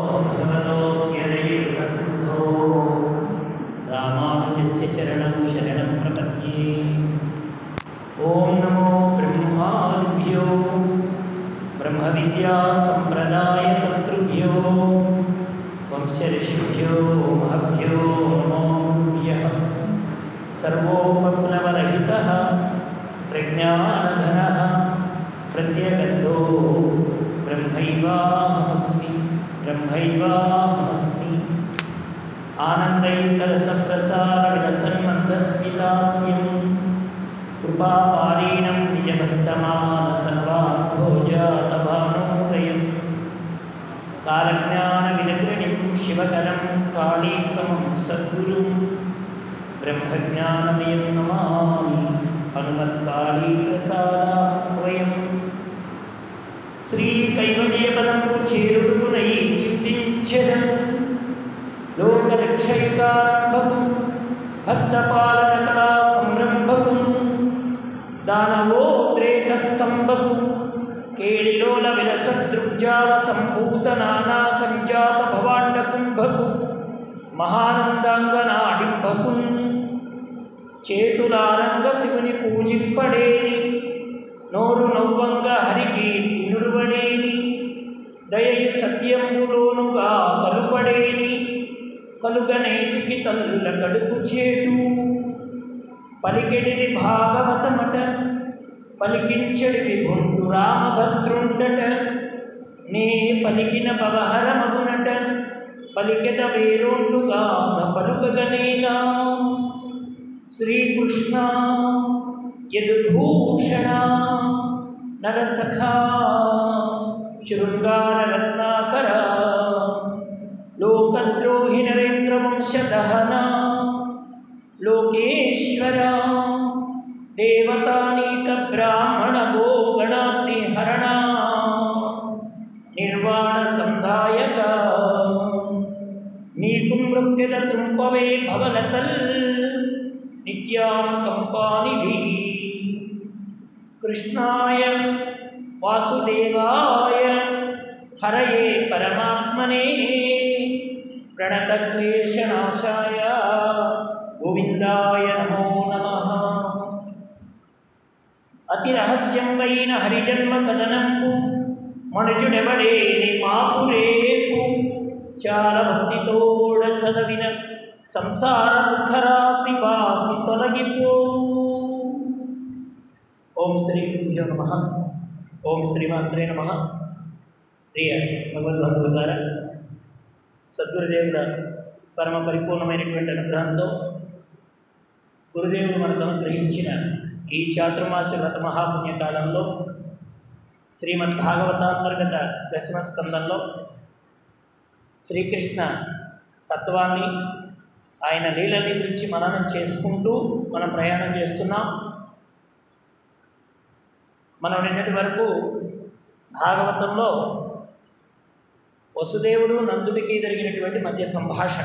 भगवतोऽस्य दैवसन्धो रामानुजस्य चरणं शरणं प्रपद्ये ॐ नमो ब्रह्मादिभ्यो ब्रह्मविद्यासम्प्रदायकर्तृभ्यो वंशऋषिभ्यो महभ्यो नमो गुरुभ्यः सर्वोपप्लवरहितः प्रज्ञानघनः प्रत्यगन्धो ब्रह्मैवाहमस्मि ब्रह्मैवाहमस्मि आनन्दैकरसप्रसारविलसन्मन्दस्मितास्यं कृपापारीणं निजभक्तमानसर्वाभोजातभानोदयं कालज्ञानविनग्रणिं शिवकरं काळीसमं सद्गुरुं ब्रह्मज्ञानमयं नमामि హనుమత్కాళీప్రసాదయం శ్రీ కైవల్యపదంపు చేరుడుకునై చింతించడం లోకరక్షయుకారంభకు భక్తపాలన కళా సంరంభకు దానవోద్రేకస్తంభకు కేళిలోల విలసదృగ్జాల సంభూత నానా కంజాత భవాండ కుంభకు మహానందాంగనాడింభకు చేతులారంగ శివుని పూజింపడేని నోరు నవ్వంగ హరికి తినుడువడేని దయయు సత్యములోనుగా కలుపడేని కలుగనేటికి తల్లుల కడుపు చేటు పలికెడిది భాగవతమట పలికించడిది బొండు రామభద్రుండట నే పలికిన పవహర మగునట పలికెద వేరొండుగా పలుకగనేలా శ్రీకృష్ణ యదుభూషణ నరసఖా శృంగారరత్నాకర లోకద్రోహి నరేంద్రవంశదహన లోకేశ్వర దేవతానీక బ్రాహ్మణ గోగణాబ్ది హరణ నిర్వాణ సంధాయక నీకు మృత్యుద త్రుంపవే భవలతల్ నిత్యానుకంపానిధి కృష్ణాయ వాసుదేవాయ హరయే పరమాత్మనే ప్రణతక్లేశనాశాయ గోవిందాయ నమో నమ అతి రహస్యంవైన హరిజన్మ కథనంపు మనుజుడెవడేని మాపురేపు చాలా భక్తితోడ చదవిన సంసార దుఃఖరాశి వాసి తొలగిపో ఓం శ్రీ గురుభ్యో నమ ఓం శ్రీమాత్రే నమ ప్రియ భగవద్బంధువులారా సద్గురుదేవుల పరమ పరిపూర్ణమైనటువంటి అనుగ్రహంతో గురుదేవుడు మనకు అనుగ్రహించిన ఈ చాతుర్మాస వ్రత మహాపుణ్యకాలంలో శ్రీమద్ భాగవతాంతర్గత దశమస్కందంలో శ్రీకృష్ణ తత్వాన్ని ఆయన లీలల్ని గురించి మననం చేసుకుంటూ మనం ప్రయాణం చేస్తున్నాం మనం నిన్నటి వరకు భాగవతంలో వసుదేవుడు నందుడికి జరిగినటువంటి మధ్య సంభాషణ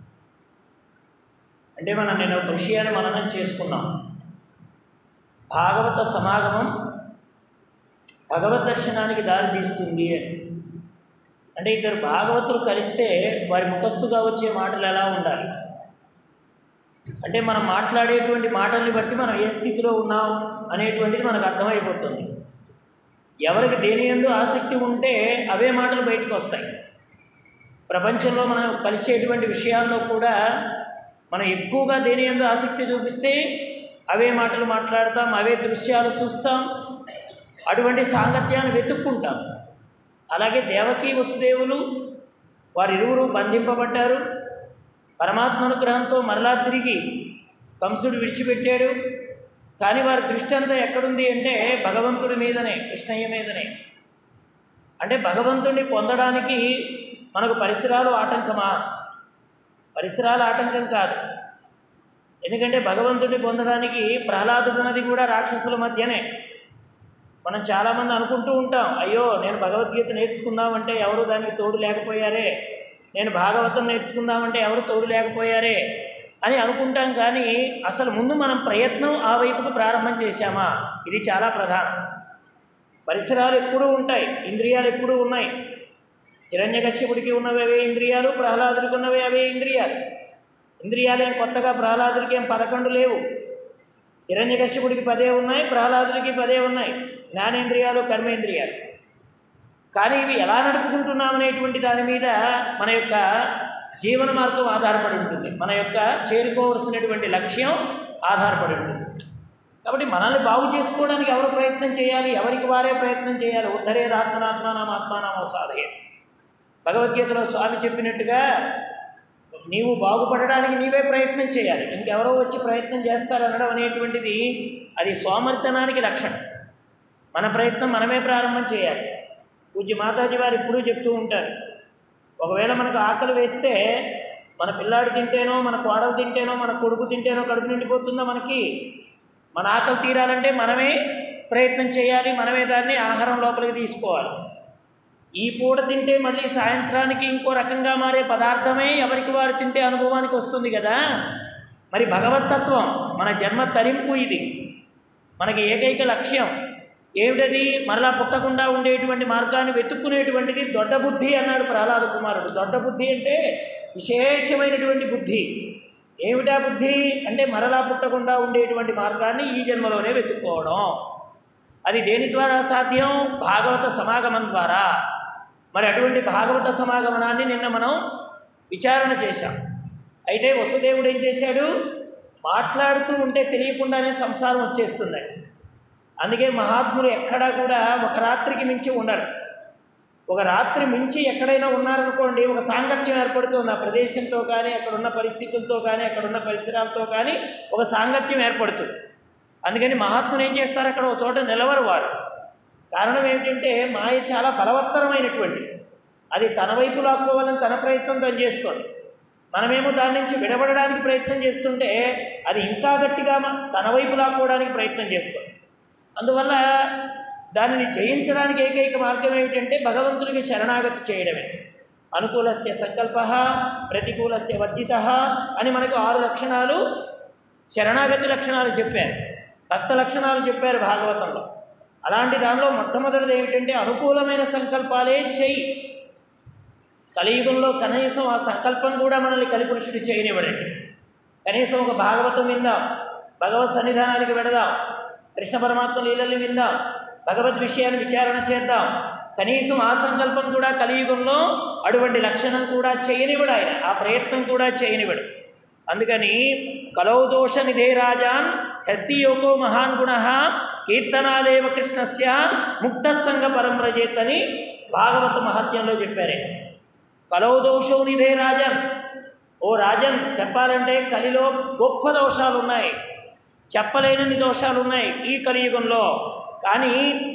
అంటే మనం నేను ఒక విషయాన్ని మననం చేసుకున్నాం భాగవత సమాగమం భగవద్ దర్శనానికి దారి తీస్తుంది అని అంటే ఇద్దరు భాగవతులు కలిస్తే వారి ముఖస్తుగా వచ్చే మాటలు ఎలా ఉండాలి అంటే మనం మాట్లాడేటువంటి మాటల్ని బట్టి మనం ఏ స్థితిలో ఉన్నాం అనేటువంటిది మనకు అర్థమైపోతుంది ఎవరికి దేని ఎందు ఆసక్తి ఉంటే అవే మాటలు బయటకు వస్తాయి ప్రపంచంలో మనం కలిసేటువంటి విషయాల్లో కూడా మనం ఎక్కువగా దేని ఎందు ఆసక్తి చూపిస్తే అవే మాటలు మాట్లాడతాం అవే దృశ్యాలు చూస్తాం అటువంటి సాంగత్యాన్ని వెతుక్కుంటాం అలాగే దేవకీ వసుదేవులు వారిరువురు బంధింపబడ్డారు పరమాత్మనుగ్రహంతో మరలా తిరిగి కంసుడు విడిచిపెట్టాడు కానీ వారి దృష్టి అంతా ఎక్కడుంది అంటే భగవంతుడి మీదనే కృష్ణయ్య మీదనే అంటే భగవంతుడిని పొందడానికి మనకు పరిసరాలు ఆటంకమా పరిసరాలు ఆటంకం కాదు ఎందుకంటే భగవంతుడిని పొందడానికి ప్రహ్లాదుడున్నది కూడా రాక్షసుల మధ్యనే మనం చాలామంది అనుకుంటూ ఉంటాం అయ్యో నేను భగవద్గీత నేర్చుకుందామంటే ఎవరు దానికి తోడు లేకపోయారే నేను భాగవతం నేర్చుకుందామంటే ఎవరు తోడు లేకపోయారే అని అనుకుంటాం కానీ అసలు ముందు మనం ప్రయత్నం ఆ వైపుకు ప్రారంభం చేశామా ఇది చాలా ప్రధానం పరిసరాలు ఎప్పుడూ ఉంటాయి ఇంద్రియాలు ఎప్పుడూ ఉన్నాయి హిరణ్యకశ్యపుడికి ఉన్నవి అవే ఇంద్రియాలు ప్రహ్లాదుడికి ఉన్నవి అవే ఇంద్రియాలు ఇంద్రియాలేం కొత్తగా ప్రహ్లాదుడికి ఏం పదకొండు లేవు హిరణ్యకశ్యపుడికి పదే ఉన్నాయి ప్రహ్లాదుడికి పదే ఉన్నాయి జ్ఞానేంద్రియాలు కర్మేంద్రియాలు కానీ ఇవి ఎలా నడుపుకుంటున్నామనేటువంటి దాని మీద మన యొక్క జీవన మార్గం ఆధారపడి ఉంటుంది మన యొక్క చేరుకోవలసినటువంటి లక్ష్యం ఆధారపడి ఉంటుంది కాబట్టి మనల్ని బాగు చేసుకోవడానికి ఎవరు ప్రయత్నం చేయాలి ఎవరికి వారే ప్రయత్నం చేయాలి ఉద్ధరే ఆత్మనాత్మానం ఆత్మానామో సాధయ భగవద్గీతలో స్వామి చెప్పినట్టుగా నీవు బాగుపడడానికి నీవే ప్రయత్నం చేయాలి ఇంకెవరో వచ్చి ప్రయత్నం చేస్తారనడం అనేటువంటిది అది సోమర్తనానికి లక్షణం మన ప్రయత్నం మనమే ప్రారంభం చేయాలి పూజ్య మాతాజీ వారు ఎప్పుడూ చెప్తూ ఉంటారు ఒకవేళ మనకు ఆకలి వేస్తే మన పిల్లాడు తింటేనో మన కోడలు తింటేనో మన కొడుకు తింటేనో కడుపు నిండిపోతుందో మనకి మన ఆకలి తీరాలంటే మనమే ప్రయత్నం చేయాలి మనమే దాన్ని ఆహారం లోపలికి తీసుకోవాలి ఈ పూట తింటే మళ్ళీ సాయంత్రానికి ఇంకో రకంగా మారే పదార్థమే ఎవరికి వారు తింటే అనుభవానికి వస్తుంది కదా మరి భగవతత్వం మన జన్మ తరింపు ఇది మనకి ఏకైక లక్ష్యం ఏమిటది మరలా పుట్టకుండా ఉండేటువంటి మార్గాన్ని వెతుక్కునేటువంటిది దొడ్డ బుద్ధి అన్నాడు ప్రహ్లాద కుమారుడు దొడ్డ బుద్ధి అంటే విశేషమైనటువంటి బుద్ధి ఏమిటా బుద్ధి అంటే మరలా పుట్టకుండా ఉండేటువంటి మార్గాన్ని ఈ జన్మలోనే వెతుక్కోవడం అది దేని ద్వారా సాధ్యం భాగవత సమాగమం ద్వారా మరి అటువంటి భాగవత సమాగమనాన్ని నిన్న మనం విచారణ చేశాం అయితే వసుదేవుడు ఏం చేశాడు మాట్లాడుతూ ఉంటే తెలియకుండానే సంసారం వచ్చేస్తుంది అందుకే మహాత్ములు ఎక్కడా కూడా ఒక రాత్రికి మించి ఉండరు ఒక రాత్రి మించి ఎక్కడైనా ఉన్నారనుకోండి ఒక సాంగత్యం ఏర్పడుతుంది ఆ ప్రదేశంతో కానీ అక్కడ ఉన్న పరిస్థితులతో కానీ అక్కడ ఉన్న పరిసరాలతో కానీ ఒక సాంగత్యం ఏర్పడుతుంది అందుకని మహాత్ములు ఏం చేస్తారు అక్కడ ఒక చోట నిలవరు వారు కారణం ఏమిటంటే మాయ చాలా బలవత్తరమైనటువంటి అది తన వైపు లాక్కోవాలని తన ప్రయత్నం తను చేస్తుంది మనమేమో దాని నుంచి విడబడడానికి ప్రయత్నం చేస్తుంటే అది ఇంకా గట్టిగా మ- తన వైపు లాక్కోవడానికి ప్రయత్నం చేస్తుంది అందువల్ల దానిని జయించడానికి ఏకైక మార్గం ఏమిటంటే భగవంతునికి శరణాగతి చేయడమే అనుకూలస్య సంకల్ప ప్రతికూలస్య వర్జిత అని మనకు ఆరు లక్షణాలు శరణాగతి లక్షణాలు చెప్పారు భక్త లక్షణాలు చెప్పారు భాగవతంలో అలాంటి దానిలో మొట్టమొదటిది ఏమిటంటే అనుకూలమైన సంకల్పాలే చెయ్యి కలియుగంలో కనీసం ఆ సంకల్పం కూడా మనల్ని కలిపురుషుడు చేయనివ్వడండి కనీసం ఒక భాగవతం విందాం భగవత్ సన్నిధానానికి వెడదాం కృష్ణ పరమాత్మ లీలల్ని విందాం భగవద్ విషయాన్ని విచారణ చేద్దాం కనీసం ఆ సంకల్పం కూడా కలియుగంలో అటువంటి లక్షణం కూడా చేయనివ్వడు ఆయన ఆ ప్రయత్నం కూడా చేయనివ్వడు అందుకని కలౌ దోష నిధే రాజాన్ హస్తియోగో మహాన్ గుణ కీర్తనాదేవ కృష్ణస్య ముక్త సంగ పరంరజేత్ అని భాగవత మహత్యంలో చెప్పారే కలౌ దోషో నిధే రాజన్ ఓ రాజన్ చెప్పాలంటే కలిలో గొప్ప దోషాలు ఉన్నాయి చెప్పలేనన్ని దోషాలు ఉన్నాయి ఈ కలియుగంలో కానీ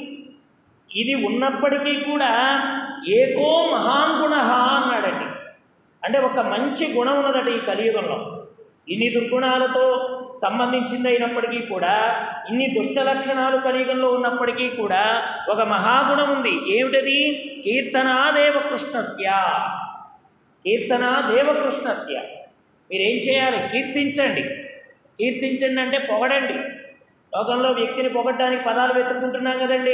ఇది ఉన్నప్పటికీ కూడా ఏకో మహాన్ గుణ అన్నాడండి అంటే ఒక మంచి గుణం ఉన్నదట ఈ కలియుగంలో ఇన్ని దుర్గుణాలతో సంబంధించింది అయినప్పటికీ కూడా ఇన్ని దుష్ట లక్షణాలు కలియుగంలో ఉన్నప్పటికీ కూడా ఒక మహాగుణం ఉంది ఏమిటది కీర్తనాదేవ కృష్ణస్య కీర్తన దేవకృష్ణస్య మీరేం చేయాలి కీర్తించండి కీర్తించండి అంటే పొగడండి లోకంలో వ్యక్తిని పొగడడానికి పదాలు వెతుక్కుంటున్నాం కదండి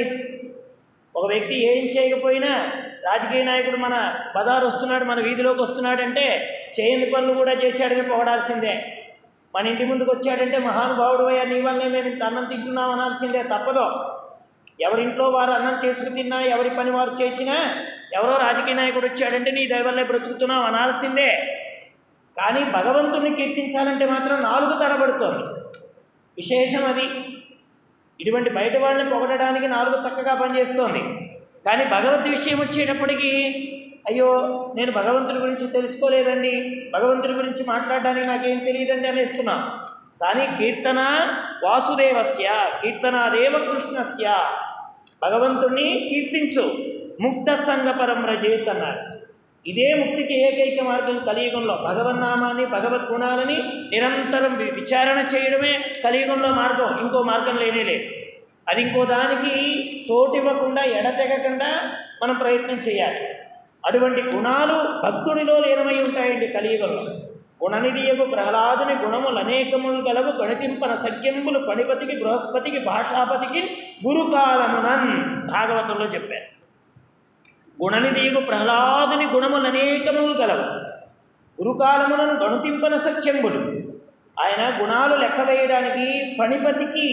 ఒక వ్యక్తి ఏం చేయకపోయినా రాజకీయ నాయకుడు మన బదారు వస్తున్నాడు మన వీధిలోకి వస్తున్నాడంటే చేయని పనులు కూడా చేశాడని పొగడాల్సిందే మన ఇంటి ముందుకు వచ్చాడంటే మహానుభావుడు అయ్యా నీ వల్లే మేము ఇంత అన్నం తింటున్నాం అనాల్సిందే తప్పదు ఎవరింట్లో వారు అన్నం చేసుకుని తిన్నా ఎవరి పని వారు చేసినా ఎవరో రాజకీయ నాయకుడు వచ్చాడంటే నీ దయ వల్లే బ్రతుకుతున్నాం అనాల్సిందే కానీ భగవంతుని కీర్తించాలంటే మాత్రం నాలుగు తడబడుతోంది విశేషం అది ఇటువంటి బయట వాళ్ళని పొగడడానికి నాలుగు చక్కగా పనిచేస్తోంది కానీ భగవత్ విషయం వచ్చేటప్పటికి అయ్యో నేను భగవంతుడి గురించి తెలుసుకోలేదండి భగవంతుడి గురించి మాట్లాడడానికి నాకేం తెలియదండి అనేస్తున్నా కానీ కీర్తన వాసుదేవస్య కీర్తనాదేవ కృష్ణస్య భగవంతుణ్ణి కీర్తించు ముక్త సంగపరం రజేత్ అన్నారు ఇదే ముక్తికి ఏకైక మార్గం కలియుగంలో భగవన్నామాన్ని భగవద్గుణాలని నిరంతరం వి- విచారణ చేయడమే కలియుగంలో మార్గం ఇంకో మార్గం లేనే లేదు అది ఇంకో దానికి చోటు ఇవ్వకుండా ఎడతెగకుండా మనం ప్రయత్నం చేయాలి అటువంటి గుణాలు భక్తుడిలో లీనమై ఉంటాయండి కలియుగంలో గుణనిధియకు ప్రహ్లాదుని గుణములు అనేకములు గలవు గణతింపన సఖ్యంబులు పణిపతికి బృహస్పతికి భాషాపతికి గురుకాలమునన్ భాగవతంలో చెప్పారు గుణనిధియగు ప్రహ్లాదుని గుణములు అనేకములు గలవు గురుకాలములను గణుతింపన సత్యంబులు ఆయన గుణాలు లెక్క వేయడానికి ఫణిపతికి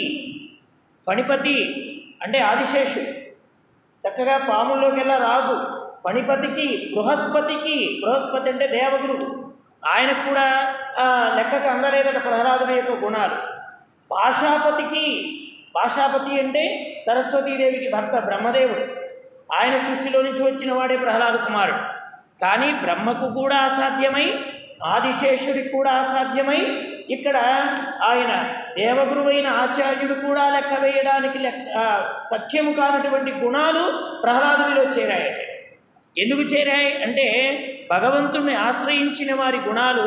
ఫణిపతి అంటే ఆదిశేషు చక్కగా పాముల్లోకెల్లా రాజు ఫణిపతికి బృహస్పతికి బృహస్పతి అంటే దేవగురువు ఆయనకు కూడా ఆ, లెక్కకు అందలేదట ప్రహ్లాదుని యొక్క గుణాలు భాషాపతికి భాషాపతి అంటే సరస్వతీదేవికి భర్త బ్రహ్మదేవుడు ఆయన సృష్టిలో నుంచి వచ్చిన వాడే ప్రహ్లాద కుమారుడు కానీ బ్రహ్మకు కూడా అసాధ్యమై ఆదిశేషుడికి కూడా అసాధ్యమై ఇక్కడ ఆయన దేవగురువైన ఆచార్యుడు కూడా లెక్క వేయడానికి లెక్క ఆ, సత్యము కానటువంటి గుణాలు ప్రహ్లాదుడిలో చేరాయట ఎందుకు చేరాయి అంటే భగవంతుణ్ణి ఆశ్రయించిన వారి గుణాలు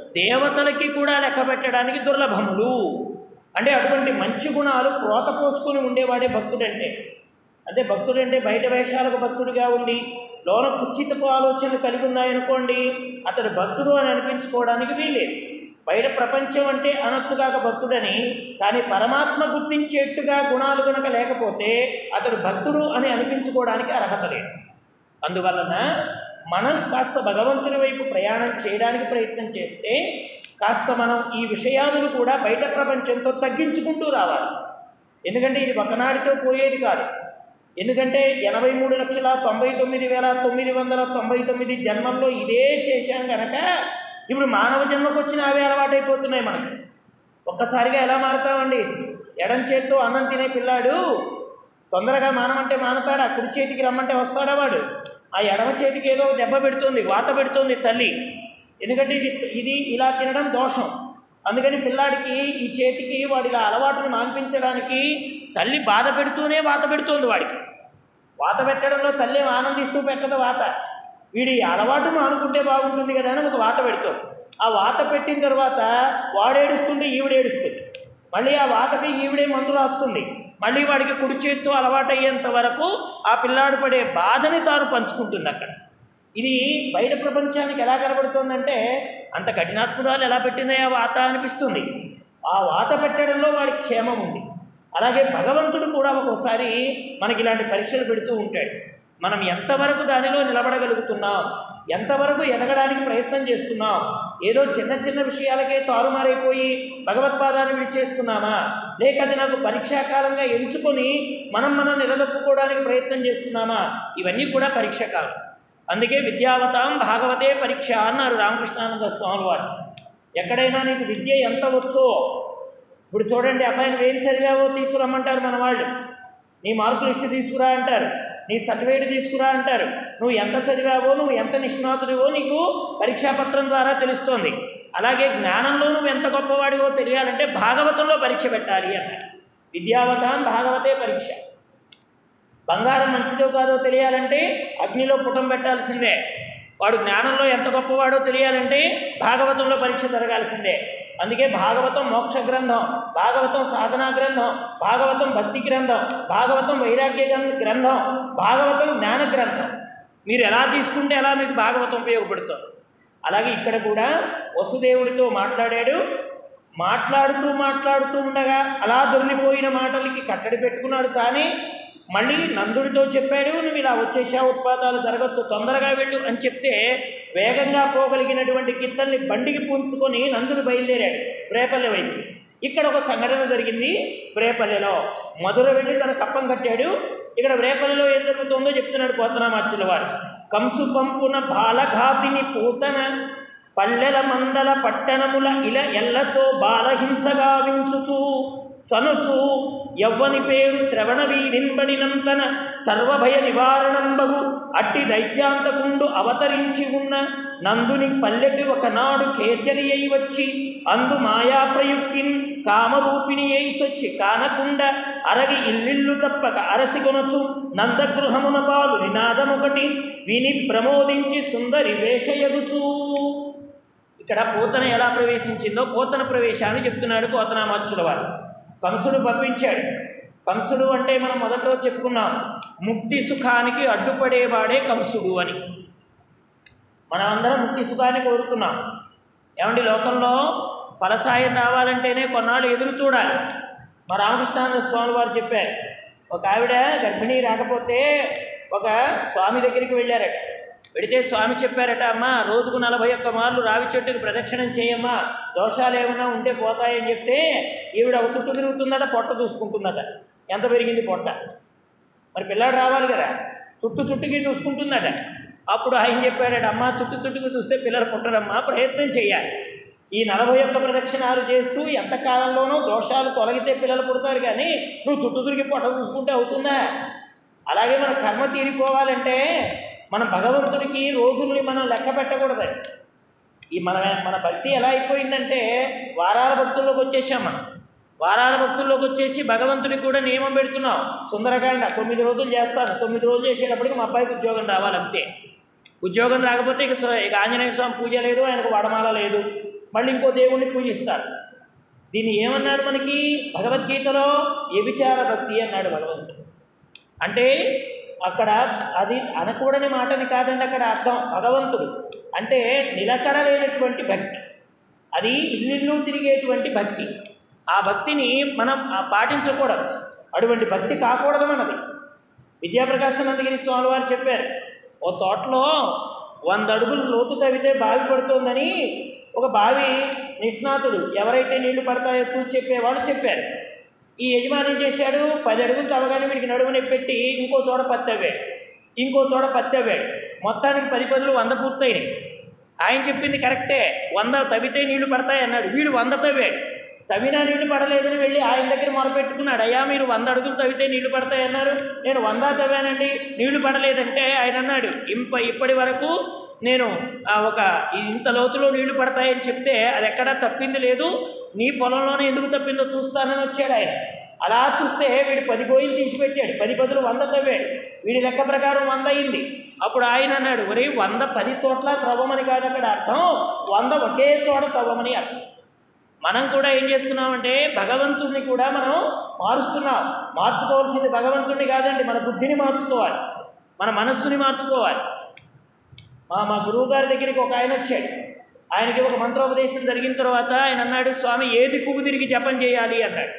దేవతలకి కూడా లెక్క పెట్టడానికి దుర్లభములు అంటే అటువంటి మంచి గుణాలు ప్రోత పోసుకొని ఉండేవాడే భక్తుడంటే అంటే భక్తుడంటే బయట వేషాలకు భక్తుడిగా ఉండి లోన కుచితపు ఆలోచనలు కలిగి ఉన్నాయనుకోండి అతడు భక్తుడు అని అనిపించుకోవడానికి వీల్లేదు బయట ప్రపంచం అంటే అనొచ్చుగాక భక్తుడని కానీ పరమాత్మ గుర్తించేట్టుగా గుణాలు కనుక లేకపోతే అతడు భక్తుడు అని అనిపించుకోవడానికి అర్హత లేదు అందువలన మనం కాస్త భగవంతుని వైపు ప్రయాణం చేయడానికి ప్రయత్నం చేస్తే కాస్త మనం ఈ విషయాలను కూడా బయట ప్రపంచంతో తగ్గించుకుంటూ రావాలి ఎందుకంటే ఇది ఒకనాడితో పోయేది కాదు ఎందుకంటే ఎనభై మూడు లక్షల తొంభై తొమ్మిది వేల తొమ్మిది వందల తొంభై తొమ్మిది జన్మల్లో ఇదే చేశాం కనుక ఇప్పుడు మానవ జన్మకు వచ్చిన అవే అలవాటైపోతున్నాయి మనకి ఒక్కసారిగా ఎలా మారుతామండి ఎడం చేత్తో అన్నం తినే పిల్లాడు తొందరగా మానమంటే మానతాడా కుడి చేతికి రమ్మంటే వస్తాడా వాడు ఆ ఎడమ చేతికి ఏదో దెబ్బ పెడుతుంది వాత పెడుతుంది తల్లి ఎందుకంటే ఇది ఇది ఇలా తినడం దోషం అందుకని పిల్లాడికి ఈ చేతికి వాడి ఇలా అలవాటును మాన్పించడానికి తల్లి బాధ పెడుతూనే వాత పెడుతోంది వాడికి వాత పెట్టడంలో తల్లి ఏం ఆనందిస్తూ పెట్టదు వాత వీడి అలవాటు మానుకుంటే బాగుంటుంది కదా అని ఒక వాత పెడుతుంది ఆ వాత పెట్టిన తర్వాత వాడు ఏడుస్తుంటే ఈవిడ ఏడుస్తుంది మళ్ళీ ఆ వాతకి ఈవిడే మందు రాస్తుంది మళ్ళీ వాడికి కుడి చేత్తో అలవాటు అయ్యేంత వరకు ఆ పిల్లాడు పడే బాధని తాను పంచుకుంటుంది అక్కడ ఇది బయట ప్రపంచానికి ఎలా కనబడుతుందంటే అంత కఠినాత్మురాలు ఎలా పెట్టిందయ్యా వాత అనిపిస్తుంది ఆ వాత పెట్టడంలో వాడి క్షేమం ఉంది అలాగే భగవంతుడు కూడా ఒక్కోసారి మనకి ఇలాంటి పరీక్షలు పెడుతూ ఉంటాడు మనం ఎంతవరకు దానిలో నిలబడగలుగుతున్నాం ఎంతవరకు ఎదగడానికి ప్రయత్నం చేస్తున్నాం ఏదో చిన్న చిన్న విషయాలకే తారుమారైపోయి భగవత్పాదాన్ని విడిచేస్తున్నామా లేక అది నాకు పరీక్షాకాలంగా ఎంచుకొని మనం మనం నిలదొక్కుకోవడానికి ప్రయత్నం చేస్తున్నామా ఇవన్నీ కూడా పరీక్షాకాలం అందుకే విద్యావతాం భాగవతే పరీక్ష అన్నారు రామకృష్ణానంద స్వామి వారు ఎక్కడైనా నీకు విద్య ఎంత వచ్చో ఇప్పుడు చూడండి అబ్బాయి నువ్వేం చదివావో తీసుకురమ్మంటారు మన వాళ్ళు నీ మార్కు లిస్ట్ తీసుకురా అంటారు నీ సర్టిఫికేట్ తీసుకురా అంటారు నువ్వు ఎంత చదివావో నువ్వు ఎంత నిష్ణాతుడివో నీకు పరీక్షాపత్రం ద్వారా తెలుస్తోంది అలాగే జ్ఞానంలో నువ్వు ఎంత గొప్పవాడివో తెలియాలంటే భాగవతంలో పరీక్ష పెట్టాలి అన్నారు విద్యావతాం భాగవతే పరీక్ష బంగారం మంచిదో కాదో తెలియాలంటే అగ్నిలో పుటం పెట్టాల్సిందే వాడు జ్ఞానంలో ఎంత గొప్పవాడో తెలియాలంటే భాగవతంలో పరీక్ష జరగాల్సిందే అందుకే భాగవతం మోక్ష గ్రంథం భాగవతం సాధనా గ్రంథం భాగవతం భక్తి గ్రంథం భాగవతం వైరాగ్య గ్రం- గ్రంథం భాగవతం జ్ఞాన గ్రంథం మీరు ఎలా తీసుకుంటే ఎలా మీకు భాగవతం ఉపయోగపడుతుంది అలాగే ఇక్కడ కూడా వసుదేవుడితో మాట్లాడాడు మాట్లాడుతూ మాట్లాడుతూ ఉండగా అలా దొరికిపోయిన మాటలకి కట్టడి పెట్టుకున్నాడు కానీ మళ్ళీ నందుడితో చెప్పాడు నువ్వు ఇలా వచ్చేసా ఉత్పాదాలు జరగచ్చు తొందరగా వెళ్ళు అని చెప్తే వేగంగా పోగలిగినటువంటి గిత్తల్ని బండికి పుంచుకొని నందుడు బయలుదేరాడు రేపల్లె వైపు ఇక్కడ ఒక సంఘటన జరిగింది రేపల్లెలో మధుర వెళ్ళి తన కప్పం కట్టాడు ఇక్కడ రేపల్లెలో ఏం జరుగుతుందో చెప్తున్నాడు పోతనామాచుల వారు కంసు పంపున బాలఘాతిని పూతన పల్లెల మందల పట్టణముల ఇల ఎల్లచో బాలహింసగా వించుచు సనుచు యవ్వని పేరు శ్రవణ వీధింబడినంతన సర్వభయ నివారణంబగు అట్టి దైత్యాంతకుండు అవతరించి ఉన్న నందుని పల్లెకి ఒకనాడు కేచరి అయి వచ్చి అందు మాయా ప్రయుక్తిన్ కామరూపిణి అయి చొచ్చి కానకుండ అరగి ఇల్లిల్లు తప్పక అరసికొనచు నందగృహమున పాలు నినాదమొకటి విని ప్రమోదించి సుందరి వేషయగుచూ ఇక్కడ పోతన ఎలా ప్రవేశించిందో పోతన ప్రవేశాన్ని చెప్తున్నాడు పోతనామాచుల వారు కంసుడు పంపించాడు కంసుడు అంటే మనం మొదటి రోజు చెప్పుకున్నాం ముక్తి సుఖానికి అడ్డుపడేవాడే కంసుడు అని మనం అందరం ముక్తి సుఖాన్ని కోరుతున్నాం ఏమండి లోకంలో ఫలసాయం రావాలంటేనే కొన్నాళ్ళు ఎదురు చూడాలి మా రామకృష్ణానంద స్వామి వారు చెప్పారు ఒక ఆవిడ గర్భిణీ రాకపోతే ఒక స్వామి దగ్గరికి వెళ్ళారట వెడితే స్వామి చెప్పారట అమ్మా రోజుకు నలభై ఒక్క మార్లు రావి చెట్టుకు ప్రదక్షిణం చేయమ్మా దోషాలు ఏమైనా ఉంటే పోతాయని చెప్తే ఈవిడ ఒక చుట్టూ తిరుగుతుందట పొట్ట చూసుకుంటుందట ఎంత పెరిగింది పొట్ట మరి పిల్లాడు రావాలి కదా చుట్టూ చుట్టుకి చూసుకుంటుందట అప్పుడు ఆయన చెప్పాడట అమ్మ చుట్టూ చుట్టుకు చూస్తే పిల్లలు పుట్టరమ్మా ప్రయత్నం చేయాలి ఈ నలభై ఒక్క ప్రదక్షిణాలు చేస్తూ ఎంత కాలంలోనూ దోషాలు తొలగితే పిల్లలు పుడతారు కానీ నువ్వు చుట్టూ తిరిగి పొట్ట చూసుకుంటే అవుతుందా అలాగే మన కర్మ తీరిపోవాలంటే మన భగవంతుడికి రోజుల్ని మనం లెక్క పెట్టకూడదు ఈ మన మన భక్తి ఎలా అయిపోయిందంటే వారాల భక్తుల్లోకి వచ్చేసాం మనం వారాల భక్తుల్లోకి వచ్చేసి భగవంతుడికి కూడా నియమం పెడుతున్నాం సుందరకాండ తొమ్మిది రోజులు చేస్తాను తొమ్మిది రోజులు చేసేటప్పటికి మా అబ్బాయికి ఉద్యోగం రావాలి అంతే ఉద్యోగం రాకపోతే ఇక స్వ- ఇక ఆంజనేయ స్వామి పూజ లేదు ఆయనకు వడమాల లేదు మళ్ళీ ఇంకో దేవుణ్ణి పూజిస్తారు దీన్ని ఏమన్నాడు మనకి భగవద్గీతలో వ్యభిచార భక్తి అన్నాడు భగవంతుడు అంటే అక్కడ అది అనకూడని మాటని కాదండి అక్కడ అర్థం భగవంతుడు అంటే నిలకడ లేనటువంటి భక్తి అది ఇల్లు తిరిగేటువంటి భక్తి ఆ భక్తిని మనం ఆ పాటించకూడదు అటువంటి భక్తి కాకూడదు మనది విద్యాప్రకాశానందగిరి స్వామి వారు చెప్పారు ఓ తోటలో వంద అడుగులు లోతు తవ్వితే బావి పడుతోందని ఒక బావి నిష్ణాతుడు ఎవరైతే నీళ్లు పడతాయో చూసి చెప్పేవాడు చెప్పారు ఈ యజమాని ఏం చేశాడు పది అడుగులు తవ్వగానే వీడికి నడుముని పెట్టి ఇంకో చోట పత్తి అవ్వాడు ఇంకో చోట పత్తి అవ్వాడు మొత్తానికి పది పదులు వంద పూర్తయినాయి ఆయన చెప్పింది కరెక్టే వంద తవ్వితే నీళ్లు పడతాయి అన్నాడు వీడు వంద తవ్వాడు తవ్వినా నీళ్లు పడలేదని వెళ్ళి ఆయన దగ్గర మొరపెట్టుకున్నాడు అయ్యా మీరు వంద అడుగులు తవ్వితే నీళ్లు పడతాయి అన్నారు నేను వంద తవ్వానండి నీళ్లు పడలేదంటే ఆయన అన్నాడు ఇంప ఇప్పటి వరకు నేను ఆ ఒక ఇంత లోతులో నీళ్లు పడతాయని చెప్తే అది ఎక్కడా తప్పింది లేదు నీ పొలంలోనే ఎందుకు తప్పిందో చూస్తానని వచ్చాడు ఆయన అలా చూస్తే వీడు పది గోయిలు తీసిపెట్టాడు పది పదులు వంద తవ్వాడు వీడి లెక్క ప్రకారం వంద అయింది అప్పుడు ఆయన అన్నాడు ఒరే వంద పది చోట్ల తవ్వమని కాదు అక్కడ అర్థం వంద ఒకే చోట తవ్వమని అర్థం మనం కూడా ఏం చేస్తున్నామంటే భగవంతుడిని కూడా మనం మారుస్తున్నాం మార్చుకోవాల్సింది భగవంతుడిని కాదండి మన బుద్ధిని మార్చుకోవాలి మన మనస్సుని మార్చుకోవాలి మా మా గురువు గారి దగ్గరికి ఒక ఆయన వచ్చాడు ఆయనకి ఒక మంత్రోపదేశం జరిగిన తర్వాత ఆయన అన్నాడు స్వామి ఏ దిక్కుకు తిరిగి జపం చేయాలి అన్నాడు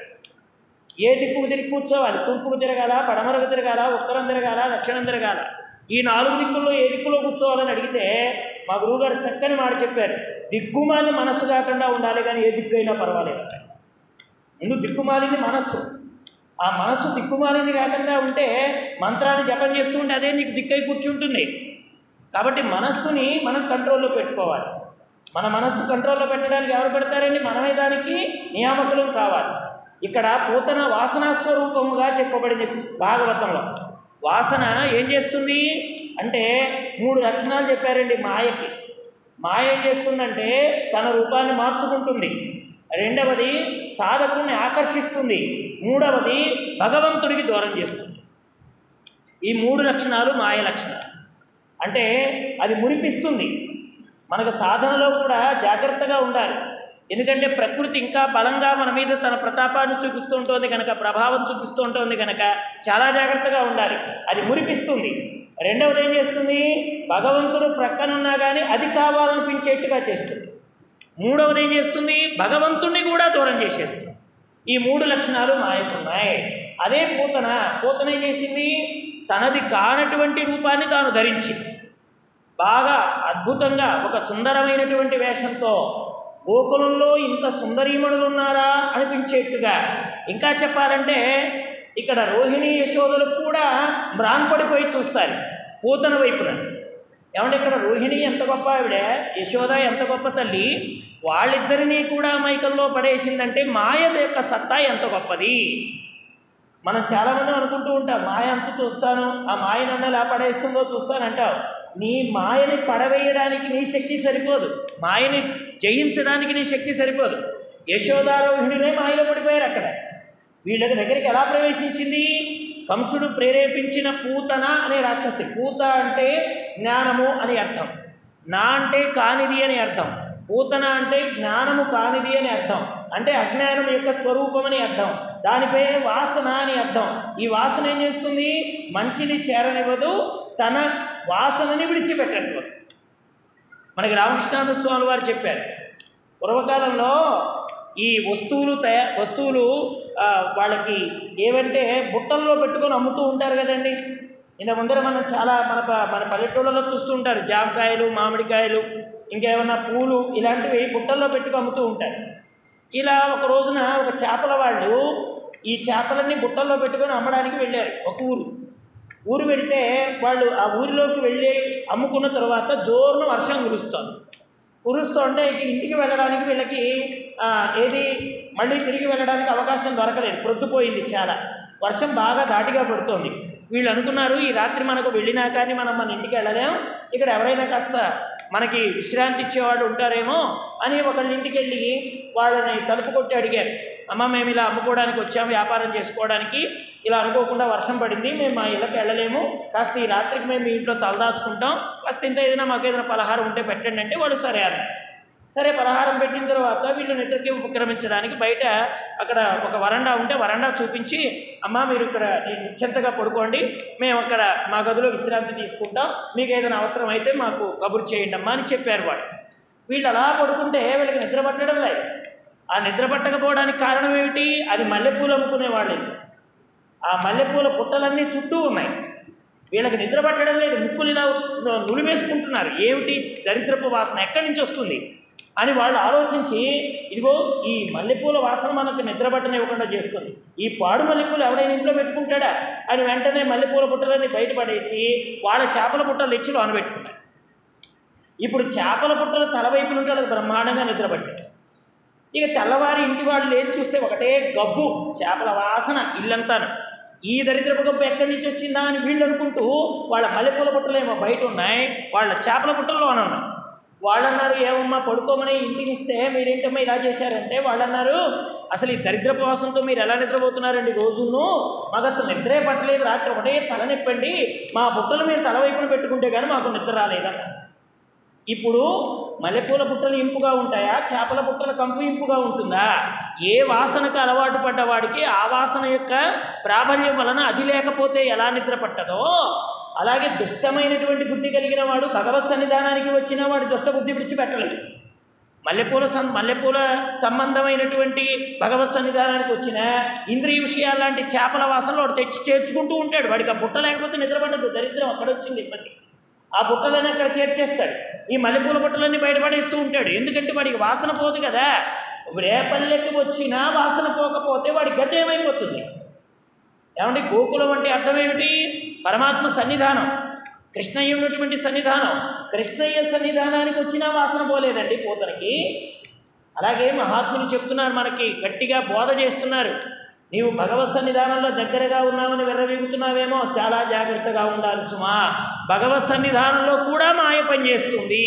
ఏ దిక్కుకు తిరిగి కూర్చోవాలి తూర్పుకు తిరగాల పడమరకు తిరగాల ఉత్తరం తిరగాల దక్షిణం తిరగాల ఈ నాలుగు దిక్కుల్లో ఏ దిక్కులో కూర్చోవాలని అడిగితే మా గురువుగారు చక్కని మాట చెప్పారు దిక్కుమాలి మనస్సు కాకుండా ఉండాలి కానీ ఏ దిక్కు అయినా పర్వాలేదు అన్నాడు. ముందు దిక్కుమాలింది మనస్సు ఆ మనస్సు దిక్కుమాలింది కాకుండా ఉంటే మంత్రాన్ని జపం చేస్తూ ఉంటే అదే నీకు దిక్కై కూర్చుంటుంది కాబట్టి మనస్సుని మనం కంట్రోల్లో పెట్టుకోవాలి మన మనస్సు కంట్రోల్లో పెట్టడానికి ఎవరు పెడతారండి మనమే దానికి నియామకులం కావాలి ఇక్కడ పూతన వాసనా స్వరూపముగా చెప్పబడింది భాగవతంలో వాసన ఏం చేస్తుంది అంటే మూడు లక్షణాలు చెప్పారండి మాయకి మాయ ఏం చేస్తుందంటే తన రూపాన్ని మార్చుకుంటుంది రెండవది సాధకుల్ని ఆకర్షిస్తుంది మూడవది భగవంతుడికి దూరం చేస్తుంది ఈ మూడు లక్షణాలు మాయ లక్షణాలు అంటే అది మురిపిస్తుంది మనకు సాధనలో కూడా జాగ్రత్తగా ఉండాలి ఎందుకంటే ప్రకృతి ఇంకా బలంగా మన మీద తన ప్రతాపాన్ని చూపిస్తూ ఉంటుంది కనుక ప్రభావం చూపిస్తూ ఉంటుంది కనుక చాలా జాగ్రత్తగా ఉండాలి అది మురిపిస్తుంది రెండవది ఏం చేస్తుంది భగవంతుడు ప్రక్కనున్నా కానీ అది కావాలనిపించేట్టుగా చేస్తుంది మూడవది ఏం చేస్తుంది భగవంతుణ్ణి కూడా దూరం చేసేస్తుంది ఈ మూడు లక్షణాలు మాయకున్నాయి అదే పూతన పూతన ఏం చేసింది తనది కానటువంటి రూపాన్ని తాను ధరించింది బాగా అద్భుతంగా ఒక సుందరమైనటువంటి వేషంతో గోకులంలో ఇంత సుందరీమణులు ఉన్నారా అనిపించేట్టుగా ఇంకా చెప్పాలంటే ఇక్కడ రోహిణి యశోదలు కూడా మ్రాన్పడిపోయి చూస్తారు పూతన వైపున ఏమంటే ఇక్కడ రోహిణి ఎంత గొప్ప ఆవిడ యశోద ఎంత గొప్ప తల్లి వాళ్ళిద్దరినీ కూడా మైకంలో పడేసిందంటే మాయ యొక్క సత్తా ఎంత గొప్పది మనం చాలామంది అనుకుంటూ ఉంటాం మాయ అంత చూస్తాను ఆ మాయ నన్ను ఎలా పడేస్తుందో చూస్తాను అంటావు నీ మాయని పడవేయడానికి నీ శక్తి సరిపోదు మాయని జయించడానికి నీ శక్తి సరిపోదు యశోదారోహిణులే మాయలో పడిపోయారు అక్కడ వీళ్ళకి దగ్గరికి ఎలా ప్రవేశించింది కంసుడు ప్రేరేపించిన పూతన అనే రాక్షసి పూత అంటే జ్ఞానము అని అర్థం నా అంటే కానిది అని అర్థం పూతన అంటే జ్ఞానము కానిది అని అర్థం అంటే అజ్ఞానం యొక్క స్వరూపం అని అర్థం దానిపై వాసన అని అర్థం ఈ వాసన ఏం చేస్తుంది మంచిని చేరనివ్వదు తన వాసనని విడిచిపెట్టనివ్వదు మనకి రామకృష్ణానంద స్వామి వారు చెప్పారు పూర్వకాలంలో ఈ వస్తువులు తయా వస్తువులు ఆ, వాళ్ళకి ఏవంటే బుట్టల్లో పెట్టుకొని అమ్ముతూ ఉంటారు కదండి ఇంత ముందర మనం చాలా మన ప- మన పల్లెటూళ్ళలో చూస్తూ ఉంటారు జామకాయలు మామిడికాయలు ఇంకేమైనా పూలు ఇలాంటివి బుట్టల్లో పెట్టుకు అమ్ముతూ ఉంటారు ఇలా ఒక రోజున ఒక చేపల వాళ్ళు ఈ చేపలన్నీ బుట్టల్లో పెట్టుకొని అమ్మడానికి వెళ్ళారు ఒక ఊరు ఊరు వెళితే వాళ్ళు ఆ ఊరిలోకి వెళ్ళి అమ్ముకున్న తర్వాత జోరున వర్షం కురుస్తుంది కురుస్తూ ఉంటే ఇక ఇంటికి వెళ్ళడానికి వీళ్ళకి ఆ, ఏది మళ్ళీ తిరిగి వెళ్ళడానికి అవకాశం దొరకలేదు ప్రొద్దుపోయింది చాలా వర్షం బాగా ధాటిగా పడుతోంది వీళ్ళు అనుకున్నారు ఈ రాత్రి మనకు వెళ్ళినా కానీ మనం మన ఇంటికి వెళ్ళలేం ఇక్కడ ఎవరైనా కాస్త మనకి విశ్రాంతి ఇచ్చేవాళ్ళు ఉంటారేమో అని ఒకళ్ళ ఇంటికి వెళ్ళి వాళ్ళని తలుపు కొట్టి అడిగారు అమ్మ మేము ఇలా అమ్ముకోవడానికి వచ్చాము వ్యాపారం చేసుకోవడానికి ఇలా అనుకోకుండా వర్షం పడింది మేము మా ఇళ్ళకి వెళ్ళలేము కాస్త ఈ రాత్రికి మేము మీ ఇంట్లో తలదాచుకుంటాం కాస్త ఇంత ఏదైనా మాకు ఏదైనా పలహారం ఉంటే పెట్టండి అంటే వాళ్ళు సరే అన్నారు సరే పలహారం పెట్టిన తర్వాత వీళ్ళు నిద్రకి ఉపక్రమించడానికి బయట అక్కడ ఒక వరండా ఉంటే వరండా చూపించి అమ్మ మీరు ఇక్కడ నిశ్చింతగా పడుకోండి మేము అక్కడ మా గదిలో విశ్రాంతి తీసుకుంటాం మీకు ఏదైనా అవసరం అయితే మాకు కబురు చేయండి అమ్మా అని చెప్పారు వాడు వీళ్ళు అలా పడుకుంటే వీళ్ళకి నిద్ర పట్టడం లేదు ఆ నిద్ర పట్టకపోవడానికి కారణం ఏమిటి అది మల్లెపూలు అమ్ముకునేవాళ్ళు ఆ మల్లెపూల పుట్టలన్నీ చుట్టూ ఉన్నాయి వీళ్ళకి నిద్ర పట్టడం లేదు ముక్కులు ఇలా నులిమేసుకుంటున్నారు ఏమిటి దరిద్రపు వాసన ఎక్కడి నుంచి వస్తుంది అని వాళ్ళు ఆలోచించి ఇదిగో ఈ మల్లెపూల వాసన మనకు నిద్ర పట్టనివ్వకుండా చేస్తుంది ఈ పాడు మల్లెపూలు ఎవడైనా ఇంట్లో పెట్టుకుంటాడా అని వెంటనే మల్లెపూల పుట్టలన్నీ బయటపడేసి వాళ్ళ చేపల పుట్టలు తెచ్చి లోన పెట్టుకున్నారు ఇప్పుడు చేపల పుట్టలు తలవైపులు ఉంటే వాళ్ళకి బ్రహ్మాండంగా నిద్ర పట్టింది ఇక తెల్లవారి ఇంటి వాళ్ళు లేచి చూస్తే ఒకటే గబ్బు చేపల వాసన ఇల్లంతాను ఈ దరిద్రపు గబ్బు ఎక్కడి నుంచి వచ్చిందా అని వీళ్ళు అనుకుంటూ వాళ్ళ మల్లెపూల పుట్టలు ఏమో బయట ఉన్నాయి వాళ్ళ చేపల పుట్టల్లో అని ఉన్నాయి వాళ్ళు అన్నారు ఏమమ్మా పడుకోమని ఇంటికి ఇస్తే మీరేంటమ్మా ఇలా చేశారంటే వాళ్ళు అన్నారు అసలు ఈ దరిద్రపు వాసనతో మీరు ఎలా నిద్రపోతున్నారండి రోజును మాకు అసలు నిద్రే పట్టలేదు రాత్రి ఒకటే తలనొప్పండి మా బుట్టలు మీరు తల వైపున పెట్టుకుంటే కానీ మాకు నిద్ర రాలేదన్నారు ఇప్పుడు మల్లెపూల పుట్టలు ఇంపుగా ఉంటాయా చేపల పుట్టల కంపు ఇంపుగా ఉంటుందా ఏ వాసనకు అలవాటు పడ్డవాడికి ఆ వాసన యొక్క ప్రాబల్యం వలన అది లేకపోతే ఎలా నిద్ర పట్టదో అలాగే దుష్టమైనటువంటి బుద్ధి కలిగిన వాడు భగవత్ సన్నిధానానికి వచ్చిన వాడి దుష్ట బుద్ధి విడిచిపెట్టలేదు మల్లెపూల సం మల్లెపూల సంబంధమైనటువంటి భగవత్ సన్నిధానానికి వచ్చిన ఇంద్రియ విషయాలు లాంటి చేపల వాసనలో వాడు తెచ్చి చేర్చుకుంటూ ఉంటాడు వాడికి ఆ బుట్ట లేకపోతే నిద్రపడదు దరిద్రం అక్కడ వచ్చింది ఇబ్బంది ఆ బుట్టలన్నీ అక్కడ చేర్చేస్తాడు ఈ మల్లెపూల బుట్టలన్నీ బయటపడేస్తూ ఉంటాడు ఎందుకంటే వాడికి వాసన పోదు కదా రేపల్లెకి వచ్చినా వాసన పోకపోతే వాడి గతి ఏమైపోతుంది ఏమంటే గోకులం అంటే అర్థం ఏమిటి పరమాత్మ సన్నిధానం కృష్ణయ్య ఉన్నటువంటి సన్నిధానం కృష్ణయ్య సన్నిధానానికి వచ్చినా వాసన పోలేదండి పూతనకి అలాగే మహాత్ములు చెప్తున్నారు మనకి గట్టిగా బోధ చేస్తున్నారు నీవు భగవత్ సన్నిధానంలో దగ్గరగా ఉన్నావని విర్రవీగుతున్నావేమో చాలా జాగ్రత్తగా ఉండాలి సుమా భగవత్ సన్నిధానంలో కూడా మాయ పనిచేస్తుంది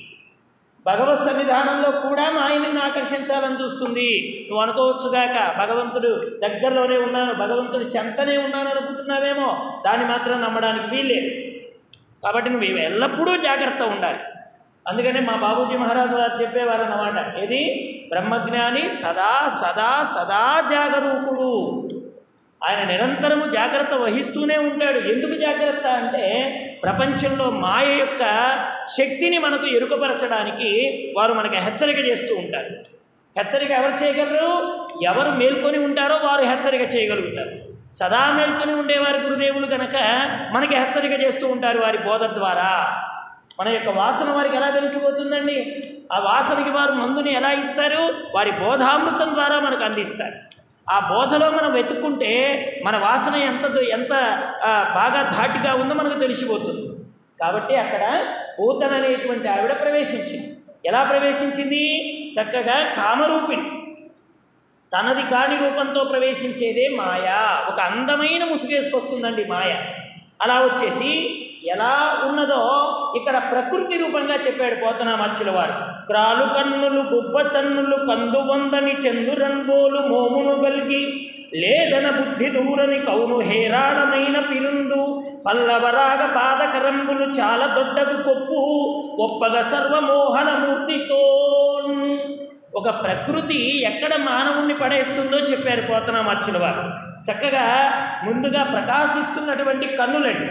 భగవత్ సన్నిధానంలో కూడా మాయని ఆకర్షించాలని చూస్తుంది నువ్వు అనుకోవచ్చుగాక భగవంతుడు దగ్గరలోనే ఉన్నాను భగవంతుడు చెంతనే ఉన్నాను అనుకుంటున్నావేమో దాన్ని మాత్రం నమ్మడానికి వీల్లేదు కాబట్టి నువ్వు ఎల్లప్పుడూ జాగ్రత్త ఉండాలి అందుకనే మా బాబూజీ మహారాజు గారు చెప్పేవారు అన్నమాట ఏది బ్రహ్మజ్ఞాని సదా సదా సదా జాగరూకుడు ఆయన నిరంతరము జాగ్రత్త వహిస్తూనే ఉంటాడు ఎందుకు జాగ్రత్త అంటే ప్రపంచంలో మాయ యొక్క శక్తిని మనకు ఎరుకపరచడానికి వారు మనకి హెచ్చరిక చేస్తూ ఉంటారు హెచ్చరిక ఎవరు చేయగలరు ఎవరు మేల్కొని ఉంటారో వారు హెచ్చరిక చేయగలుగుతారు సదా మేల్కొని ఉండేవారి గురుదేవులు కనుక మనకి హెచ్చరిక చేస్తూ ఉంటారు వారి బోధ ద్వారా మన యొక్క వాసన వారికి ఎలా తెలిసిపోతుందండి ఆ వాసనకి వారు మందుని ఎలా ఇస్తారు వారి బోధామృతం ద్వారా మనకు అందిస్తారు ఆ బోధలో మనం వెతుక్కుంటే మన వాసన ఎంత దు- ఎంత ఆ, బాగా ధాటిగా ఉందో మనకు తెలిసిపోతుంది కాబట్టి అక్కడ పూతన అనేటువంటి ఆవిడ ప్రవేశించింది ఎలా ప్రవేశించింది చక్కగా కామరూపిణి తనది కాని రూపంతో ప్రవేశించేదే మాయ ఒక అందమైన ముసుగేసుకొస్తుందండి మాయ అలా వచ్చేసి ఎలా ఉన్నదో ఇక్కడ ప్రకృతి రూపంగా చెప్పాడు పోతన మచ్చుల వారు క్రాలు కన్నులు గుబ్బ చన్నులు కందు వందని చందురన్బోలు మోమును గల్గి లేదన బుద్ధి దూరని కౌను హేరాళమైన పిరుందు పల్లవరాగ పాదకరంబులు చాలా దొడ్డగు కొప్పు ఒప్పగ సర్వమోహన మూర్తితో ఒక ప్రకృతి ఎక్కడ మానవుణ్ణి పడేస్తుందో చెప్పారు పోతన మచ్చుల వారు చక్కగా ముందుగా ప్రకాశిస్తున్నటువంటి కన్నులండి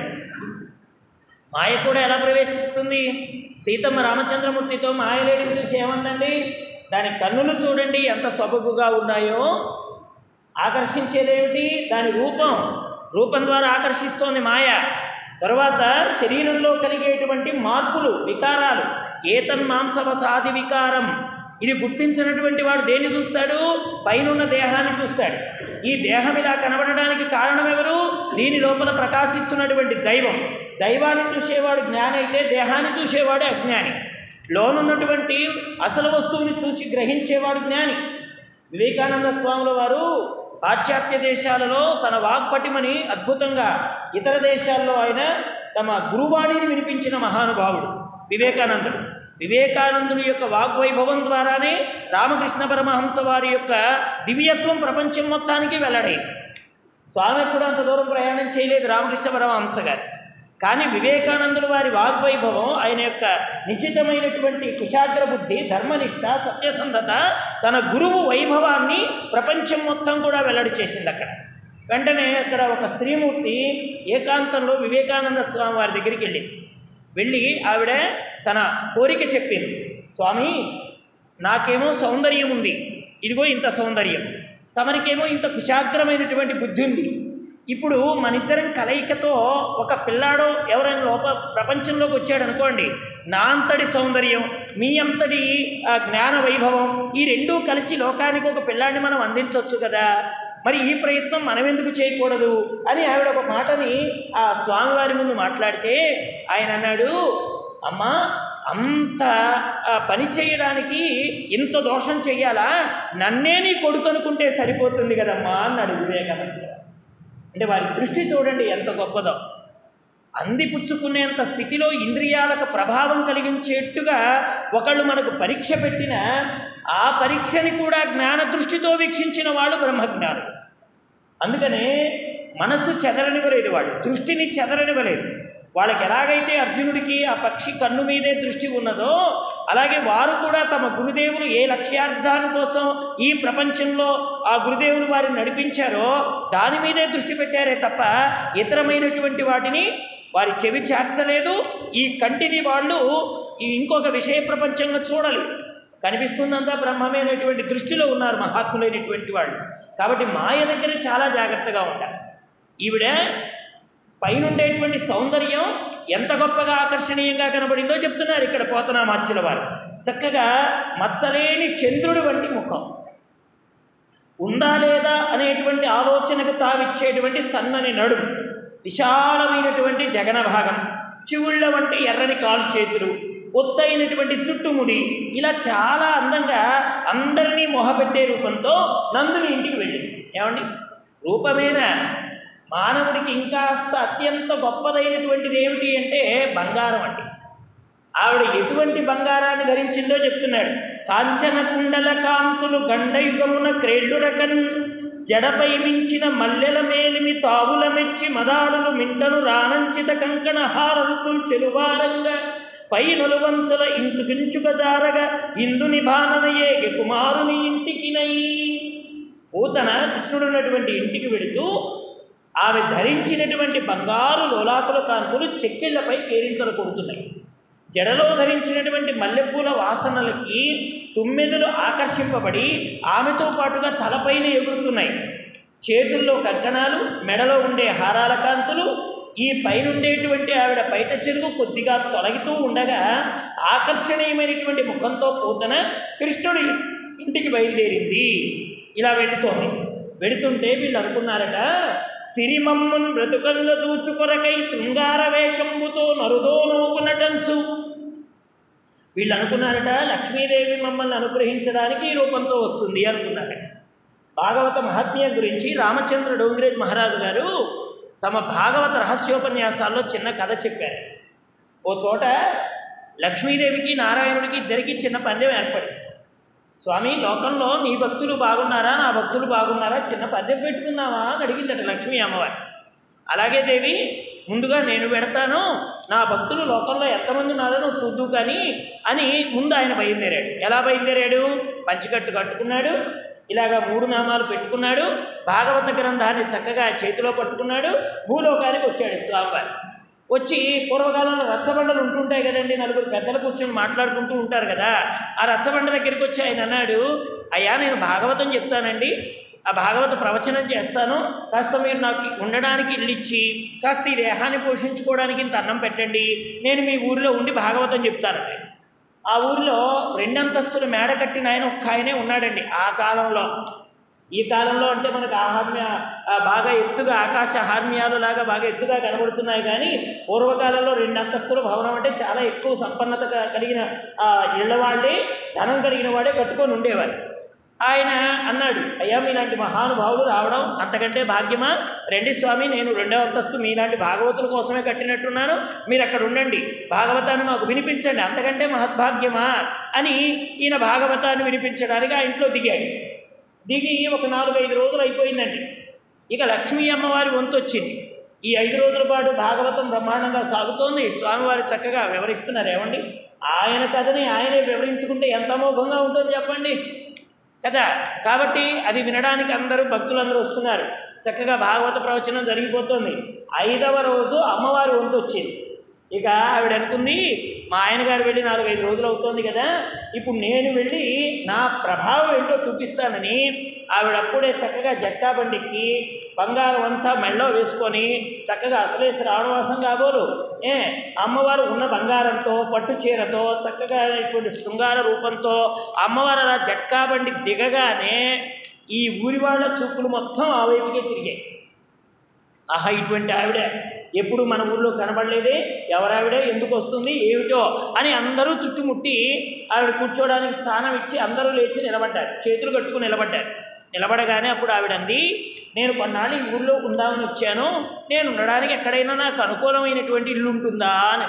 మాయ కూడా ఎలా ప్రవేశిస్తుంది సీతమ్మ రామచంద్రమూర్తితో మాయలేడిని చూసి ఏమందండి దాని కన్నులు చూడండి ఎంత సొబగుగా ఉన్నాయో ఆకర్షించేదేమిటి దాని రూపం రూపం ద్వారా ఆకర్షిస్తోంది మాయ తర్వాత శరీరంలో కలిగేటువంటి మార్పులు వికారాలు ఏతన్మాంసవసాది వికారం ఇది గుర్తించినటువంటి వాడు దేన్ని చూస్తాడు పైనున్న దేహాన్ని చూస్తాడు ఈ దేహం ఇలా కనబడడానికి కారణం ఎవరు దీని లోపల ప్రకాశిస్తున్నటువంటి దైవం దైవాన్ని చూసేవాడు జ్ఞాని అయితే దేహాన్ని చూసేవాడు అజ్ఞాని లోనున్నటువంటి అసలు వస్తువుని చూసి గ్రహించేవాడు జ్ఞాని వివేకానంద స్వాముల వారు పాశ్చాత్య దేశాలలో తన వాగ్పటిమని అద్భుతంగా ఇతర దేశాల్లో ఆయన తమ గురువాణిని వినిపించిన మహానుభావుడు వివేకానందుడు వివేకానందుని యొక్క వాగ్వైభవం ద్వారానే రామకృష్ణ పరమహంస వారి యొక్క దివ్యత్వం ప్రపంచం మొత్తానికి వెల్లడై స్వామి కూడా అంత దూరం ప్రయాణం చేయలేదు రామకృష్ణ పరమహంస గారు కానీ వివేకానందుల వారి వాగ్వైభవం ఆయన యొక్క నిశితమైనటువంటి కుశాగ్ర బుద్ధి ధర్మనిష్ట సత్యసంధత తన గురువు వైభవాన్ని ప్రపంచం మొత్తం కూడా వెల్లడి చేసింది అక్కడ వెంటనే అక్కడ ఒక స్త్రీమూర్తి ఏకాంతంలో వివేకానంద స్వామి వారి దగ్గరికి వెళ్ళింది వెళ్ళి ఆవిడ తన కోరిక చెప్పింది స్వామి నాకేమో సౌందర్యం ఉంది ఇదిగో ఇంత సౌందర్యం తమరికేమో ఇంత కుశాగ్రమైనటువంటి బుద్ధి ఉంది ఇప్పుడు మనిద్దరం కలయికతో ఒక పిల్లాడో ఎవరైనా లోప ప్రపంచంలోకి వచ్చాడు అనుకోండి నా అంతటి సౌందర్యం మీ అంతటి ఆ, జ్ఞాన వైభవం ఈ రెండూ కలిసి లోకానికి ఒక పిల్లాడిని మనం అందించవచ్చు కదా మరి ఈ ప్రయత్నం మనం ఎందుకు చేయకూడదు అని ఆవిడ ఒక మాటని ఆ స్వామివారి ముందు మాట్లాడితే ఆయన అన్నాడు అమ్మా అంత ఆ, పని చేయడానికి ఇంత దోషం చెయ్యాలా నన్నే నీ కొడుకు అనుకుంటే సరిపోతుంది కదమ్మా అన్నాడు వివేకానంద అంటే వారి దృష్టి చూడండి ఎంత గొప్పదో అందిపుచ్చుకునేంత స్థితిలో ఇంద్రియాలకు ప్రభావం కలిగించేట్టుగా ఒకళ్ళు మనకు పరీక్ష పెట్టిన ఆ పరీక్షని కూడా జ్ఞాన దృష్టితో వీక్షించిన వాళ్ళు బ్రహ్మజ్ఞానులు అందుకనే మనస్సు చెదరనివ్వలేదు వాళ్ళు దృష్టిని చెదరనివ్వలేదు వాళ్ళకి ఎలాగైతే అర్జునుడికి ఆ పక్షి కన్ను మీదే దృష్టి ఉన్నదో అలాగే వారు కూడా తమ గురుదేవులు ఏ లక్ష్యార్థాని కోసం ఈ ప్రపంచంలో ఆ గురుదేవులు వారిని నడిపించారో దాని మీదే దృష్టి పెట్టారే తప్ప ఇతరమైనటువంటి వాటిని వారి చెవి చేర్చలేదు ఈ కంటిని వాళ్ళు ఈ ఇంకొక విషయ ప్రపంచంగా చూడలేదు కనిపిస్తుందంతా బ్రహ్మమే అనేటువంటి దృష్టిలో ఉన్నారు మహాత్ములైనటువంటి వాళ్ళు కాబట్టి మాయ దగ్గర చాలా జాగ్రత్తగా ఉండాలి ఈవిడ పైనుండేటువంటి సౌందర్యం ఎంత గొప్పగా ఆకర్షణీయంగా కనబడిందో చెప్తున్నారు ఇక్కడ పోతనామార్చుల వారు చక్కగా మచ్చలేని చంద్రుడి వంటి ముఖం ఉందా లేదా అనేటువంటి ఆలోచనకు తావిచ్చేటువంటి సన్నని నడుము విశాలమైనటువంటి జగన భాగం చివుళ్ళ వంటి ఎర్రని కాలు చేతులు ఒత్తైనటువంటి చుట్టుముడి ఇలా చాలా అందంగా అందరినీ మొహపెట్టే రూపంతో నందుని ఇంటికి వెళ్ళింది ఏమండి రూపమేనా మానవుడికి ఇంకాస్త అత్యంత గొప్పదైనటువంటిది ఏమిటి అంటే బంగారం అండి ఆవిడ ఎటువంటి బంగారాన్ని ధరించిందో చెప్తున్నాడు కాంచన కుండల కాంతులు గండయుగమున క్రేళ్ళు రకన్ జడపై మించిన మల్లెల మేలిమి తావుల మెచ్చి మదాడులు మింటను రానంచిత కంకణ హారరుతులు చెలువారంగా పై నలువంచుల ఇంచుకించుక జారగా ఇందుని భాననయే కుమారుని ఇంటికినై పూతన కృష్ణుడున్నటువంటి ఇంటికి వెళుతూ ఆమె ధరించినటువంటి బంగారు లోలాకుల కాంతులు చెక్కిళ్లపై కేరింతలు కొడుతున్నాయి జడలో ధరించినటువంటి మల్లెపూల వాసనలకి తుమ్మెదలు ఆకర్షింపబడి ఆమెతో పాటుగా తలపైన ఎగురుతున్నాయి చేతుల్లో కంకణాలు మెడలో ఉండే హారాల కాంతులు ఈ పైనుండేటువంటి ఆవిడ బయట చెరుగు కొద్దిగా తొలగుతూ ఉండగా ఆకర్షణీయమైనటువంటి ముఖంతో పూతన కృష్ణుడి ఇంటికి బయలుదేరింది ఇలా వెళుతోంది వెడుతుంటే వీళ్ళు అనుకున్నారట సిరిమమ్మున్ బ్రతుకంగ చూచుకొరకై శృంగార వేషంబుతో నరుదో నవ్వుకున్నటంచు వీళ్ళు అనుకున్నారట లక్ష్మీదేవి మమ్మల్ని అనుగ్రహించడానికి ఈ రూపంతో వస్తుంది అనుకున్నారట భాగవత మహాత్మ్య గురించి రామచంద్ర డోంగ్రేజ్ మహారాజు గారు తమ భాగవత రహస్యోపన్యాసాల్లో చిన్న కథ చెప్పారు ఓ చోట లక్ష్మీదేవికి నారాయణుడికి ఇద్దరికి చిన్న పందెం ఏర్పడింది స్వామి లోకంలో నీ భక్తులు బాగున్నారా నా భక్తులు బాగున్నారా చిన్న పద్యం పెట్టుకుందామా అని అడిగిందట లక్ష్మీ అమ్మవారు అలాగే దేవి ముందుగా నేను పెడతాను నా భక్తులు లోకంలో ఎంతమంది ఉన్నారో నువ్వు చూద్దు కానీ అని ముందు ఆయన బయలుదేరాడు ఎలా బయలుదేరాడు పంచికట్టు కట్టుకున్నాడు ఇలాగా మూడు నామాలు పెట్టుకున్నాడు భాగవత గ్రంథాన్ని చక్కగా చేతిలో పట్టుకున్నాడు భూలోకానికి వచ్చాడు స్వామివారి వచ్చి పూర్వకాలంలో రచ్చబండలు ఉంటుంటాయి కదండి నలుగురు పెద్దలు కూర్చొని మాట్లాడుకుంటూ ఉంటారు కదా ఆ రచ్చబండ దగ్గరికి వచ్చి ఆయన అన్నాడు అయ్యా నేను భాగవతం చెప్తానండి ఆ భాగవత ప్రవచనం చేస్తాను కాస్త మీరు నాకు ఉండడానికి ఇల్లు ఇచ్చి కాస్త ఈ దేహాన్ని పోషించుకోవడానికి ఇంత అన్నం పెట్టండి నేను మీ ఊరిలో ఉండి భాగవతం చెప్తానండి ఆ ఊరిలో రెండంతస్తుల మేడ కట్టిన ఆయన ఒక్క ఆయనే ఉన్నాడండి ఆ కాలంలో ఈ కాలంలో అంటే మనకు ఆహార్మ్య ఆ బాగా ఎత్తుగా ఆకాశ హార్మ్యాలు లాగా బాగా ఎత్తుగా కనబడుతున్నాయి కానీ పూర్వకాలంలో రెండు అంతస్తుల భవనం అంటే చాలా ఎక్కువ సంపన్నత క- కలిగిన ఆ ఇళ్ల వాళ్ళే ధనం కలిగిన వాడే కట్టుకొని ఉండేవారు ఆయన అన్నాడు అయ్యా మీలాంటి మహానుభావులు రావడం అంతకంటే భాగ్యమా రండి స్వామి నేను రెండవ అంతస్తు మీలాంటి భాగవతుల కోసమే కట్టినట్టున్నాను మీరు అక్కడ ఉండండి భాగవతాన్ని మాకు వినిపించండి అంతకంటే మహద్భాగ్యమా అని ఈయన భాగవతాన్ని వినిపించడానికి ఆ ఇంట్లో దిగాడు దిగి ఒక నాలుగు ఐదు రోజులు అయిపోయిందండి ఇక లక్ష్మీ అమ్మవారి వంతు వచ్చింది ఈ ఐదు రోజుల పాటు భాగవతం బ్రహ్మాండంగా సాగుతోంది స్వామివారు చక్కగా వివరిస్తున్నారు ఏమండి ఆయన కథని ఆయనే వివరించుకుంటే ఎంత అమోఘంగా ఉంటుందో చెప్పండి కదా కాబట్టి అది వినడానికి అందరూ భక్తులందరూ వస్తున్నారు చక్కగా భాగవత ప్రవచనం జరిగిపోతుంది ఐదవ రోజు అమ్మవారి వంతు వచ్చింది ఇక ఆవిడ అనుకుంది మా ఆయన గారు వెళ్ళి నాలుగైదు రోజులు అవుతోంది కదా ఇప్పుడు నేను వెళ్ళి నా ప్రభావం ఏంటో చూపిస్తానని ఆవిడ అప్పుడే చక్కగా జక్కా బండికి బంగారం అంతా మెళ్ళో వేసుకొని చక్కగా అసలే శ్రావణవాసం కాబోలు ఏ అమ్మవారు ఉన్న బంగారంతో పట్టు చీరతో చక్కగా ఇటువంటి శృంగార రూపంతో అమ్మవారు అలా జట్కా బండి దిగగానే ఈ ఊరి వాళ్ళ చూపులు మొత్తం ఆ వైపుకే తిరిగాయి ఆహా ఇటువంటి ఆవిడ ఎప్పుడు మన ఊర్లో కనబడలేదే ఎవరావిడే ఎందుకు వస్తుంది ఏమిటో అని అందరూ చుట్టుముట్టి ఆవిడ కూర్చోవడానికి స్థానం ఇచ్చి అందరూ లేచి నిలబడ్డారు చేతులు కట్టుకుని నిలబడ్డారు నిలబడగానే అప్పుడు ఆవిడ అంది నేను కొన్నాళ్ళు ఈ ఊర్లో ఉందామని వచ్చాను నేను ఉండడానికి ఎక్కడైనా నాకు అనుకూలమైనటువంటి ఇల్లు ఉంటుందా అని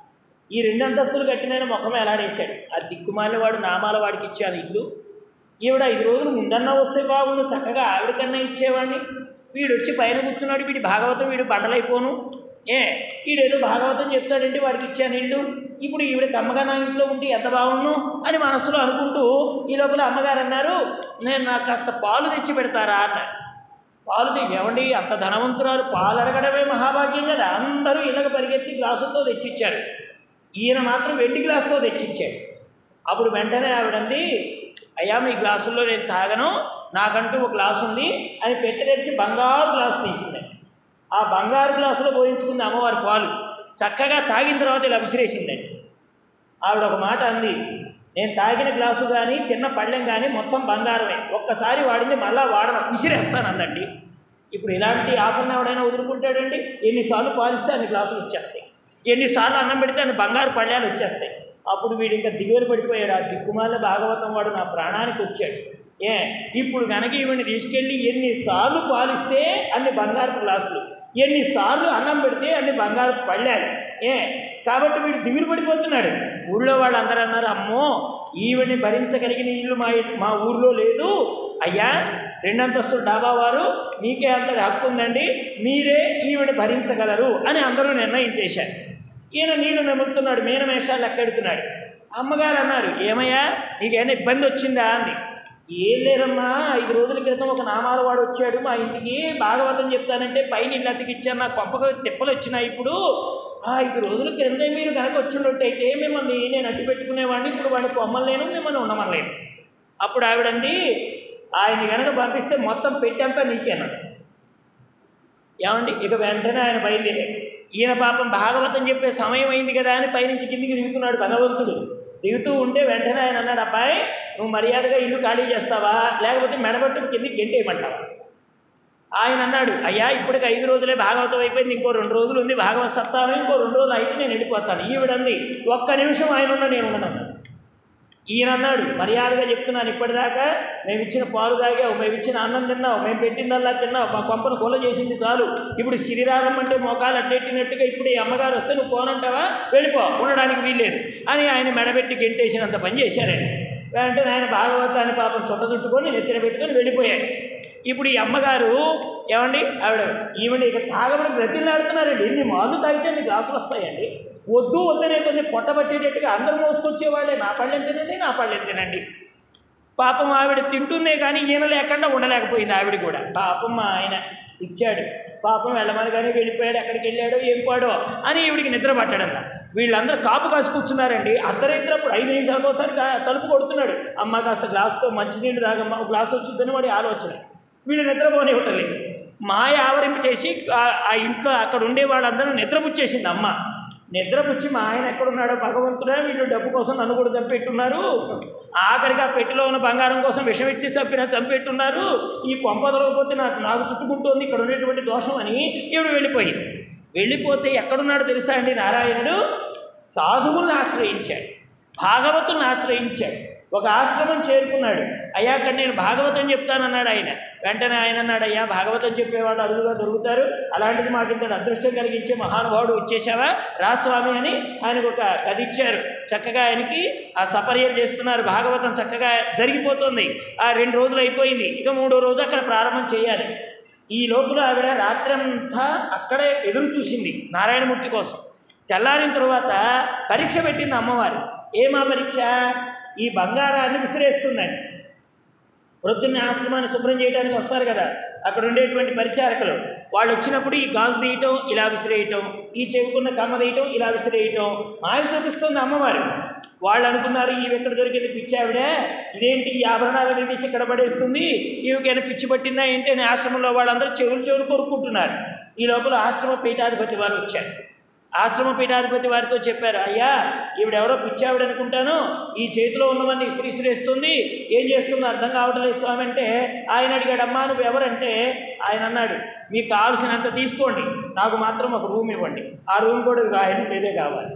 ఈ రెండు అంతస్తులు కట్టిన ముఖం ఎలాడేశాడు ఆ దిక్కుమాలిన వాడు నామాల వాడికి ఇచ్చాను ఇల్లు ఈవిడ ఐదు రోజులు ముందన్నా వస్తే బాగుండు చక్కగా ఆవిడకన్నా ఇచ్చేవాడిని వీడు వచ్చి పైన కూర్చున్నాడు వీడి భాగవతం వీడు బండలైపోను ఏ వీడేదో భాగవతం చెప్తాడంటే వాడికి ఇచ్చాను ఇల్లు ఇప్పుడు ఈవిడ కమ్మగా నా ఇంట్లో ఉంటే ఎంత బాగుండు అని మనసులో అనుకుంటూ ఈ లోపల అమ్మగారు అన్నారు నేను నాకు కాస్త పాలు తెచ్చి పెడతారా అన్నారు పాలు తెచ్చి ఏమండి అంత ధనవంతురాలు పాలు అడగడమే మహాభాగ్యం కదా అందరూ ఇళ్ళకి పరిగెత్తి గ్లాసులతో తెచ్చిచ్చారు ఈయన మాత్రం వెండి గ్లాసుతో తెచ్చిచ్చాడు అప్పుడు వెంటనే ఆవిడంది అయ్యా మీ గ్లాసుల్లో నేను తాగను నాకంటూ ఒక గ్లాసు ఉంది అని పెట్టి తెరిచి బంగారు గ్లాసు తీసింది ఆ బంగారు గ్లాసులో పోయించుకుంది అమ్మవారి పాలు చక్కగా తాగిన తర్వాత ఇలా విసిరేసిందండి ఆవిడ ఒక మాట అంది నేను తాగిన గ్లాసు కానీ తిన్న పళ్ళెం కానీ మొత్తం బంగారమే ఒక్కసారి వాడింది మళ్ళా వాడను విసిరేస్తాను అందండి ఇప్పుడు ఇలాంటి ఆఫర్ని ఎవడైనా వదులుకుంటాడండి ఎన్నిసార్లు పాలిస్తే అన్ని గ్లాసులు వచ్చేస్తాయి ఎన్నిసార్లు అన్నం పెడితే అన్ని బంగారు పళ్ళాలు వచ్చేస్తాయి అప్పుడు వీడు ఇంకా దిగువలు పడిపోయాడు ఆ దిక్కుమాల భాగవతం వాడు నా ప్రాణానికి వచ్చాడు ఏ ఇప్పుడు కనుక ఈవిని తీసుకెళ్ళి ఎన్నిసార్లు పాలిస్తే అన్ని బంగారు గ్లాసులు ఎన్నిసార్లు అన్నం పెడితే అన్ని బంగారు పళ్ళారు ఏ కాబట్టి వీడు దిగులు పడిపోతున్నాడు ఊళ్ళో వాళ్ళందరూ అన్నారు అమ్మో ఈవిని భరించగలిగిన ఇల్లు మా మా ఊర్లో లేదు అయ్యా రెండంతస్తుల డాబా వారు మీకే అంతటి హక్కు ఉందండి మీరే ఈవిడ భరించగలరు అని అందరూ నిర్ణయించేశారు ఈయన నీళ్లు నమ్ముతున్నాడు మీనమేషాలు లెక్కెడుతున్నాడు అమ్మగారు అన్నారు ఏమయ్యా నీకేమైనా ఇబ్బంది వచ్చిందా అంది ఏం లేదమ్మా ఐదు రోజుల క్రితం ఒక నామాల వాడు వచ్చాడు మా ఇంటికి భాగవతం చెప్తానంటే పైన ఇల్లు అతికిచ్చాను నా కొంపకు తిప్పలు వచ్చినాయి ఇప్పుడు ఆ ఐదు రోజుల క్రిందే మీరు కనుక వచ్చినట్టయితే మిమ్మల్ని నేను అడ్డు పెట్టుకునేవాడిని ఇప్పుడు వాడిని పొమ్మలేను మిమ్మల్ని ఉండమనలేను అప్పుడు ఆవిడంది ఆయన కనుక పంపిస్తే మొత్తం పెట్టంతా నీకేనా ఏమండి ఇక వెంటనే ఆయన బయలుదేరాడు ఈయన పాపం భాగవతం చెప్పే సమయం అయింది కదా అని పైనుంచి కిందికి దిగుతున్నాడు భగవంతుడు దిగుతూ ఉంటే వెంటనే ఆయన అన్నాడు అబ్బాయి నువ్వు మర్యాదగా ఇల్లు ఖాళీ చేస్తావా లేకపోతే మెడబట్టుకు కిందికి గెంటేయమంటావా ఆయన అన్నాడు అయ్యా ఇప్పటికి ఐదు రోజులే భాగవతం అయిపోయింది ఇంకో రెండు రోజులు ఉంది భాగవత సప్తాహం ఇంకో రెండు రోజులు అయితే నేను వెళ్ళిపోతాను ఈవిడంది ఒక్క నిమిషం ఆయన ఉన్న నేను ఉండను ఈయన అన్నాడు మర్యాదగా చెప్తున్నాను ఇప్పటిదాకా మేము ఇచ్చిన పాలు తాగావు మేము ఇచ్చిన అన్నం తిన్నావు మేము పెట్టిందల్లా తిన్నావు మా కొంపను కొల చేసింది చాలు ఇప్పుడు శ్రీరామం అంటే మోకాలు అడ్డెట్టినట్టుగా ఇప్పుడు ఈ అమ్మగారు వస్తే నువ్వు పోనంటావా వెళ్ళిపో ఉండడానికి వీల్లేదు అని ఆయన మెడబెట్టి గెంటేసినంత పని చేశారండి వెంటనే ఆయన భాగవతాన్ని పాపం చుట్ట చుట్టుకొని నెత్తిన పెట్టుకొని వెళ్ళిపోయాడు ఇప్పుడు ఈ అమ్మగారు ఏమండి ఆవిడ ఈవిడ ఇక తాగమని బ్రతిలాడుతున్నారండి ఎన్ని మాలు తాగితే ఎన్ని గ్లాసులు వస్తాయండి వద్దు వద్దనే కొన్ని పొట్టబట్టేటట్టుగా అందరూ మోసుకొచ్చేవాళ్ళే నా పళ్ళెం తినండి నా పళ్ళెం తినండి పాపం ఆవిడ తింటుందే కానీ ఈయన లేకుండా ఉండలేకపోయింది ఆవిడ కూడా పాపం మా ఆయన ఇచ్చాడు పాపం వెళ్ళమని కానీ వెళ్ళిపోయాడు ఎక్కడికి వెళ్ళాడో ఏం పాడో అని ఈవిడికి నిద్ర పట్టడంలా వీళ్ళందరూ కాపు కాసి కూర్చున్నారండి అర్ధరైతున్నప్పుడు ఐదు నిమిషాలకు ఒకసారి గా- తలుపు కొడుతున్నాడు అమ్మ కాస్త గ్లాస్తో మంచినీళ్ళు తాగమ్మ ఒక గ్లాస్ వచ్చిందని వాడి ఆలోచన వీళ్ళు నిద్రపోనివ్వటం లేదు మాయ ఆవరింపు చేసి ఆ- ఆ ఇంట్లో అక్కడ ఉండే వాళ్ళందరూ నిద్రపుచ్చేసింది అమ్మ నిద్రపుచ్చి మా ఆయన ఎక్కడున్నాడో భగవంతుడా వీళ్ళు డబ్బు కోసం నన్ను కూడా చంపెట్టున్నారు ఆఖరికి ఆ పెట్టెలో ఉన్న బంగారం కోసం విషం ఇచ్చి చంపినా చంపెట్టున్నారు ఈ కొంప దొరకపోతే నాకు నాకు చుట్టుకుంటోంది ఇక్కడ ఉండేటువంటి దోషం అని ఈవిడ వెళ్ళిపోయింది వెళ్ళిపోతే ఎక్కడున్నాడో తెలుసా అండి నారాయణుడు సాధువులను ఆశ్రయించాడు భాగవతులను ఆశ్రయించాడు ఒక ఆశ్రమం చేరుకున్నాడు అయ్యా అక్కడ నేను భాగవతం చెప్తానన్నాడు ఆయన వెంటనే ఆయన అన్నాడు అయ్యా భాగవతం చెప్పేవాళ్ళు అరుదుగా దొరుకుతారు అలాంటిది మాకు ఇంత అదృష్టం కలిగించే మహానుభావుడు వచ్చేసావా రా స్వామి అని ఆయనకు ఒక గది ఇచ్చారు చక్కగా ఆయనకి ఆ సపర్యలు చేస్తున్నారు భాగవతం చక్కగా జరిగిపోతుంది ఆ రెండు రోజులు అయిపోయింది ఇక మూడో రోజు అక్కడ ప్రారంభం చేయాలి ఈ లోపల ఆవిడ రాత్రంతా అక్కడే ఎదురు చూసింది నారాయణమూర్తి కోసం తెల్లారిన తరువాత పరీక్ష పెట్టింది అమ్మవారు ఏమా పరీక్ష ఈ బంగారాన్ని విసిరేస్తుందండి ప్రొద్దున్నే ఆశ్రమాన్ని శుభ్రం చేయడానికి వస్తారు కదా అక్కడ ఉండేటువంటి పరిచారకులు వాళ్ళు వచ్చినప్పుడు ఈ గాజు తీయటం ఇలా విసిరేయటం ఈ చెవుకున్న కమ్మ తీయటం ఇలా విసిరేయటం మాయ చూపిస్తుంది అమ్మవారు వాళ్ళు అనుకున్నారు ఈవి ఎక్కడ దొరికింది పిచ్చి ఆవిడే ఇదేంటి ఈ ఆభరణాలని తీసి ఇక్కడ పడేస్తుంది ఈవికైనా పిచ్చి పట్టిందా ఏంటి అని ఆశ్రమంలో వాళ్ళందరూ చెవులు చెవులు కొరుక్కుంటున్నారు ఈ లోపల ఆశ్రమ పీఠాధిపతి వారు వచ్చారు ఆశ్రమ పీఠాధిపతి వారితో చెప్పారు అయ్యా ఈవిడెవరో పిచ్చావిడ అనుకుంటాను ఈ చేతిలో ఉన్నవన్నీ ఇస్త్రీ ఇస్త్రేస్తుంది ఏం చేస్తుందో అర్థం కావడం లేదు స్వామి అంటే ఆయన అడిగాడు అమ్మా నువ్వు ఎవరంటే ఆయన అన్నాడు మీకు కావాల్సినంత తీసుకోండి నాకు మాత్రం ఒక రూమ్ ఇవ్వండి ఆ రూమ్ కూడా ఇదిగో ఆయన ఉండేదే కావాలి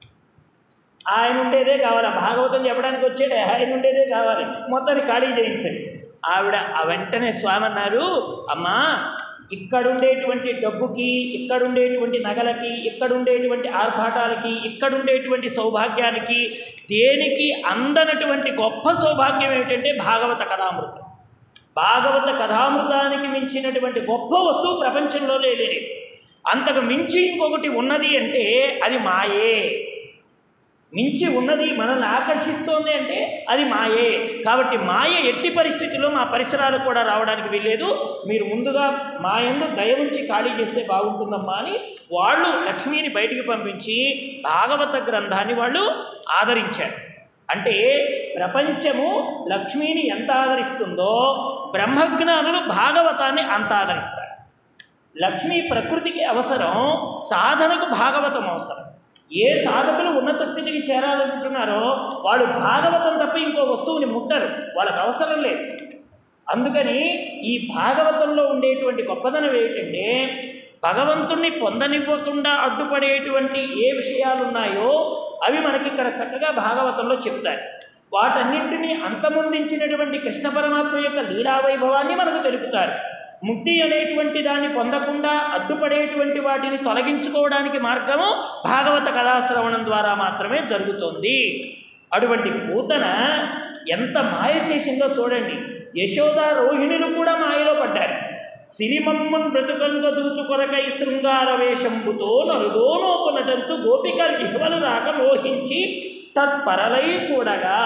ఆయన ఉండేదే కావాలి భాగవతం చెప్పడానికి వచ్చాడే ఆయన ఉండేదే కావాలి మొత్తాన్ని ఖాళీ చేయించండి ఆవిడ ఆ వెంటనే స్వామి అన్నారు అమ్మా ఇక్కడుండేటువంటి డబ్బుకి ఇక్కడుండేటువంటి నగలకి ఇక్కడుండేటువంటి ఆర్భాటాలకి ఇక్కడుండేటువంటి సౌభాగ్యానికి దేనికి అందనటువంటి గొప్ప సౌభాగ్యం ఏమిటంటే భాగవత కథామృతం భాగవత కథామృతానికి మించినటువంటి గొప్ప వస్తువు ప్రపంచంలో లేదు అంతకు మించి ఇంకొకటి ఉన్నది అంటే అది మాయే మించి ఉన్నది మనల్ని ఆకర్షిస్తోంది అంటే అది మాయే కాబట్టి మాయ ఎట్టి పరిస్థితుల్లో మా పరిసరాలకు కూడా రావడానికి వీల్లేదు మీరు ముందుగా మా ఎందు దయ ఉంచి ఖాళీ చేస్తే బాగుంటుందమ్మా అని వాళ్ళు లక్ష్మిని బయటికి పంపించి భాగవత గ్రంథాన్ని వాళ్ళు ఆదరించారు అంటే ప్రపంచము లక్ష్మిని ఎంత ఆదరిస్తుందో బ్రహ్మజ్ఞానులు భాగవతాన్ని అంత ఆదరిస్తారు లక్ష్మి ప్రకృతికి అవసరం సాధనకు భాగవతం అవసరం ఏ సాధకులు ఉన్నత స్థితికి చేరాలనుకుంటున్నారో వాళ్ళు భాగవతం తప్ప ఇంకో వస్తువుని ముట్టరు వాళ్ళకి అవసరం లేదు అందుకని ఈ భాగవతంలో ఉండేటువంటి గొప్పదనం ఏమిటంటే భగవంతుణ్ణి పొందనివ్వకుండా అడ్డుపడేటువంటి ఏ విషయాలు ఉన్నాయో అవి మనకి ఇక్కడ చక్కగా భాగవతంలో చెప్తారు వాటన్నింటినీ అంతమొందించినటువంటి కృష్ణ పరమాత్మ యొక్క లీలావైభవాన్ని మనకు తెలుపుతారు ముక్తి అనేటువంటి దాన్ని పొందకుండా అడ్డుపడేటువంటి వాటిని తొలగించుకోవడానికి మార్గము భాగవత కథాశ్రవణం ద్వారా మాత్రమే జరుగుతోంది అటువంటి పూతన ఎంత మాయ చేసిందో చూడండి యశోద రోహిణులు కూడా మాయలో పడ్డారు సిరిమమ్మన్ బ్రతుకంగ దూచు కొరకై శృంగార వేషంబుతో నలుగోనోపు నటంచు గోపికలు ఇహవలు రాక మోహించి తత్పరలై చూడగా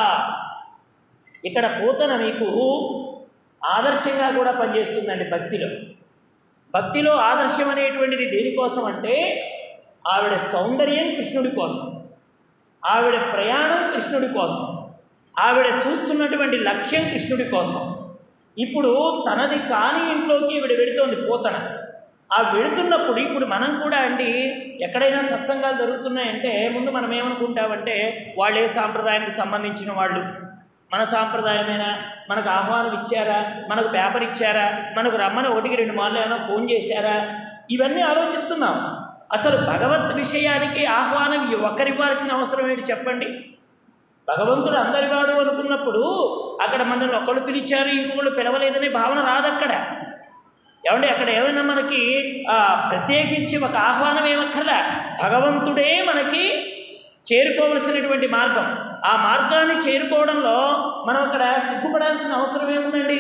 ఇక్కడ పూతన మీకు ఆదర్శంగా కూడా పనిచేస్తుందండి భక్తిలో భక్తిలో ఆదర్శం అనేటువంటిది దేనికోసం అంటే ఆవిడ సౌందర్యం కృష్ణుడి కోసం ఆవిడ ప్రయాణం కృష్ణుడి కోసం ఆవిడ చూస్తున్నటువంటి లక్ష్యం కృష్ణుడి కోసం ఇప్పుడు తనది కాని ఇంట్లోకి ఈవిడ వెడుతోంది పోతన ఆ వెళుతున్నప్పుడు ఇప్పుడు మనం కూడా అండి ఎక్కడైనా సత్సంగాలు జరుగుతున్నాయంటే ముందు మనం ఏమనుకుంటామంటే వాళ్ళే సాంప్రదాయానికి సంబంధించిన వాళ్ళు మన సాంప్రదాయమేనా మనకు ఆహ్వానం ఇచ్చారా మనకు పేపర్ ఇచ్చారా మనకు రమ్మని ఒకటికి రెండు మార్లు ఏమైనా ఫోన్ చేశారా ఇవన్నీ ఆలోచిస్తున్నాం అసలు భగవత్ విషయానికి ఆహ్వానం ఒక్కరివ్వాల్సిన అవసరం ఏంటి చెప్పండి భగవంతుడు అందరివాడు అనుకున్నప్పుడు అక్కడ మనల్ని ఒకళ్ళు పిలిచారు ఇంకొకళ్ళు పిలవలేదనే భావన రాదక్కడ ఏమంటే అక్కడ ఏమైనా మనకి ఆ, ప్రత్యేకించి ఒక ఆహ్వానం ఏమక్కర్లా భగవంతుడే మనకి చేరుకోవలసినటువంటి మార్గం ఆ మార్గాన్ని చేరుకోవడంలో మనం అక్కడ సిగ్గుపడాల్సిన అవసరం ఏముందండి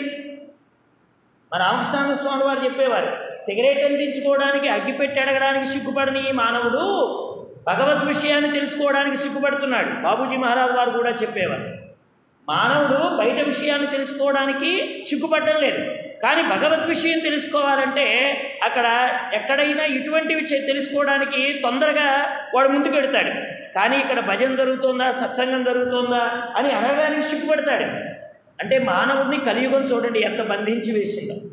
మన రామకృష్ణానంద స్వామి వారు చెప్పేవారు సిగరెట్ అందించుకోవడానికి అగ్గిపెట్టి అడగడానికి సిగ్గుపడని ఈ మానవుడు భగవద్ విషయాన్ని తెలుసుకోవడానికి సిగ్గుపడుతున్నాడు బాబూజీ మహారాజ్ వారు కూడా చెప్పేవారు మానవుడు బయట విషయాన్ని తెలుసుకోవడానికి సిగ్గుపడడం లేదు కానీ భగవద్ విషయం తెలుసుకోవాలంటే అక్కడ ఎక్కడైనా ఇటువంటివి చే- తెలుసుకోవడానికి తొందరగా వాడు ముందుకు వెడతాడు కానీ ఇక్కడ భజన జరుగుతుందా సత్సంగం జరుగుతుందా అని అనడానికి సిగ్గుపడతాడు అంటే మానవుడిని కలియుగం చూడండి ఎంత బంధించి వేసిందో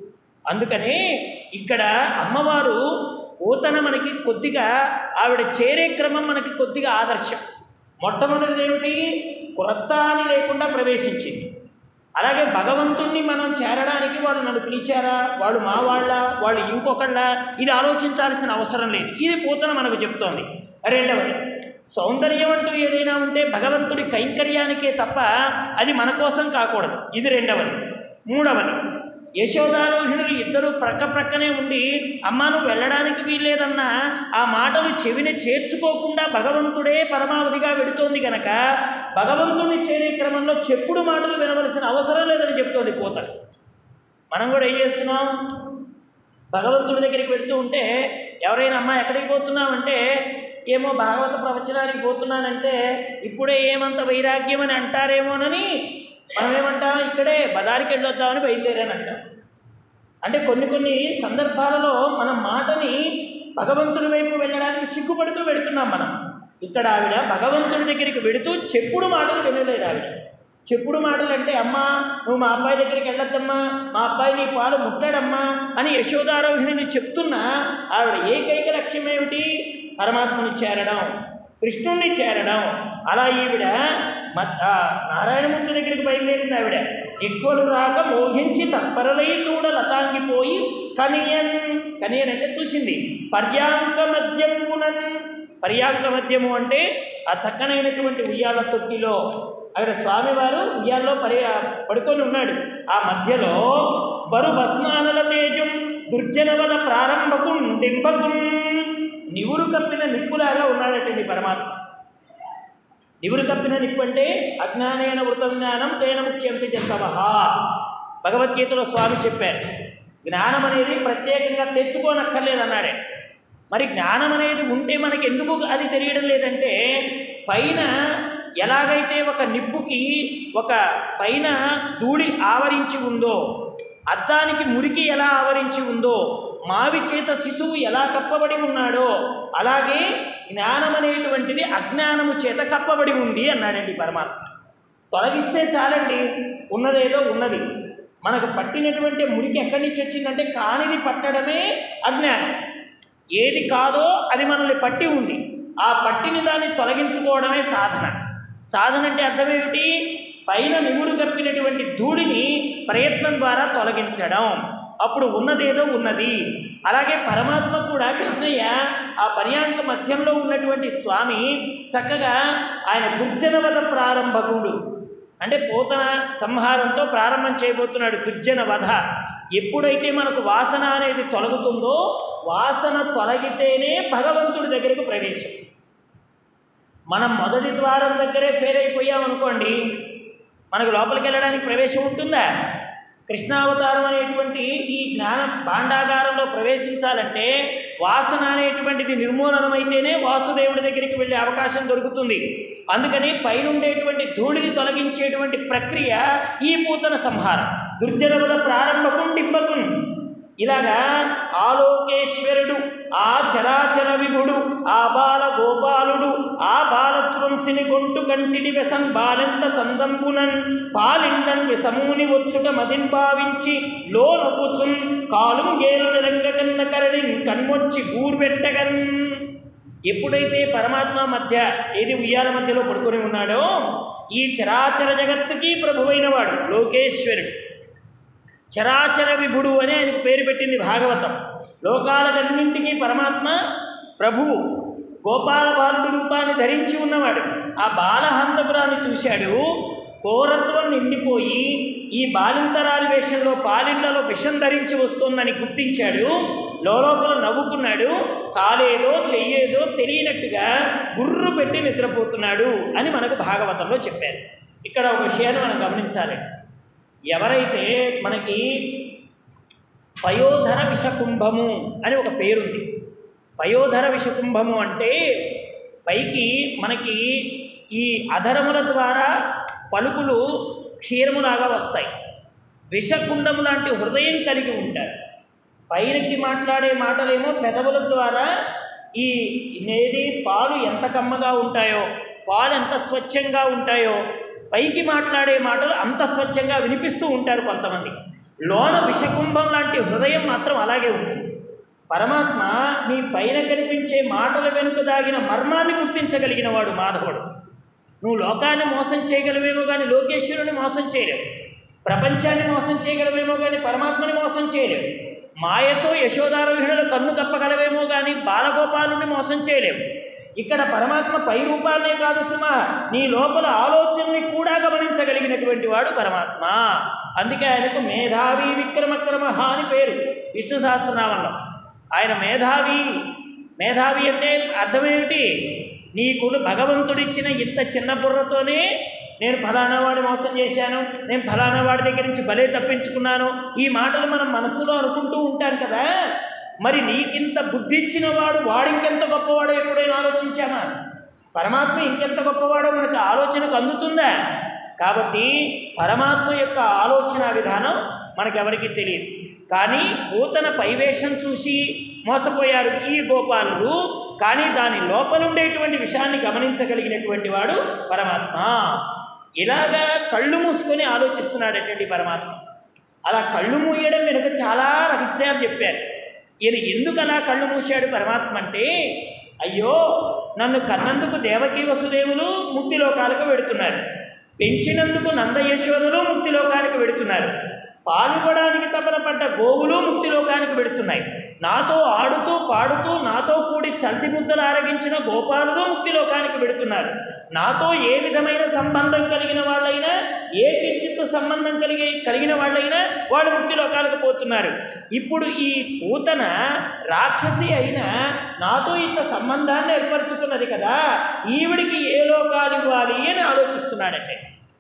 అందుకనే ఇక్కడ అమ్మవారు పోతన మనకి కొద్దిగా ఆవిడ చేరే క్రమం మనకి కొద్దిగా ఆదర్శం మొట్టమొదటిది ఏమిటి క్రొత్త అని లేకుండా ప్రవేశించింది అలాగే భగవంతుణ్ణి మనం చేరడానికి వాళ్ళు నన్ను పిలిచారా వాళ్ళు మా వాళ్ళ వాళ్ళు ఇంకొకళ్ళ ఇది ఆలోచించాల్సిన అవసరం లేదు ఇది పోతన మనకు చెప్తోంది రెండవది సౌందర్యం అంటూ ఏదైనా ఉంటే భగవంతుడి కైంకర్యానికే తప్ప అది మన కోసం కాకూడదు ఇది రెండవది మూడవది యశోదారోహిణులు ఇద్దరు ప్రక్క ప్రక్కనే ఉండి అమ్మ నువ్వు వెళ్ళడానికి వీల్లేదన్నా ఆ మాటలు చెవిని చేర్చుకోకుండా భగవంతుడే పరమావధిగా వెడుతోంది గనక భగవంతుడిని చేరే క్రమంలో చెప్పుడు మాటలు వినవలసిన అవసరం లేదని చెప్తోంది పోత మనం కూడా ఏం చేస్తున్నాం భగవంతుడి దగ్గరికి వెళుతూ ఉంటే ఎవరైనా అమ్మ ఎక్కడికి పోతున్నామంటే ఏమో భాగవత ప్రవచనానికి పోతున్నానంటే ఇప్పుడే ఏమంత వైరాగ్యం అని అంటారేమోనని మనం ఏమంటాం ఇక్కడే బదారికి వెళ్ళొద్దామని బయలుదేరాని అంటాం అంటే కొన్ని కొన్ని సందర్భాలలో మన మాటని భగవంతుడి వైపు వెళ్ళడానికి సిగ్గుపడుతూ వెళుతున్నాం మనం ఇక్కడ ఆవిడ భగవంతుడి దగ్గరికి వెడుతూ చెప్పుడు మాటలు వినలేదు ఆవిడ చెప్పుడు మాటలు అంటే అమ్మా నువ్వు మా అబ్బాయి దగ్గరికి వెళ్ళొద్దమ్మా మా అబ్బాయి నీ పాలు ముట్టాడమ్మా అని యశోదారోహిణిని చెప్తున్నా ఆవిడ ఏకైక లక్ష్యం ఏమిటి పరమాత్మని చేరడం కృష్ణుణ్ణి చేరడం అలా ఈవిడ మత్ ఆ నారాయణమూర్తి దగ్గరికి బయలుదేరింది ఆవిడ ఎక్కువలు రాక మోహించి తత్పరలై చూడ లతాంగిపోయి కనియన్ కనియన్ అంటే చూసింది పర్యాంక మధ్యమునన్ పర్యాంక మధ్యము అంటే ఆ చక్కనైనటువంటి ఉయ్యాల తొట్టిలో అక్కడ స్వామివారు ఉయ్యాల్లో పరి పడుకొని ఉన్నాడు ఆ మధ్యలో బరు భస్మానల తేజం దుర్జనవద ప్రారంభకుం డింబకుం నివురు కప్పిన నిప్పులాగా ఉన్నాడటండి పరమాత్మ నివురు కప్పిన నిప్పు అంటే అజ్ఞానైన వృత జ్ఞానం తేన ముఖ్యంతి చెత్తవ భగవద్గీతలో స్వామి చెప్పారు జ్ఞానం అనేది ప్రత్యేకంగా తెచ్చుకోనక్కర్లేదన్నాడే మరి జ్ఞానం అనేది ఉంటే మనకి ఎందుకు అది తెలియడం లేదంటే పైన ఎలాగైతే ఒక నిప్పుకి ఒక పైన ధూళి ఆవరించి ఉందో అద్దానికి మురికి ఎలా ఆవరించి ఉందో మావి చేత శిశువు ఎలా కప్పబడి ఉన్నాడో అలాగే జ్ఞానం అనేటువంటిది అజ్ఞానము చేత కప్పబడి ఉంది అన్నాడండి పరమాత్మ తొలగిస్తే చాలండి ఉన్నదేదో ఉన్నది మనకు పట్టినటువంటి మురికి ఎక్కడి నుంచి వచ్చిందంటే కానిది పట్టడమే అజ్ఞానం ఏది కాదో అది మనల్ని పట్టి ఉంది ఆ పట్టిన దాన్ని తొలగించుకోవడమే సాధన సాధన అంటే అర్థం ఏమిటి పైన నిమురు కప్పినటువంటి ధూళిని ప్రయత్నం ద్వారా తొలగించడం అప్పుడు ఉన్నదేదో ఉన్నది అలాగే పరమాత్మ కూడా కృష్ణయ్య ఆ పర్యాంక మధ్యంలో ఉన్నటువంటి స్వామి చక్కగా ఆయన దుర్జనవద ప్రారంభకుడు అంటే పోతన సంహారంతో ప్రారంభం చేయబోతున్నాడు దుర్జన వధ ఎప్పుడైతే మనకు వాసన అనేది తొలగుతుందో వాసన తొలగితేనే భగవంతుడి దగ్గరకు ప్రవేశం మనం మొదటి ద్వారం దగ్గరే ఫెయిల్ అయిపోయామనుకోండి మనకు లోపలికి వెళ్ళడానికి ప్రవేశం ఉంటుందా కృష్ణావతారం అనేటువంటి ఈ జ్ఞాన భాండాగారంలో ప్రవేశించాలంటే వాసన అనేటువంటిది నిర్మూలనమైతేనే వాసుదేవుడి దగ్గరికి వెళ్ళే అవకాశం దొరుకుతుంది అందుకని పైనుండేటువంటి ధూళిని తొలగించేటువంటి ప్రక్రియ ఈ పూతన సంహారం దుర్జనవద ప్రారంభకుం డింబకుం ఇలాగా ఆలోకేశ్వరుడు ఆ చరాచర విభుడు ఆ బాల గోపాలుడు ఆ బాలత్వంసిని గొంటు కంటిడి వెసం బాలెంత చందంబునన్ పాలిండన్ విసమూని వచ్చుట మదిన్ భావించి లోనపుచున్ కాలుంగేలు నిరంగకన్న కరడిన్ కన్మొచ్చి గూర్వెట్టగన్ ఎప్పుడైతే పరమాత్మ మధ్య ఏది ఉయ్యాల మధ్యలో పడుకొని ఉన్నాడో ఈ చరాచర జగత్తుకి ప్రభువైన వాడు లోకేశ్వరుడు చరాచర విభుడు అని ఆయనకు పేరు పెట్టింది భాగవతం లోకాలకన్నింటికీ పరమాత్మ ప్రభువు గోపాల బాలుడు రూపాన్ని ధరించి ఉన్నవాడు ఆ బాలహంతపురాన్ని చూశాడు కోరత్వం నిండిపోయి ఈ బాలింతరాలి వేషంలో పాలిండ్లలో విషం ధరించి వస్తోందని గుర్తించాడు లోపల నవ్వుకున్నాడు కాలేదో చెయ్యేదో తెలియనట్టుగా గుర్రు పెట్టి నిద్రపోతున్నాడు అని మనకు భాగవతంలో చెప్పారు ఇక్కడ ఒక విషయాన్ని మనం గమనించాలి ఎవరైతే మనకి పయోధర విషకుంభము అని ఒక పేరుంది పయోధర విషకుంభము అంటే పైకి మనకి ఈ అధరముల ద్వారా పలుకులు క్షీరములాగా వస్తాయి విషకుండము లాంటి హృదయం కలిగి ఉంటారు పైనకి మాట్లాడే మాటలేమో పెదవుల ద్వారా ఈ నేది పాలు ఎంత కమ్మగా ఉంటాయో పాలు ఎంత స్వచ్ఛంగా ఉంటాయో పైకి మాట్లాడే మాటలు అంత స్వచ్ఛంగా వినిపిస్తూ ఉంటారు కొంతమంది లోన విషకుంభం లాంటి హృదయం మాత్రం అలాగే ఉంటుంది పరమాత్మ నీ పైన కనిపించే మాటల వెనుక దాగిన మర్మాన్ని గుర్తించగలిగిన వాడు మాధవుడు నువ్వు లోకాన్ని మోసం చేయగలవేమో కానీ లోకేశ్వరుని మోసం చేయలేవు ప్రపంచాన్ని మోసం చేయగలవేమో కానీ పరమాత్మని మోసం చేయలేవు మాయతో యశోదారోహిణులు కన్ను కప్పగలవేమో కానీ బాలగోపాలుని మోసం చేయలేవు ఇక్కడ పరమాత్మ పై రూపాలనే కాదు సుమా నీ లోపల ఆలోచనని కూడా గమనించగలిగినటువంటి వాడు పరమాత్మ అందుకే ఆయనకు మేధావి విక్రమక్రమ అని పేరు విష్ణు సహస్రనామంలో ఆయన మేధావి మేధావి అంటే అర్థమేమిటి నీకు భగవంతుడిచ్చిన ఇంత చిన్న బుర్రతోనే నేను ఫలానా వాడి మోసం చేశాను నేను ఫలానా వాడి దగ్గర నుంచి భలే తప్పించుకున్నాను ఈ మాటలు మనం మనస్సులో అనుకుంటూ ఉంటాం కదా మరి నీకింత బుద్ధి ఇచ్చిన వాడు వాడింకెంత గొప్పవాడో ఎప్పుడైనా ఆలోచించామా పరమాత్మ ఇంకెంత గొప్పవాడో మనకు ఆలోచనకు అందుతుందా కాబట్టి పరమాత్మ యొక్క ఆలోచన విధానం మనకెవరికి తెలియదు కానీ పూతన పైవేషం చూసి మోసపోయారు ఈ గోపాలురు కానీ దాని లోపల ఉండేటువంటి విషయాన్ని గమనించగలిగినటువంటి వాడు పరమాత్మ ఇలాగా కళ్ళు మూసుకొని ఆలోచిస్తున్నాడటండి పరమాత్మ అలా కళ్ళు మూయడం వెనుక చాలా రహస్యాలు చెప్పారు ఈయన ఎందుకు అలా కళ్ళు మూసాడు పరమాత్మ అంటే అయ్యో నన్ను కన్నందుకు దేవకీ వసుదేవులు ముక్తిలోకాలకు వెడుతున్నారు పెంచినందుకు నంద యశోదలు ముక్తిలోకానికి వెడుతున్నారు పాల్గొనడానికి తపన పడ్డ గోవులు ముక్తిలోకానికి వెడుతున్నాయి నాతో ఆడుతూ పాడుతూ నాతో కూడి చల్తి ముద్దలు ఆరగించిన గోపాలులు ముక్తిలోకానికి వెడుతున్నారు నాతో ఏ విధమైన సంబంధం కలిగిన వాళ్ళైనా ఏ కించిత్తు సంబంధం కలిగి కలిగిన వాళ్ళైనా వాళ్ళు ముక్తిలోకాలకు పోతున్నారు ఇప్పుడు ఈ పూతన రాక్షసి అయినా నాతో ఇంత సంబంధాన్ని ఏర్పరచుకున్నది కదా ఈవిడికి ఏ లోకాలు ఇవ్వాలి అని ఆలోచిస్తున్నాడటే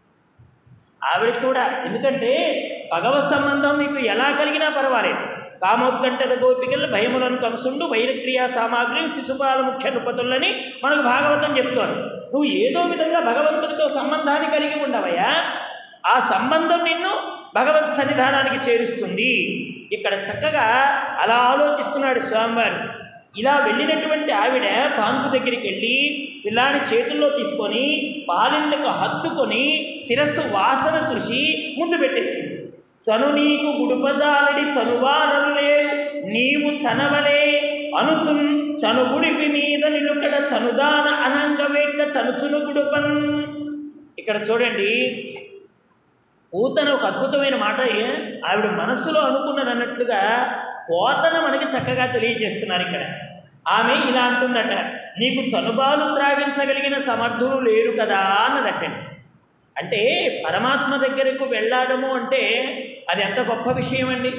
ఆవిడ కూడా ఎందుకంటే భగవత్ సంబంధం మీకు ఎలా కలిగినా పర్వాలేదు కామోత్కంఠత గోపికలు భయములను కంసుండు వైరక్రియా సామాగ్రి శిశుపాల ముఖ్య నృపతులని మనకు భాగవతం చెప్తోంది నువ్వు ఏదో విధంగా భగవంతుడితో సంబంధాన్ని కలిగి ఉండవయ్యా ఆ సంబంధం నిన్ను భగవత్ సన్నిధానానికి చేరుస్తుంది ఇక్కడ చక్కగా అలా ఆలోచిస్తున్నాడు స్వామివారు ఇలా వెళ్ళినటువంటి ఆవిడ పాన్పు దగ్గరికి వెళ్ళి పిల్లాడి చేతుల్లో తీసుకొని పాలిళ్ళకు హత్తుకొని శిరస్సు వాసన చూసి ముందు పెట్టేసింది చను నీకు గుడుపజాలడి చనువారలు లేవు నీవు చనవలే అనుచున్ చనుగుడిపి మీద నిలుకడ చనుదాన అనంగ వేట్ట చనుచును గుడుపన్ ఇక్కడ చూడండి పూతన ఒక అద్భుతమైన మాట ఆవిడ మనస్సులో అనుకున్నది అన్నట్లుగా పోతన మనకి చక్కగా తెలియజేస్తున్నారు ఇక్కడ ఆమె ఇలా అంటుందట నీకు చనుబాలు త్రాగించగలిగిన సమర్థులు లేరు కదా అన్నదటండి అంటే పరమాత్మ దగ్గరకు వెళ్ళడము అంటే అది ఎంత గొప్ప విషయం అండి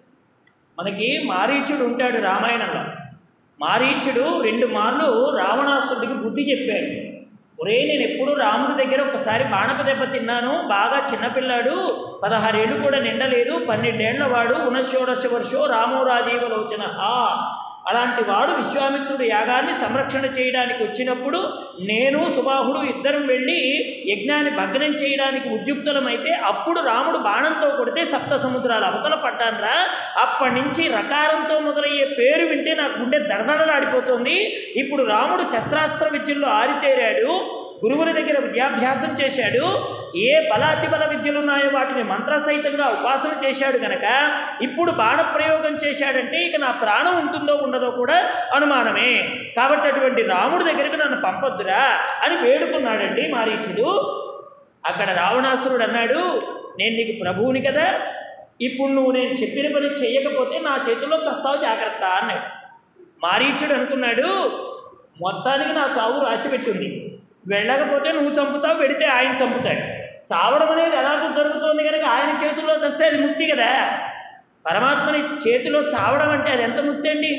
మనకి మారీచుడు ఉంటాడు రామాయణంలో మారీచుడు రెండు మార్లు రావణాసుడికి బుద్ధి చెప్పాడు ఒరే నేను ఎప్పుడు రాముడి దగ్గర ఒకసారి బాణప దెబ్బ తిన్నాను బాగా చిన్నపిల్లాడు పదహారేళ్ళు కూడా నిండలేదు పన్నెండేళ్ల వాడు ఉనషోడశ వర్షో రామో రాజీవలోచన అలాంటి వాడు విశ్వామిత్రుడు యాగాన్ని సంరక్షణ చేయడానికి వచ్చినప్పుడు నేను సుబాహుడు ఇద్దరం వెళ్ళి యజ్ఞాన్ని భగ్నం చేయడానికి ఉద్యుక్తులమైతే అప్పుడు రాముడు బాణంతో కొడితే సప్త సముద్రాలు అవతల పడ్డాన్రా అప్పటి నుంచి రకారంతో మొదలయ్యే పేరు వింటే నాకు గుండె దడదడలాడిపోతుంది ఇప్పుడు రాముడు శస్త్రాస్త్ర విద్యల్లో ఆరితేరాడు గురువుల దగ్గర విద్యాభ్యాసం చేశాడు ఏ బలాతి బల విద్యలు ఉన్నాయో వాటిని మంత్రసహితంగా ఉపాసన చేశాడు గనక ఇప్పుడు బాణప్రయోగం చేశాడంటే ఇక నా ప్రాణం ఉంటుందో ఉండదో కూడా అనుమానమే కాబట్టి అటువంటి రాముడి దగ్గరకు నన్ను పంపొద్దురా అని వేడుకున్నాడండి మారీచుడు అక్కడ రావణాసురుడు అన్నాడు నేను నీకు ప్రభువుని కదా ఇప్పుడు నువ్వు నేను చెప్పిన పని చేయకపోతే నా చేతుల్లో చస్తావు జాగ్రత్త అన్నాడు మారీచుడు అనుకున్నాడు మొత్తానికి నా చావు రాసి పెట్టింది వెళ్ళకపోతే నువ్వు చంపుతావు వెడితే ఆయన చంపుతాడు చావడం అనేది ఎలాగో జరుగుతుంది కనుక ఆయన చేతుల్లో చస్తే అది ముక్తి కదా పరమాత్మని చేతిలో చావడం అంటే అది ఎంత ముక్తి అండి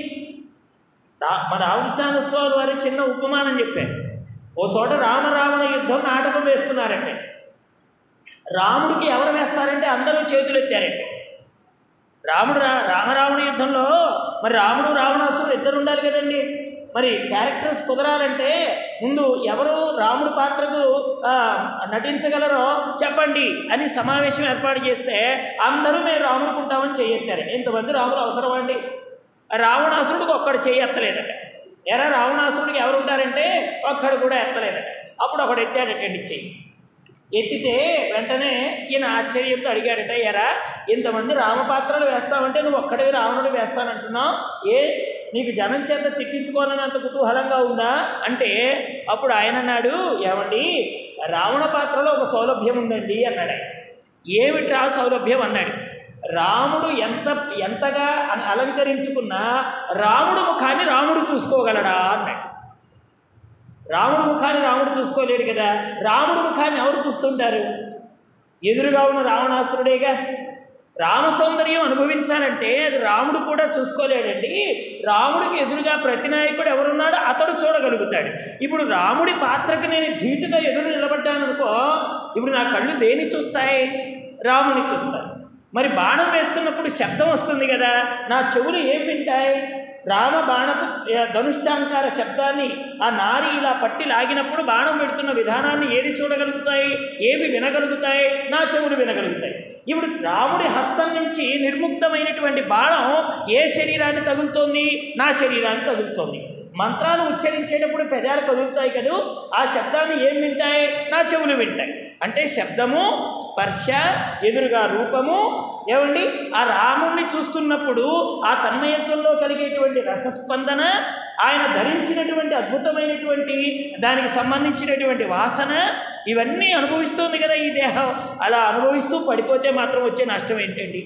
రా మా రామకృష్ణాన స్వామి వారి చిన్న ఉపమానం చెప్పారు ఓ చోట రామరావణ యుద్ధం నాటకం వేస్తున్నారంటే రాముడికి ఎవరు వేస్తారంటే అందరూ చేతులు ఎత్తారంటే రాముడు రా రామరావణ యుద్ధంలో మరి రాముడు రావణాసురుడు ఇద్దరు ఉండాలి కదండి మరి క్యారెక్టర్స్ కుదరాలంటే ముందు ఎవరు రాముడి పాత్రకు ఆ, నటించగలరో చెప్పండి అని సమావేశం ఏర్పాటు చేస్తే అందరూ మేము రాముడుకుంటామని చేయెత్తారు ఇంతమంది రాముడు అవసరం అండి రావణాసురుడికి ఒక్కడు చేయి ఎత్తలేదట ఎరా రావణాసురుడికి ఎవరు ఉంటారంటే ఒక్కడు కూడా ఎత్తలేదట అప్పుడు ఒకడు ఎత్తాడటండి చెయ్యి ఎత్తితే వెంటనే ఈయన ఆశ్చర్యంతో అడిగాడట ఎరా ఇంతమంది రామపాత్రలు వేస్తావంటే నువ్వు ఒక్కడే రావణుడు వేస్తానంటున్నావు ఏ నీకు జనం చేత తిట్టించుకోవాలని అంత కుతూహలంగా ఉందా అంటే అప్పుడు ఆయన అన్నాడు ఏమండి రావణ పాత్రలో ఒక సౌలభ్యం ఉందండి అన్నాడు ఆయన ఏమిట్రా సౌలభ్యం అన్నాడు రాముడు ఎంత ఎంతగా అన- అలంకరించుకున్నా రాముడు ముఖాన్ని రాముడు చూసుకోగలడా అన్నాడు రాముడు ముఖాన్ని రాముడు చూసుకోలేడు కదా రాముడు ముఖాన్ని ఎవరు చూస్తుంటారు ఎదురుగా ఉన్న రావణాసురుడేగా రామ సౌందర్యం అనుభవించాలంటే అది రాముడు కూడా చూసుకోలేడండి రాముడికి ఎదురుగా ప్రతి నాయకుడు ఎవరున్నాడో అతడు చూడగలుగుతాడు ఇప్పుడు రాముడి పాత్రకు నేను ధీటుగా ఎదురు నిలబడ్డాను అనుకో ఇప్పుడు నా కళ్ళు దేని చూస్తాయి రాముని చూస్తాయి మరి బాణం వేస్తున్నప్పుడు శబ్దం వస్తుంది కదా నా చెవులు ఏం వింటాయి రామ బాణపు ఏ, ధనుష్టాంకార శబ్దాన్ని ఆ నారి ఇలా పట్టి లాగినప్పుడు బాణం పెడుతున్న విధానాన్ని ఏది చూడగలుగుతాయి ఏవి వినగలుగుతాయి నా చెవులు వినగలుగుతాయి ఇప్పుడు రాముడి హస్తం నుంచి నిర్ముక్తమైనటువంటి బాణం ఏ శరీరాన్ని తగులుతోంది నా శరీరాన్ని తగులుతోంది మంత్రాలు ఉచ్చరించేటప్పుడు పెదాలు కదులుతాయి కదూ ఆ శబ్దాన్ని ఏం వింటాయి నా చెవులు వింటాయి అంటే శబ్దము స్పర్శ ఎదురుగా రూపము ఏమండి ఆ రాముణ్ణి చూస్తున్నప్పుడు ఆ తన్మయత్వంలో కలిగేటువంటి రసస్పందన ఆయన ధరించినటువంటి అద్భుతమైనటువంటి దానికి సంబంధించినటువంటి వాసన ఇవన్నీ అనుభవిస్తుంది కదా ఈ దేహం అలా అనుభవిస్తూ పడిపోతే మాత్రం వచ్చే నష్టం ఏంటండి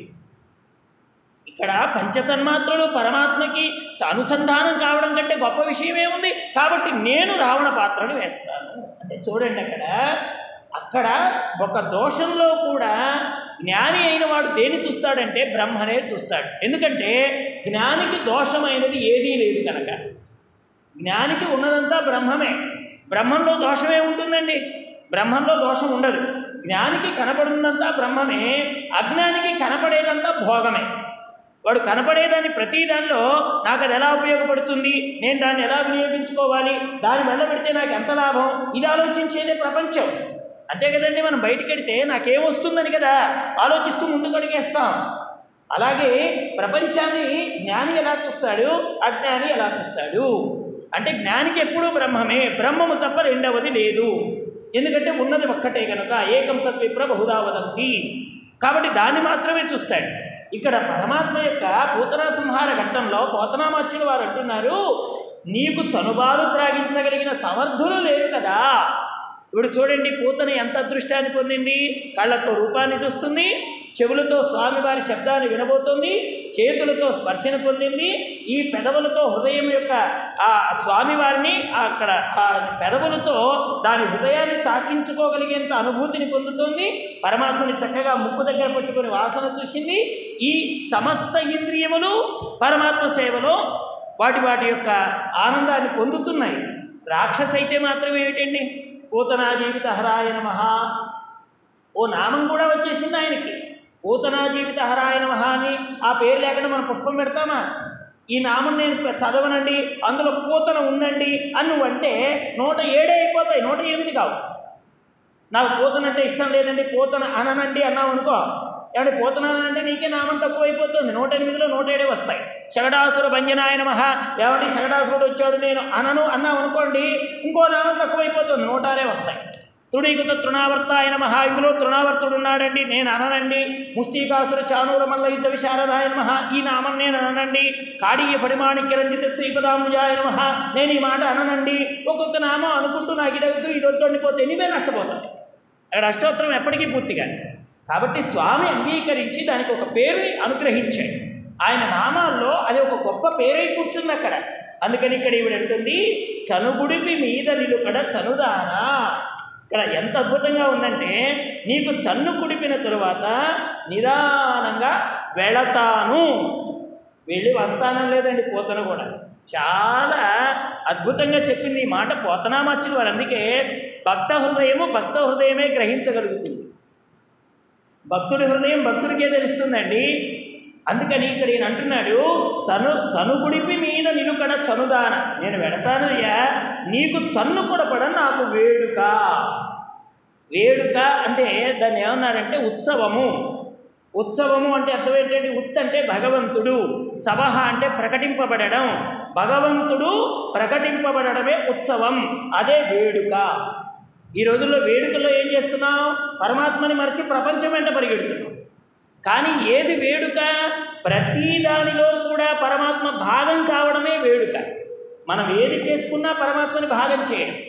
ఇక్కడ పంచతన్మాత్రలు పరమాత్మకి అనుసంధానం కావడం కంటే గొప్ప విషయం ఏముంది కాబట్టి నేను రావణ పాత్రను వేస్తాను అంటే చూడండి అక్కడ అక్కడ ఒక దోషంలో కూడా జ్ఞాని అయిన వాడు దేని చూస్తాడంటే బ్రహ్మనే చూస్తాడు ఎందుకంటే జ్ఞానికి దోషమైనది ఏదీ లేదు కనుక జ్ఞానికి ఉన్నదంతా బ్రహ్మమే బ్రహ్మంలో దోషమే ఉంటుందండి బ్రహ్మంలో దోషం ఉండదు జ్ఞానికి కనపడున్నదంతా బ్రహ్మమే అజ్ఞానికి కనపడేదంతా భోగమే వాడు కనపడేదాన్ని ప్రతి దానిలో నాకు అది ఎలా ఉపయోగపడుతుంది నేను దాన్ని ఎలా వినియోగించుకోవాలి దాన్ని వెళ్ళబెడితే నాకు ఎంత లాభం ఇది ఆలోచించేదే ప్రపంచం అంతే కదండి మనం బయటికి వెడితే నాకేమొస్తుందని కదా ఆలోచిస్తూ ముందుకు అడిగేస్తాం అలాగే ప్రపంచాన్ని జ్ఞాని ఎలా చూస్తాడు అజ్ఞాని ఎలా చూస్తాడు అంటే జ్ఞానికి ఎప్పుడూ బ్రహ్మమే బ్రహ్మము తప్ప రెండవది లేదు ఎందుకంటే ఉన్నది ఒక్కటే కనుక ఏకం సత్విప్ర బహుదా వదంతి కాబట్టి దాన్ని మాత్రమే చూస్తాడు ఇక్కడ పరమాత్మ యొక్క పూతనా సంహార ఘట్టంలో పోతనామాచ్యులు వారు అంటున్నారు నీకు చనుబాలు త్రాగించగలిగిన సమర్థులు లేరు కదా ఇప్పుడు చూడండి పూతన ఎంత అదృష్టాన్ని పొందింది కళ్ళతో రూపాన్ని చూస్తుంది చెవులతో స్వామివారి శబ్దాన్ని వినబోతుంది చేతులతో స్పర్శను పొందింది ఈ పెదవులతో హృదయం యొక్క ఆ స్వామివారిని అక్కడ ఆ పెదవులతో దాని హృదయాన్ని తాకించుకోగలిగేంత అనుభూతిని పొందుతుంది పరమాత్మని చక్కగా ముక్కు దగ్గర పట్టుకొని వాసన చూసింది ఈ సమస్త ఇంద్రియములు పరమాత్మ సేవలో వాటి వాటి యొక్క ఆనందాన్ని పొందుతున్నాయి రాక్షస అయితే మాత్రం ఏమిటండి పూతనా జీవిత హరాయ నమః ఓ నామం కూడా వచ్చేసింది ఆయనకి పూతనా జీవిత హరాయ నమః అని ఆ పేరు లేకుండా మనం పుష్పం పెడతామా ఈ నామం నేను చదవనండి అందులో పూతన ఉందండి అని నువ్వు అంటే నూట ఏడే అయిపోతాయి నూట ఎనిమిది కావు నాకు పూతన అంటే ఇష్టం లేదండి పూతన అననండి అన్నావు అనుకో ఏమంటే పోతున్నానంటే నీకే నామం తక్కువ అయిపోతుంది నూట ఎనిమిదిలో నూట ఏడే వస్తాయి శగడాసుర భంజనాయ నమః ఏమంటే శగడాసురుడు వచ్చాడు నేను అనను అన్నావు అనుకోండి ఇంకో నామం తక్కువైపోతుంది నూట ఆరే వస్తాయి తృణీకృత తృణావర్తాయ నమః ఇందులో తృణావర్తుడు ఉన్నాడండి నేను అననండి ముష్టికాసుర చానూర మల్ల యుద్ధ విశారదాయ నమః ఈ నామం నేను అననండి కాడీయ పడిమాణిక్య రంజిత శ్రీపదాంబుజాయ నమః నేను ఈ మాట అననండి ఒక్కొక్క నామం అనుకుంటూ నాకు ఇదొద్దు ఇదొద్దు అండిపోతే నువ్వే నష్టపోతావు అక్కడ అష్టోత్తరం ఎప్పటికీ పూర్తిగా కాబట్టి స్వామి అంగీకరించి దానికి ఒక పేరుని అనుగ్రహించాడు ఆయన నామాల్లో అది ఒక గొప్ప పేరై కూర్చుంది అక్కడ అందుకని ఇక్కడ ఈవిడ అంటుంది చనుగుడిపి మీద నిలుకడ చనుదానా ఇక్కడ ఎంత అద్భుతంగా ఉందంటే నీకు చన్ను కుడిపిన తరువాత నిదానంగా వెళతాను వెళ్ళి వస్తానం లేదండి పోతన కూడా చాలా అద్భుతంగా చెప్పింది ఈ మాట పోతనామాచ్యులు వారు అందుకే భక్త హృదయము భక్త హృదయమే గ్రహించగలుగుతుంది భక్తుడి హృదయం భక్తుడికే తెలుస్తుందండి అందుకని ఇక్కడ ఈయన అంటున్నాడు చను చనుగుడిపి మీద నిలుకడ చనుదాన నేను వెడతానయ్యా నీకు చన్ను కొడపడ నాకు వేడుక వేడుక అంటే దాన్ని ఏమన్నారంటే ఉత్సవము ఉత్సవము అంటే అర్థం ఏంటంటే ఉత్ అంటే భగవంతుడు సభహ అంటే ప్రకటింపబడడం భగవంతుడు ప్రకటింపబడడమే ఉత్సవం అదే వేడుక ఈ రోజుల్లో వేడుకల్లో ఏం చేస్తున్నాం పరమాత్మని మరిచి ప్రపంచం వెంట పరిగెడుతున్నాం కానీ ఏది వేడుక ప్రతి దానిలో కూడా పరమాత్మ భాగం కావడమే వేడుక మనం ఏది చేసుకున్నా పరమాత్మని భాగం చేయడం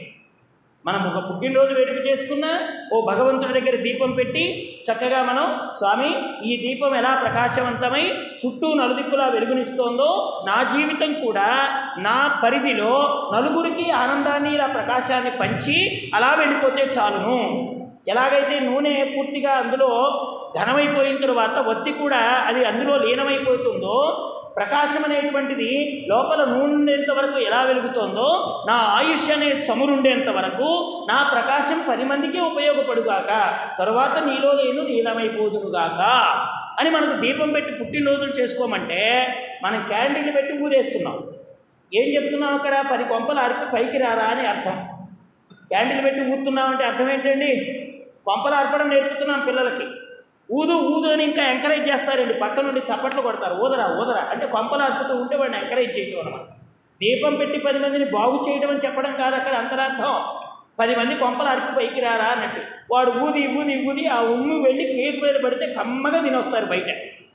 మనం ఒక పుట్టినరోజు వేడుక చేసుకున్నా ఓ భగవంతుడి దగ్గర దీపం పెట్టి చక్కగా మనం స్వామి ఈ దీపం ఎలా ప్రకాశవంతమై చుట్టూ నలుదిక్కులా వెలుగునిస్తోందో నా జీవితం కూడా నా పరిధిలో నలుగురికి ఆనందాన్ని ఇలా ప్రకాశాన్ని పంచి అలా వెళ్ళిపోతే చాలును ఎలాగైతే నూనె పూర్తిగా అందులో ఘనమైపోయిన తరువాత ఒత్తి కూడా అది అందులో లీనమైపోతుందో ప్రకాశం అనేటువంటిది లోపల నూనె ఉండేంత వరకు ఎలా వెలుగుతోందో నా ఆయుష్ అనే చమురుండేంత వరకు నా ప్రకాశం పది మందికి ఉపయోగపడుగాక తరువాత నీలో నేను లీనమైపోదునుగాక అని మనకు దీపం పెట్టి పుట్టినరోజులు చేసుకోమంటే మనం క్యాండిల్ పెట్టి ఊదేస్తున్నాం ఏం చెప్తున్నాం అక్కడ పది కొంపలు అరిపి పైకి రారా అని అర్థం క్యాండిల్ పెట్టి ఊతున్నామంటే అర్థం ఏంటండి కొంపలు అర్పడం నేర్పుతున్నాం పిల్లలకి ఊదు ఊదు అని ఇంకా ఎంకరేజ్ చేస్తారండి పక్క నుండి చప్పట్లు కొడతారు ఊదరా ఊదరా అంటే కొంపలు అర్పుతూ ఉంటే వాడిని ఎంకరేజ్ చేయటం అనమాట దీపం పెట్టి పది మందిని బాగు చేయడం అని చెప్పడం కాదు అక్కడ అంతరార్థం పది మంది కొంపలు అరిపి పైకి రారా అన్నట్టు వాడు ఊది ఊది ఊది ఆ ఉమ్ము వెళ్ళి కేక్ మీద పడితే కమ్మగా తినొస్తారు బయట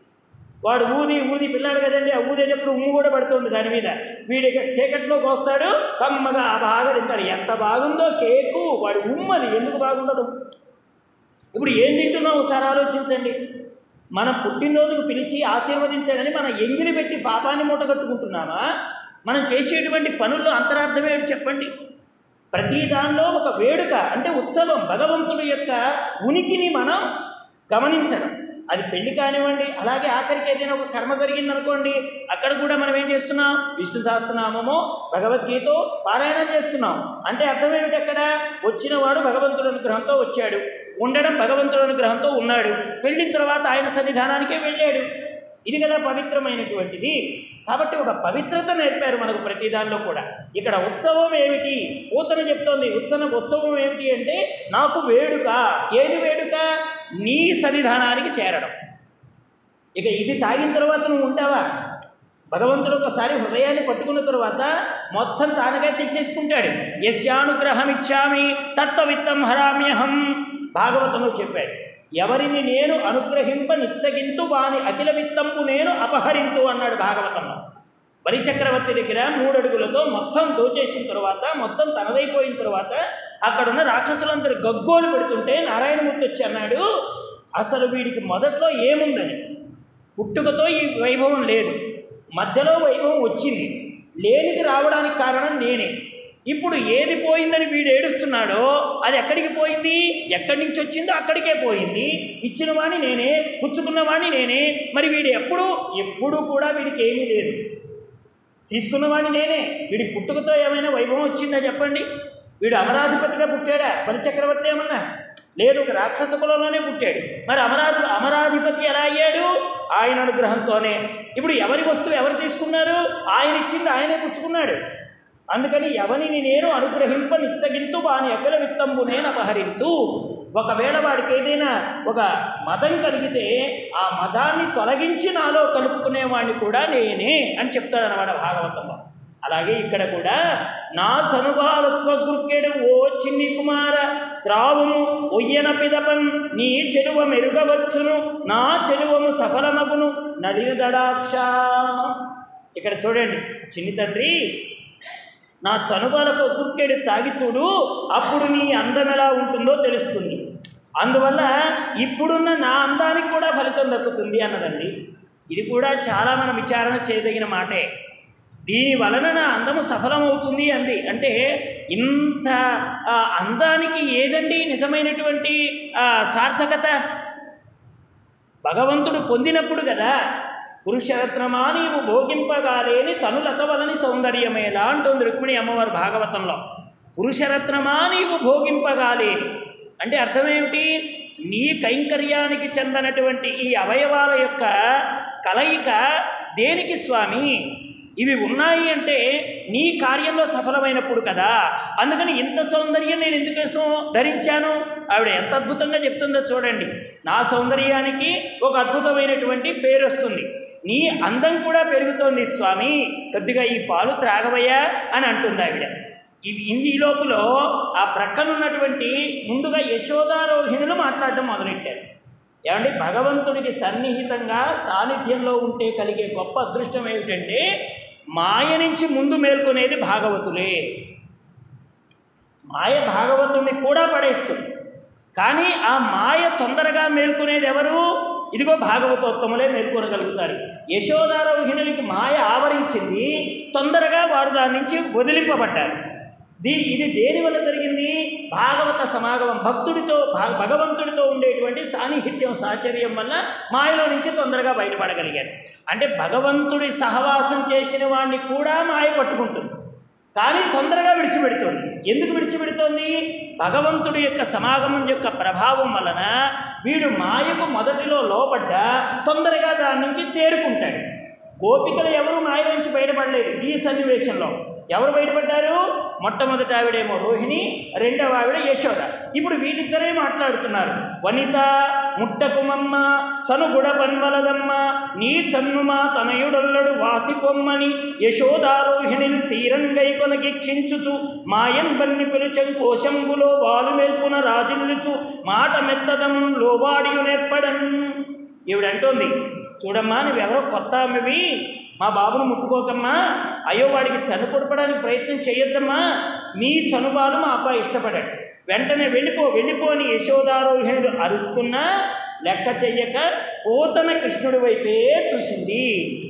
వాడు ఊది ఊది పిల్లాడు కదండి ఆ ఊదేటప్పుడు ఉమ్ము కూడా పడుతుంది దాని మీద వీడి చీకట్లోకి వస్తాడు కమ్మగా ఆ బాగా తింటారు ఎంత బాగుందో కేకు వాడి ఉమ్మది ఎందుకు బాగుండదు ఇప్పుడు ఏం తింటున్నావు ఒకసారి ఆలోచించండి మనం పుట్టినరోజుకు పిలిచి ఆశీర్వదించాడని మన ఎంగిలి పెట్టి పాపాన్ని మూట కట్టుకుంటున్నామా మనం చేసేటువంటి పనుల్లో అంతరార్థం ఏంటి చెప్పండి ప్రతి దానిలో ఒక వేడుక అంటే ఉత్సవం భగవంతుడి యొక్క ఉనికిని మనం గమనించడం అది పెళ్లి కానివ్వండి అలాగే ఆఖరికి ఏదైనా ఒక కర్మ జరిగిందనుకోండి అక్కడ కూడా మనం ఏం చేస్తున్నాం విష్ణు సహస్రనామమో భగవద్గీత పారాయణం చేస్తున్నాం అంటే అర్థం ఏమిటి అక్కడ వచ్చిన వాడు భగవంతుడి అనుగ్రహంతో వచ్చాడు ఉండడం భగవంతుడి అనుగ్రహంతో ఉన్నాడు వెళ్ళిన తర్వాత ఆయన సన్నిధానానికే వెళ్ళాడు ఇది కదా పవిత్రమైనటువంటిది కాబట్టి ఒక పవిత్రత నేర్పారు మనకు ప్రతి దానిలో కూడా ఇక్కడ ఉత్సవం ఏమిటి పూతన చెప్తోంది ఉత్సవ ఉత్సవం ఏమిటి అంటే నాకు వేడుక ఏది వేడుక నీ సన్నిధానానికి చేరడం ఇక ఇది తాగిన తర్వాత నువ్వు ఉంటావా భగవంతుడు ఒకసారి హృదయాన్ని పట్టుకున్న తరువాత మొత్తం తానుగా తీసేసుకుంటాడు యస్యానుగ్రహం ఇచ్చామి తత్వవిత్తం హరామ్యహం భాగవతంలో చెప్పాడు ఎవరిని నేను అనుగ్రహింప నిచ్చగింతు వాని అఖిల విత్తంపు నేను అపహరింతు అన్నాడు భాగవతంలో బలిచక్రవర్తి దగ్గర మూడు అడుగులతో మొత్తం దోచేసిన తర్వాత మొత్తం తనదైపోయిన తర్వాత అక్కడున్న రాక్షసులందరూ గగ్గోలు పెడుతుంటే నారాయణమూర్తి వచ్చి అన్నాడు అసలు వీడికి మొదట్లో ఏముందని పుట్టుకతో ఈ వైభవం లేదు మధ్యలో వైభవం వచ్చింది లేనిది రావడానికి కారణం నేనే ఇప్పుడు ఏది పోయిందని వీడు ఏడుస్తున్నాడో అది ఎక్కడికి పోయింది ఎక్కడి నుంచి వచ్చిందో అక్కడికే పోయింది ఇచ్చిన వాణ్ణి నేనే పుచ్చుకున్న వాణ్ణి నేనే మరి వీడు ఎప్పుడు ఎప్పుడు కూడా వీడికి ఏమీ లేదు తీసుకున్నవాడిని నేనే వీడి పుట్టుకతో ఏమైనా వైభవం వచ్చిందా చెప్పండి వీడు అమరాధిపతిగా పుట్టాడా బలిచక్రవర్తి ఏమన్నా లేదు ఒక రాక్షస కులంలోనే పుట్టాడు మరి అమరాధి అమరాధిపతి ఎలా అయ్యాడు ఆయన అనుగ్రహంతోనే ఇప్పుడు ఎవరి వస్తువు ఎవరు తీసుకున్నారు ఆయన ఇచ్చింది ఆయనే పుచ్చుకున్నాడు అందుకని ఎవరిని నేను అనుగ్రహింప నిచ్చగింతు వాని ఎగల విత్తంబు నేను అపహరింతు ఒకవేళ వాడికి ఏదైనా ఒక మదం కలిగితే ఆ మదాన్ని తొలగించి నాలో కలుపుకునేవాడిని కూడా నేనే అని చెప్తాడనమాట భాగవతంలో అలాగే ఇక్కడ కూడా నా చనుబాలొక్క గుర్కెడు ఓ చిన్ని కుమార త్రావుము ఒయ్యన పిదపన్ నీ చెరువ మెరుగవచ్చును నా చెరువము సఫలమగును నలిన దడాక్ష ఇక్కడ చూడండి చిన్ని తండ్రి నా చనుబాలకు గుర్కెడు తాగి చూడు అప్పుడు నీ అందం ఎలా ఉంటుందో తెలుస్తుంది అందువల్ల ఇప్పుడున్న నా అందానికి కూడా ఫలితం దక్కుతుంది అన్నదండి ఇది కూడా చాలా మనం విచారణ చేయదగిన మాటే దీని వలన నా అందము సఫలమవుతుంది అంది అంటే ఇంత ఆ, అందానికి ఏదండి నిజమైనటువంటి ఆ, సార్థకత భగవంతుడు పొందినప్పుడు కదా పురుషరత్నమా నీవు భోగింపగాలేని తనులతవలని సౌందర్యమేలా అంటుంది రుక్మిణి అమ్మవారు భాగవతంలో పురుషరత్నమా నీవు భోగింపగాలేని అంటే అర్థమేమిటి నీ కైంకర్యానికి చెందనటువంటి ఈ అవయవాల యొక్క కలయిక దేనికి స్వామి ఇవి ఉన్నాయి అంటే నీ కార్యంలో సఫలమైనప్పుడు కదా అందుకని ఇంత సౌందర్యం నేను ఎందుకోసం ధరించాను ఆవిడ ఎంత అద్భుతంగా చెప్తుందో చూడండి నా సౌందర్యానికి ఒక అద్భుతమైనటువంటి పేరు వస్తుంది నీ అందం కూడా పెరుగుతోంది స్వామి కొద్దిగా ఈ పాలు త్రాగవయ్యా అని అంటుంది ఆవిడ ఈ ఈ లోపల ఆ ప్రక్కన ఉన్నటువంటి ముందుగా యశోదారోహిణులు మాట్లాడడం మొదలెట్టారు ఏమంటే భగవంతుడికి సన్నిహితంగా సాన్నిధ్యంలో ఉంటే కలిగే గొప్ప అదృష్టం ఏమిటంటే మాయ నుంచి ముందు మేల్కొనేది భాగవతులే మాయ భాగవతుడిని కూడా పడేస్తుంది కానీ ఆ మాయ తొందరగా మేల్కొనేది ఎవరు ఇదిగో భాగవతోత్తములే మేల్కొనగలుగుతారు యశోదారోహిణులకి మాయ ఆవరించింది తొందరగా వారు దాని నుంచి వదిలింపబడ్డారు దీ ఇది దేని వల్ల జరిగింది భాగవత సమాగమం భక్తుడితో భా- భగవంతుడితో ఉండేటువంటి సాన్నిహిత్యం సాచర్యం వల్ల మాయలో నుంచి తొందరగా బయటపడగలిగారు అంటే భగవంతుడి సహవాసం చేసిన వాడిని కూడా మాయ పట్టుకుంటుంది కానీ తొందరగా విడిచిపెడుతోంది ఎందుకు విడిచిపెడుతోంది భగవంతుడి యొక్క సమాగమం యొక్క ప్రభావం వలన వీడు మాయకు మొదటిలో లోపడ్డా తొందరగా దాని నుంచి తేరుకుంటాడు గోపికలు ఎవరు మాయ నుంచి బయటపడలేదు ఈ సన్నివేశంలో ఎవరు బయటపడ్డారు మొట్టమొదటి ఆవిడేమో రోహిణి రెండవ ఆవిడ యశోద ఇప్పుడు వీళ్ళిద్దరే మాట్లాడుతున్నారు వనిత ముట్టకుమమ్మ చనుగుడ పన్వలదమ్మ నీ చన్నుమా తనయుడొల్లడు వాసికొమ్మని యశోదారోహిణిని సీరంగై కొనగిక్షించుచు మాయన్ బన్ని పిలిచం కోశంబులో వాలు మెల్పున రాజిల్లుచు మాట మెత్తదం లోవాడియు నెప్పడన్ ఈవిడంటోంది చూడమ్మా నువ్వెవరో కొత్త ఆమెవి మా బాబును ముట్టుకోకమ్మా అయ్యో వాడికి చను కొడపడానికి ప్రయత్నం చేయొద్దమ్మా నీ చనుబాలు మా అబ్బాయి ఇష్టపడాడు వెంటనే వెళ్ళిపో వెళ్ళిపో అని యశోదారోహిణుడు అరుస్తున్నా లెక్క చెయ్యక పోతన కృష్ణుడి వైపే చూసింది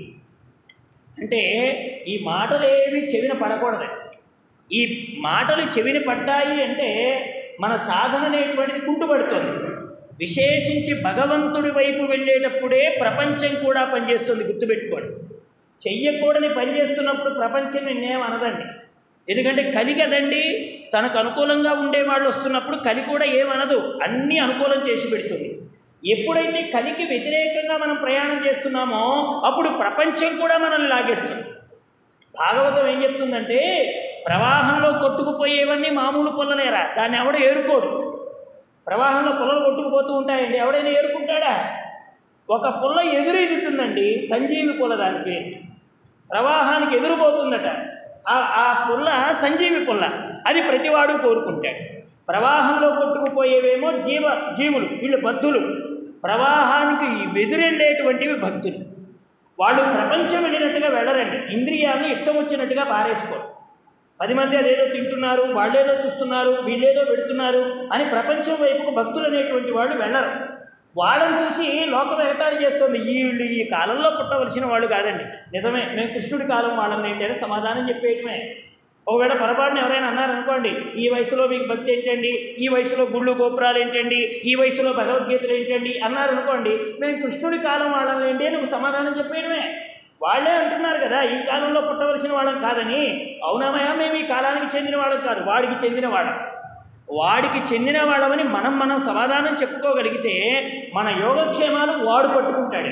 అంటే ఈ మాటలేవి చెవిన పడకూడదు ఈ మాటలు చెవిన పడ్డాయి అంటే మన సాధన అనేటువంటిది కుంటుపడుతుంది విశేషించి భగవంతుడి వైపు వెళ్ళేటప్పుడే ప్రపంచం కూడా పనిచేస్తుంది గుర్తుపెట్టుకోండి చెయ్యకూడని పని చేస్తున్నప్పుడు ప్రపంచం నిన్నేం అనదండి ఎందుకంటే కలి కదండి తనకు అనుకూలంగా ఉండేవాళ్ళు వస్తున్నప్పుడు కలి కూడా ఏమనదు అన్నీ అనుకూలం చేసి పెడుతుంది ఎప్పుడైతే కలికి వ్యతిరేకంగా మనం ప్రయాణం చేస్తున్నామో అప్పుడు ప్రపంచం కూడా మనల్ని లాగేస్తుంది భాగవతం ఏం చెప్తుందంటే ప్రవాహంలో కొట్టుకుపోయేవన్నీ మామూలు పొల్లలేరా దాన్ని ఎవడు ఏరుకోడు ప్రవాహంలో పొలలు కొట్టుకుపోతూ ఉంటాయండి ఎవడైనా ఏరుకుంటాడా ఒక పుల్ల ఎదురు ఎదుగుతుందండి సంజీవి పుల్ల దాని పేరు ప్రవాహానికి ఎదురుపోతుందట ఆ ఆ పుల్ల సంజీవి పుల్ల అది ప్రతివాడు కోరుకుంటాడు ప్రవాహంలో కొట్టుకుపోయేవేమో జీవ జీవులు వీళ్ళు బద్ధులు ప్రవాహానికి ఎదురెళ్ళేటువంటివి భక్తులు వాళ్ళు ప్రపంచం వెళ్ళినట్టుగా వెళ్ళరండి ఇంద్రియాన్ని ఇష్టం వచ్చినట్టుగా పారేసుకోరు పది మంది అదేదో తింటున్నారు వాళ్ళేదో చూస్తున్నారు వీళ్ళేదో పెడుతున్నారు అని ప్రపంచం వైపుకు భక్తులు అనేటువంటి వాళ్ళు వెళ్ళరు వాళ్ళని చూసి లోకం ఎగతాళి చేస్తుంది ఈ వీళ్ళు ఈ కాలంలో పుట్టవలసిన వాళ్ళు కాదండి నిజమే మేము కృష్ణుడి కాలం వాళ్ళని ఏంటి అని సమాధానం చెప్పేయటమే ఒకవేళ పొరపాటున ఎవరైనా అన్నారనుకోండి ఈ వయసులో మీకు భక్తి ఏంటండి ఈ వయసులో గుళ్ళు గోపురాలు ఏంటండి ఈ వయసులో భగవద్గీతలు ఏంటండి అన్నారనుకోండి మేము కృష్ణుడి కాలం వాళ్ళని ఏంటి అని ఒక సమాధానం చెప్పేయడమే వాళ్ళే అంటున్నారు కదా ఈ కాలంలో పుట్టవలసిన వాళ్ళం కాదని అవునామయ్య మేము ఈ కాలానికి చెందిన వాళ్ళం కాదు వాడికి చెందిన వాళ్ళం వాడికి చెందిన వాళ్ళమని మనం మనం సమాధానం చెప్పుకోగలిగితే మన యోగక్షేమాలు వాడు పట్టుకుంటాడు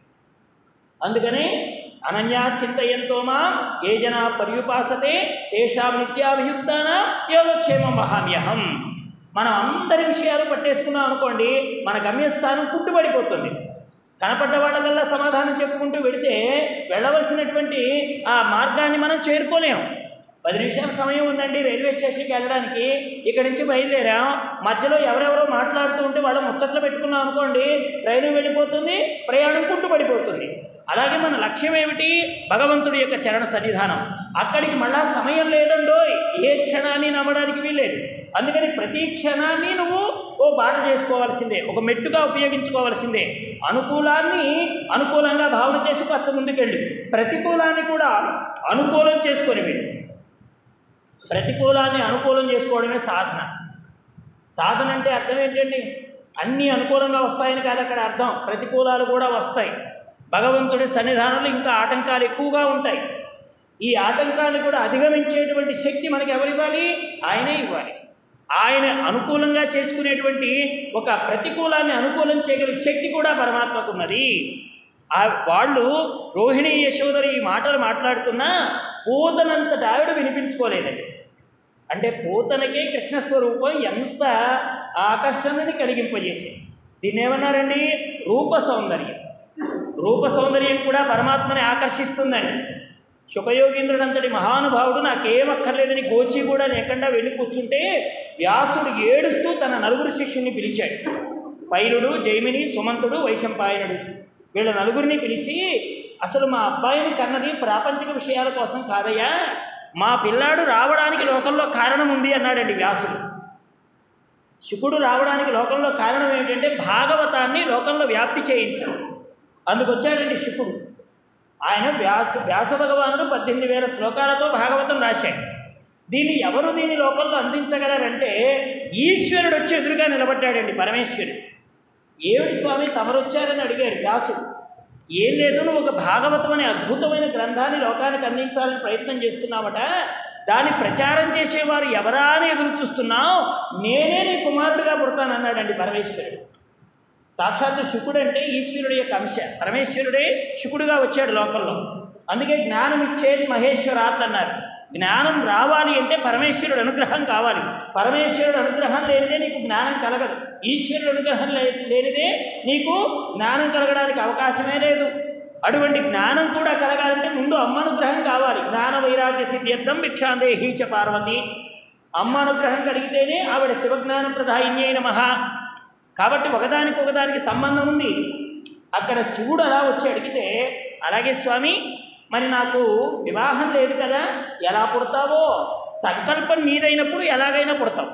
అందుకని అనన్యా చింతయంతోమా ఏ జనా పర్యుపాసతే తేషాం నిత్యాభియుక్తాన యోగక్షేమం వహామ్యహం మనం అందరి విషయాలు పట్టేసుకున్నాం అనుకోండి మన గమ్యస్థానం పుట్టుబడిపోతుంది కనపడ్డ వాళ్ళకల్లా సమాధానం చెప్పుకుంటూ వెడితే వెళ్ళవలసినటువంటి ఆ మార్గాన్ని మనం చేరుకోలేము పది నిమిషాల సమయం ఉందండి రైల్వే స్టేషన్కి వెళ్ళడానికి ఇక్కడి నుంచి బయలుదేరాం మధ్యలో ఎవరెవరో మాట్లాడుతూ ఉంటే వాళ్ళు ముచ్చట్లు పెట్టుకున్నాం అనుకోండి రైలు వెళ్ళిపోతుంది ప్రయాణం కుంటుపడిపోతుంది అలాగే మన లక్ష్యం ఏమిటి భగవంతుడి యొక్క చరణ సన్నిధానం అక్కడికి మళ్ళా సమయం లేదండో ఏ క్షణాన్ని నమ్మడానికి వీల్లేదు అందుకని ప్రతి క్షణాన్ని నువ్వు ఓ బాట చేసుకోవాల్సిందే ఒక మెట్టుగా ఉపయోగించుకోవాల్సిందే అనుకూలాన్ని అనుకూలంగా భావన చేసి పచ్చ ముందుకెళ్ళు ప్రతికూలాన్ని కూడా అనుకూలం చేసుకొని వెళ్ళు ప్రతికూలాన్ని అనుకూలం చేసుకోవడమే సాధన సాధన అంటే అర్థం ఏంటండి అన్నీ అనుకూలంగా వస్తాయని కాదు అక్కడ అర్థం ప్రతికూలాలు కూడా వస్తాయి భగవంతుడి సన్నిధానంలో ఇంకా ఆటంకాలు ఎక్కువగా ఉంటాయి ఈ ఆటంకాలు కూడా అధిగమించేటువంటి శక్తి మనకి ఎవరివ్వాలి ఆయనే ఇవ్వాలి ఆయన అనుకూలంగా చేసుకునేటువంటి ఒక ప్రతికూలాన్ని అనుకూలం చేయగలిగే శక్తి కూడా పరమాత్మకు ఉన్నది ఆ వాళ్ళు రోహిణి యశోదరి ఈ మాటలు మాట్లాడుతున్నా పూతనంతటి ఆవిడ వినిపించుకోలేదండి అంటే పూతనకే కృష్ణస్వరూపం ఎంత ఆకర్షణని కలిగింపజేసింది దీన్ని ఏమన్నారండి రూప సౌందర్యం రూప సౌందర్యం కూడా పరమాత్మని ఆకర్షిస్తుందండి శుకయోగీంద్రుడంతటి మహానుభావుడు నాకేం అక్కర్లేదని గోచి కూడా లేకుండా వెళ్ళి కూర్చుంటే వ్యాసుడు ఏడుస్తూ తన నలుగురు శిష్యుల్ని పిలిచాడు పైలుడు జైమిని సుమంతుడు వైశంపాయనుడు వీళ్ళ నలుగురిని పిలిచి అసలు మా అబ్బాయిని కన్నది ప్రాపంచిక విషయాల కోసం కాదయ్యా మా పిల్లాడు రావడానికి లోకంలో కారణం ఉంది అన్నాడండి వ్యాసుడు శుకుడు రావడానికి లోకంలో కారణం ఏంటంటే భాగవతాన్ని లోకంలో వ్యాప్తి చేయించడం అందుకు వచ్చాడండి శుకుడు ఆయన వ్యాస వ్యాస భగవానుడు పద్దెనిమిది వేల శ్లోకాలతో భాగవతం రాశాడు దీన్ని ఎవరు దీని లోకంలో అందించగలరంటే ఈశ్వరుడు వచ్చి ఎదురుగా నిలబడ్డాడండి పరమేశ్వరుడు ఏమిటి స్వామి తమరొచ్చారని అడిగారు వ్యాసుడు ఏం లేదు నువ్వు ఒక భాగవతం అనే అద్భుతమైన గ్రంథాన్ని లోకానికి అందించాలని ప్రయత్నం చేస్తున్నావట దాన్ని ప్రచారం చేసేవారు ఎవరా అని ఎదురు చూస్తున్నావు నేనే నీ కుమారుడిగా పుడతానన్నాడండి పరమేశ్వరుడు సాక్షాత్తు శుకుడు అంటే ఈశ్వరుడు యొక్క అంశ పరమేశ్వరుడే శుకుడుగా వచ్చాడు లోకంలో అందుకే జ్ఞానం ఇచ్చేది మహేశ్వరాత్ అన్నారు జ్ఞానం రావాలి అంటే పరమేశ్వరుడు అనుగ్రహం కావాలి పరమేశ్వరుడు అనుగ్రహం లేనిదే నీకు జ్ఞానం కలగదు ఈశ్వరుడు అనుగ్రహం లే లేనిదే నీకు జ్ఞానం కలగడానికి అవకాశమే లేదు అటువంటి జ్ఞానం కూడా కలగాలంటే ముందు అమ్మ అనుగ్రహం కావాలి జ్ఞాన వైరాగ్య సిద్ధ్యర్థం భిక్షాందేహీ చ పార్వతి అమ్మ అనుగ్రహం కలిగితేనే ఆవిడ శివజ్ఞాన ప్రధాయిన్యై నమః కాబట్టి ఒకదానికి ఒకదానికి సంబంధం ఉంది అక్కడ శివుడు అలా వచ్చి అడిగితే అలాగే స్వామి మరి నాకు వివాహం లేదు కదా ఎలా పుడతావో సంకల్పం నీదైనప్పుడు ఎలాగైనా పుడతావు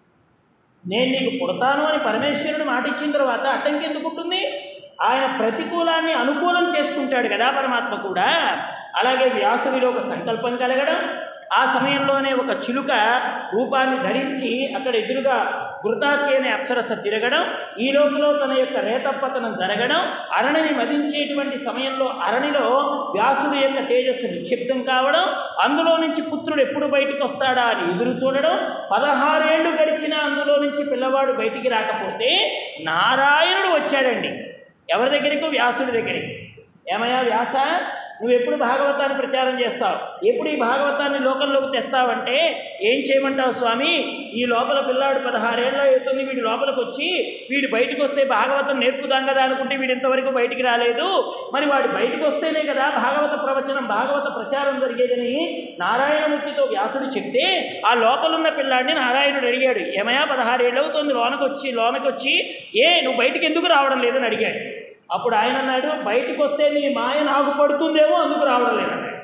నేను నీకు పుడతాను అని పరమేశ్వరుడు మాట ఇచ్చిన తర్వాత అడ్డంకి ఎందుకు ఉంటుంది ఆయన ప్రతికూలాన్ని అనుకూలం చేసుకుంటాడు కదా పరమాత్మ కూడా అలాగే వ్యాసుడిలో ఒక సంకల్పం కలగడం ఆ సమయంలోనే ఒక చిలుక రూపాన్ని ధరించి అక్కడ ఎదురుగా గుర్తాచి అనే అప్సరస తిరగడం ఈ లోపల తన యొక్క రేతప్పతనం జరగడం అరణిని మదించేటువంటి సమయంలో అరణిలో వ్యాసుడి యొక్క తేజస్సు నిక్షిప్తం కావడం అందులో నుంచి పుత్రుడు ఎప్పుడు బయటకు వస్తాడా అని ఎదురు చూడడం పదహారేళ్లు గడిచినా అందులో నుంచి పిల్లవాడు బయటికి రాకపోతే నారాయణుడు వచ్చాడండి ఎవరి దగ్గరికి వ్యాసుడి దగ్గరికి ఏమయ్యా వ్యాస నువ్వు ఎప్పుడు భాగవతాన్ని ప్రచారం చేస్తావు ఎప్పుడు ఈ భాగవతాన్ని లోకంలోకి తెస్తావంటే ఏం చేయమంటావు స్వామి ఈ లోపల పిల్లాడు పదహారేళ్ళ అవుతుంది వీడి లోపలికి వచ్చి వీడు బయటకు వస్తే భాగవతం నేర్పుదాం కదా అనుకుంటే వీడు ఇంతవరకు బయటికి రాలేదు మరి వాడు బయటకు వస్తేనే కదా భాగవత ప్రవచనం భాగవత ప్రచారం జరిగేదని నారాయణమూర్తితో వ్యాసుడు చెప్తే ఆ లోపలున్న పిల్లాడిని నారాయణుడు అడిగాడు ఏమయ్యా పదహారేళ్ళు అవుతుంది లోనకి వచ్చి లోనకి వచ్చి ఏ నువ్వు బయటికి ఎందుకు రావడం లేదని అడిగాడు అప్పుడు ఆయన అన్నాడు బయటకు వస్తే నీ మాయ నాకు పడుతుందేమో అందుకు రావడం లేదన్నాడు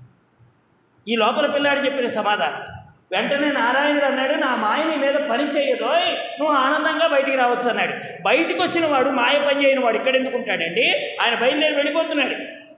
ఈ లోపల పిల్లాడు చెప్పిన సమాధానం వెంటనే నారాయణుడు అన్నాడు నా మాయ నీ మీద పని చేయదోయ్ నువ్వు ఆనందంగా బయటికి రావచ్చు అన్నాడు బయటికి వచ్చిన వాడు మాయ పని చేయని వాడు ఇక్కడ ఎందుకు ఉంటాడండి ఆయన బయలుదేరి వెళ్ళిపోతున్నాడు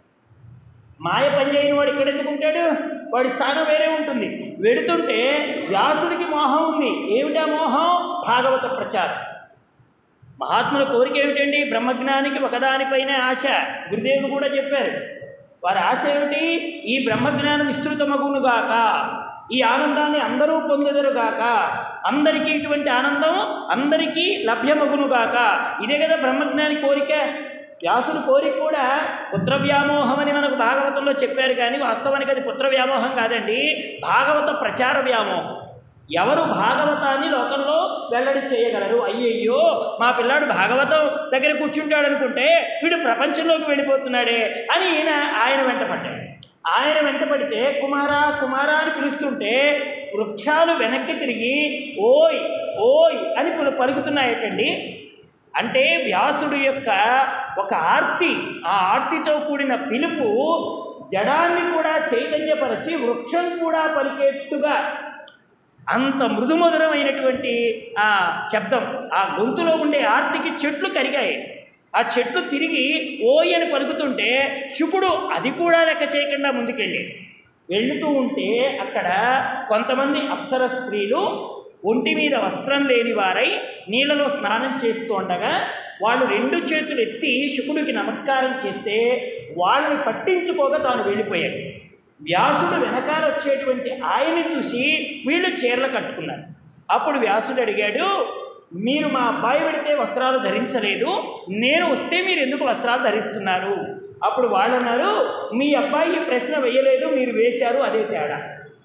మాయ పని చేయని వాడు ఇక్కడ ఎందుకు ఉంటాడు వాడి స్థానం వేరే ఉంటుంది వెడుతుంటే వ్యాసుడికి మోహం ఉంది ఏమిటా మోహం భాగవత ప్రచారం మహాత్ముల కోరిక ఏమిటండి బ్రహ్మజ్ఞానికి ఒకదానిపైన ఆశ గురుదేవుడు కూడా చెప్పారు వారి ఆశ ఏమిటి ఈ బ్రహ్మజ్ఞానం విస్తృతమగునుగాక ఈ ఆనందాన్ని అందరూ పొందెదరుగాక అందరికీ ఇటువంటి ఆనందం అందరికీ లభ్యమగునుగాక ఇదే కదా బ్రహ్మజ్ఞాని కోరిక వ్యాసుడు కోరిక కూడా పుత్ర వ్యామోహం అని మనకు భాగవతంలో చెప్పారు కానీ వాస్తవానికి అది పుత్ర వ్యామోహం కాదండి భాగవత ప్రచార వ్యామోహం ఎవరు భాగవతాన్ని లోకంలో వెల్లడి చేయగలరు అయ్యయ్యో మా పిల్లాడు భాగవతం దగ్గర కూర్చుంటాడు అనుకుంటే వీడు ప్రపంచంలోకి వెళ్ళిపోతున్నాడే అని ఈయన ఆయన వెంటపడ్డాడు ఆయన వెంటపడితే కుమారా కుమారా అని పిలుస్తుంటే వృక్షాలు వెనక్కి తిరిగి ఓయ్ ఓయ్ అని పలు- పలుకుతున్నాయటండి అంటే వ్యాసుడు యొక్క ఒక ఆర్తి ఆ ఆర్తితో కూడిన పిలుపు జడాన్ని కూడా చైతన్యపరచి వృక్షం కూడా పలికేట్టుగా అంత మృదుమధురమైనటువంటి ఆ శబ్దం ఆ గొంతులో ఉండే ఆర్తికి చెట్లు కరిగాయి ఆ చెట్లు తిరిగి ఓయ్ అని పలుకుతుంటే శుకుడు అది కూడా లెక్క చేయకుండా ముందుకెళ్ళాడు వెళుతూ ఉంటే అక్కడ కొంతమంది అప్సర స్త్రీలు ఒంటి మీద వస్త్రం లేని వారై నీళ్ళలో స్నానం చేస్తూ ఉండగా వాళ్ళు రెండు చేతులు ఎత్తి శుకుడికి నమస్కారం చేస్తే వాళ్ళని పట్టించుకోగా తాను వెళ్ళిపోయాడు వ్యాసుడు వెనకాల వచ్చేటువంటి ఆయన్ని చూసి వీళ్ళు చీరలు కట్టుకున్నారు అప్పుడు వ్యాసుడు అడిగాడు మీరు మా అబ్బాయి పెడితే వస్త్రాలు ధరించలేదు నేను వస్తే మీరు ఎందుకు వస్త్రాలు ధరిస్తున్నారు అప్పుడు వాళ్ళు అన్నారు మీ అబ్బాయి ఈ ప్రశ్న వేయలేదు మీరు వేశారు అదే తేడా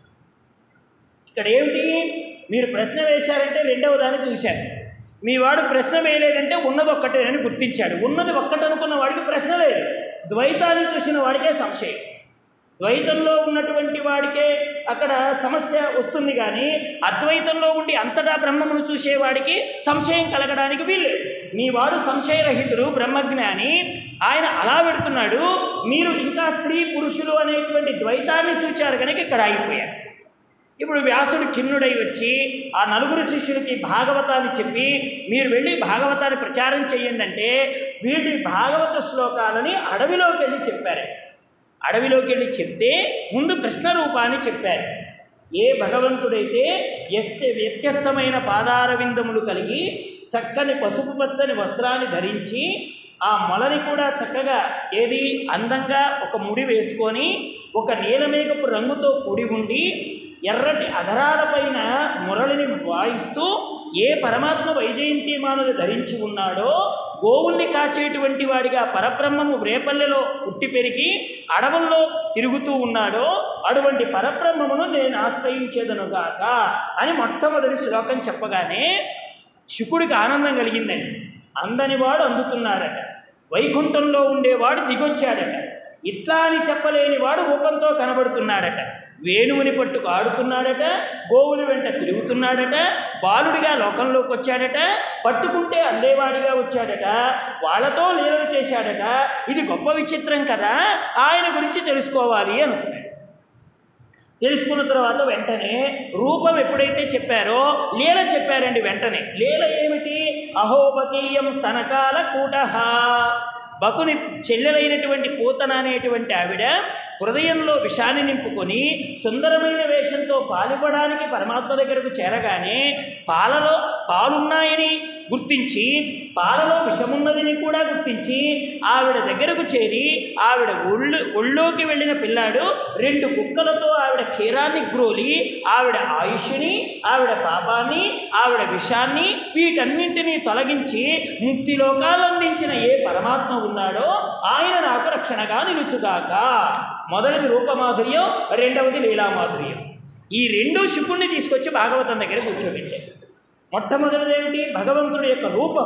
ఇక్కడ ఏమిటి మీరు ప్రశ్న వేశారంటే రెండవ దాన్ని చూశారు మీ వాడు ప్రశ్న వేయలేదంటే ఉన్నది ఒక్కటేనని గుర్తించాడు ఉన్నది ఒక్కటనుకున్న వాడికి ప్రశ్న లేదు ద్వైతాన్ని చూసిన వాడికే సంశయం ద్వైతంలో ఉన్నటువంటి వాడికే అక్కడ సమస్య వస్తుంది కానీ అద్వైతంలో ఉండి అంతటా బ్రహ్మమును చూసేవాడికి సంశయం కలగడానికి వీల్లేదు మీ వాడు సంశయరహితుడు బ్రహ్మజ్ఞాని ఆయన అలా పెడుతున్నాడు మీరు ఇంకా స్త్రీ పురుషులు అనేటువంటి ద్వైతాన్ని చూచారు కనుక ఇక్కడ ఆగిపోయారు ఇప్పుడు వ్యాసుడు ఖిన్నుడై వచ్చి ఆ నలుగురు శిష్యులకి భాగవతాన్ని చెప్పి మీరు వెళ్ళి భాగవతాన్ని ప్రచారం చేయండి అంటే వీటి భాగవత శ్లోకాలని అడవిలోకి వెళ్ళి చెప్పారు అడవిలోకి వెళ్ళి చెప్తే ముందు కృష్ణ రూపాన్ని చెప్పారు ఏ భగవంతుడైతే వ్యత్య వ్యత్యస్తమైన పాదారవిందములు కలిగి చక్కని పసుపు పచ్చని వస్త్రాన్ని ధరించి ఆ మొలని కూడా చక్కగా ఏది అందంగా ఒక ముడి వేసుకొని ఒక నీలమేఘపు రంగుతో కూడి ఉండి ఎర్రటి అధరాలపైన మురళిని వాయిస్తూ ఏ పరమాత్మ వైజయంతిమాలను ధరించి ఉన్నాడో గోవుల్ని కాచేటువంటి వాడిగా పరబ్రహ్మము రేపల్లెలో పుట్టి పెరిగి అడవుల్లో తిరుగుతూ ఉన్నాడో అటువంటి పరబ్రహ్మమును నేను ఆశ్రయించేదనుగాక అని మొట్టమొదటి శ్లోకం చెప్పగానే శుకుడికి ఆనందం కలిగిందండి అందని వాడు అందుతున్నాడట వైకుంఠంలో ఉండేవాడు దిగొచ్చాడట ఇట్లా అని చెప్పలేని వాడు రూపంతో కనబడుతున్నాడట వేణువుని పట్టుకు ఆడుతున్నాడట గోవుల వెంట తిరుగుతున్నాడట బాలుడిగా లోకంలోకి వచ్చాడట పట్టుకుంటే అందేవాడిగా వచ్చాడట వాళ్ళతో లీలలు చేశాడట ఇది గొప్ప విచిత్రం కదా ఆయన గురించి తెలుసుకోవాలి అనుకున్నాడు తెలుసుకున్న తర్వాత వెంటనే రూపం ఎప్పుడైతే చెప్పారో లీల చెప్పారండి వెంటనే లీల ఏమిటి అహోపకీయం స్తనకాల కూటహ బకుని చెల్లెలైనటువంటి పూతన అనేటువంటి ఆవిడ హృదయంలో విషాన్ని నింపుకొని సుందరమైన వేషంతో పాల్గొనడానికి పరమాత్మ దగ్గరకు చేరగానే పాలలో పాలున్నాయని గుర్తించి పాలలో విషమున్నదని కూడా గుర్తించి ఆవిడ దగ్గరకు చేరి ఆవిడ ఒళ్ళు ఒళ్ళోకి వెళ్ళిన పిల్లాడు రెండు కుక్కలతో ఆవిడ క్షీరాన్ని గ్రోలి ఆవిడ ఆయుష్ని ఆవిడ పాపాన్ని ఆవిడ విషాన్ని వీటన్నింటినీ తొలగించి ముక్తి లోకాలు అందించిన ఏ పరమాత్మ ఉన్నాడో ఆయన నాకు రక్షణగా నిలుచుగాక మొదటిది రూపమాధుర్యం రెండవది లీలామాధుర్యం ఈ రెండు శుకుణ్ణి తీసుకొచ్చి భాగవతం దగ్గర కూర్చోబెట్టారు మొట్టమొదటిది ఏమిటి భగవంతుడి యొక్క రూపం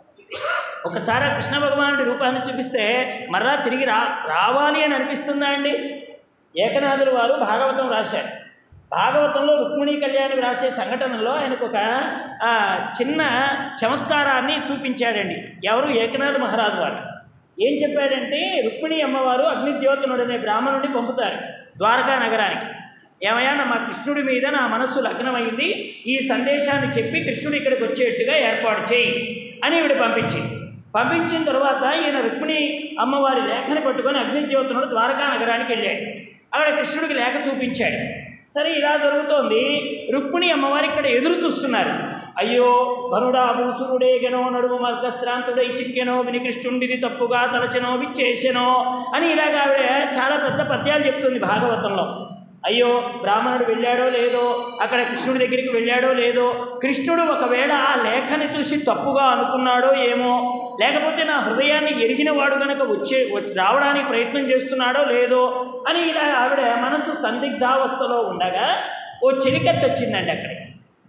ఒకసారి ఆ కృష్ణ భగవానుడి రూపాన్ని చూపిస్తే మరలా తిరిగి రా రావాలి అని అనిపిస్తుందా అండి ఏకనాథులు వారు భాగవతం రాశారు భాగవతంలో రుక్మిణీ కళ్యాణి రాసే సంఘటనలో ఆయనకు ఒక ఆ, చిన్న చమత్కారాన్ని చూపించాడండి ఎవరు ఏకనాథ మహారాజు వారు ఏం చెప్పాడంటే రుక్మిణి అమ్మవారు అగ్నిద్యోతనుడు అనే బ్రాహ్మణుడిని పంపుతారు ద్వారకా నగరానికి ఏమయ్యా నా మా కృష్ణుడి మీద నా మనస్సు లగ్నమైంది ఈ సందేశాన్ని చెప్పి కృష్ణుడు ఇక్కడికి వచ్చేట్టుగా ఏర్పాటు చేయి అని ఈవిడ పంపించింది పంపించిన తర్వాత ఈయన రుక్మిణి అమ్మవారి లేఖని పట్టుకొని అగ్నిద్యోతనుడు ద్వారకా నగరానికి వెళ్ళాడు అక్కడ కృష్ణుడికి లేఖ చూపించాడు సరే ఇలా జరుగుతోంది రుక్మిణి అమ్మవారు ఇక్కడ ఎదురు చూస్తున్నారు అయ్యో భనుడా భూసురుడేగనో నడుము మార్గశ్రాంతుడై చిక్కెనో విని కృష్ణుడిది తప్పుగా తలచెనో విచ్చేసెనో అని ఇలాగ ఆవిడ చాలా పెద్ద పద్యాలు చెప్తుంది భాగవతంలో అయ్యో బ్రాహ్మణుడు వెళ్ళాడో లేదో అక్కడ కృష్ణుడి దగ్గరికి వెళ్ళాడో లేదో కృష్ణుడు ఒకవేళ ఆ లేఖని చూసి తప్పుగా అనుకున్నాడో ఏమో లేకపోతే నా హృదయాన్ని ఎరిగిన వాడు గనక వచ్చే వచ్చి- రావడానికి ప్రయత్నం చేస్తున్నాడో లేదో అని ఇలా ఆవిడ మనస్సు సందిగ్ధావస్థలో ఉండగా ఓ చెలికత్తి వచ్చిందండి అక్కడికి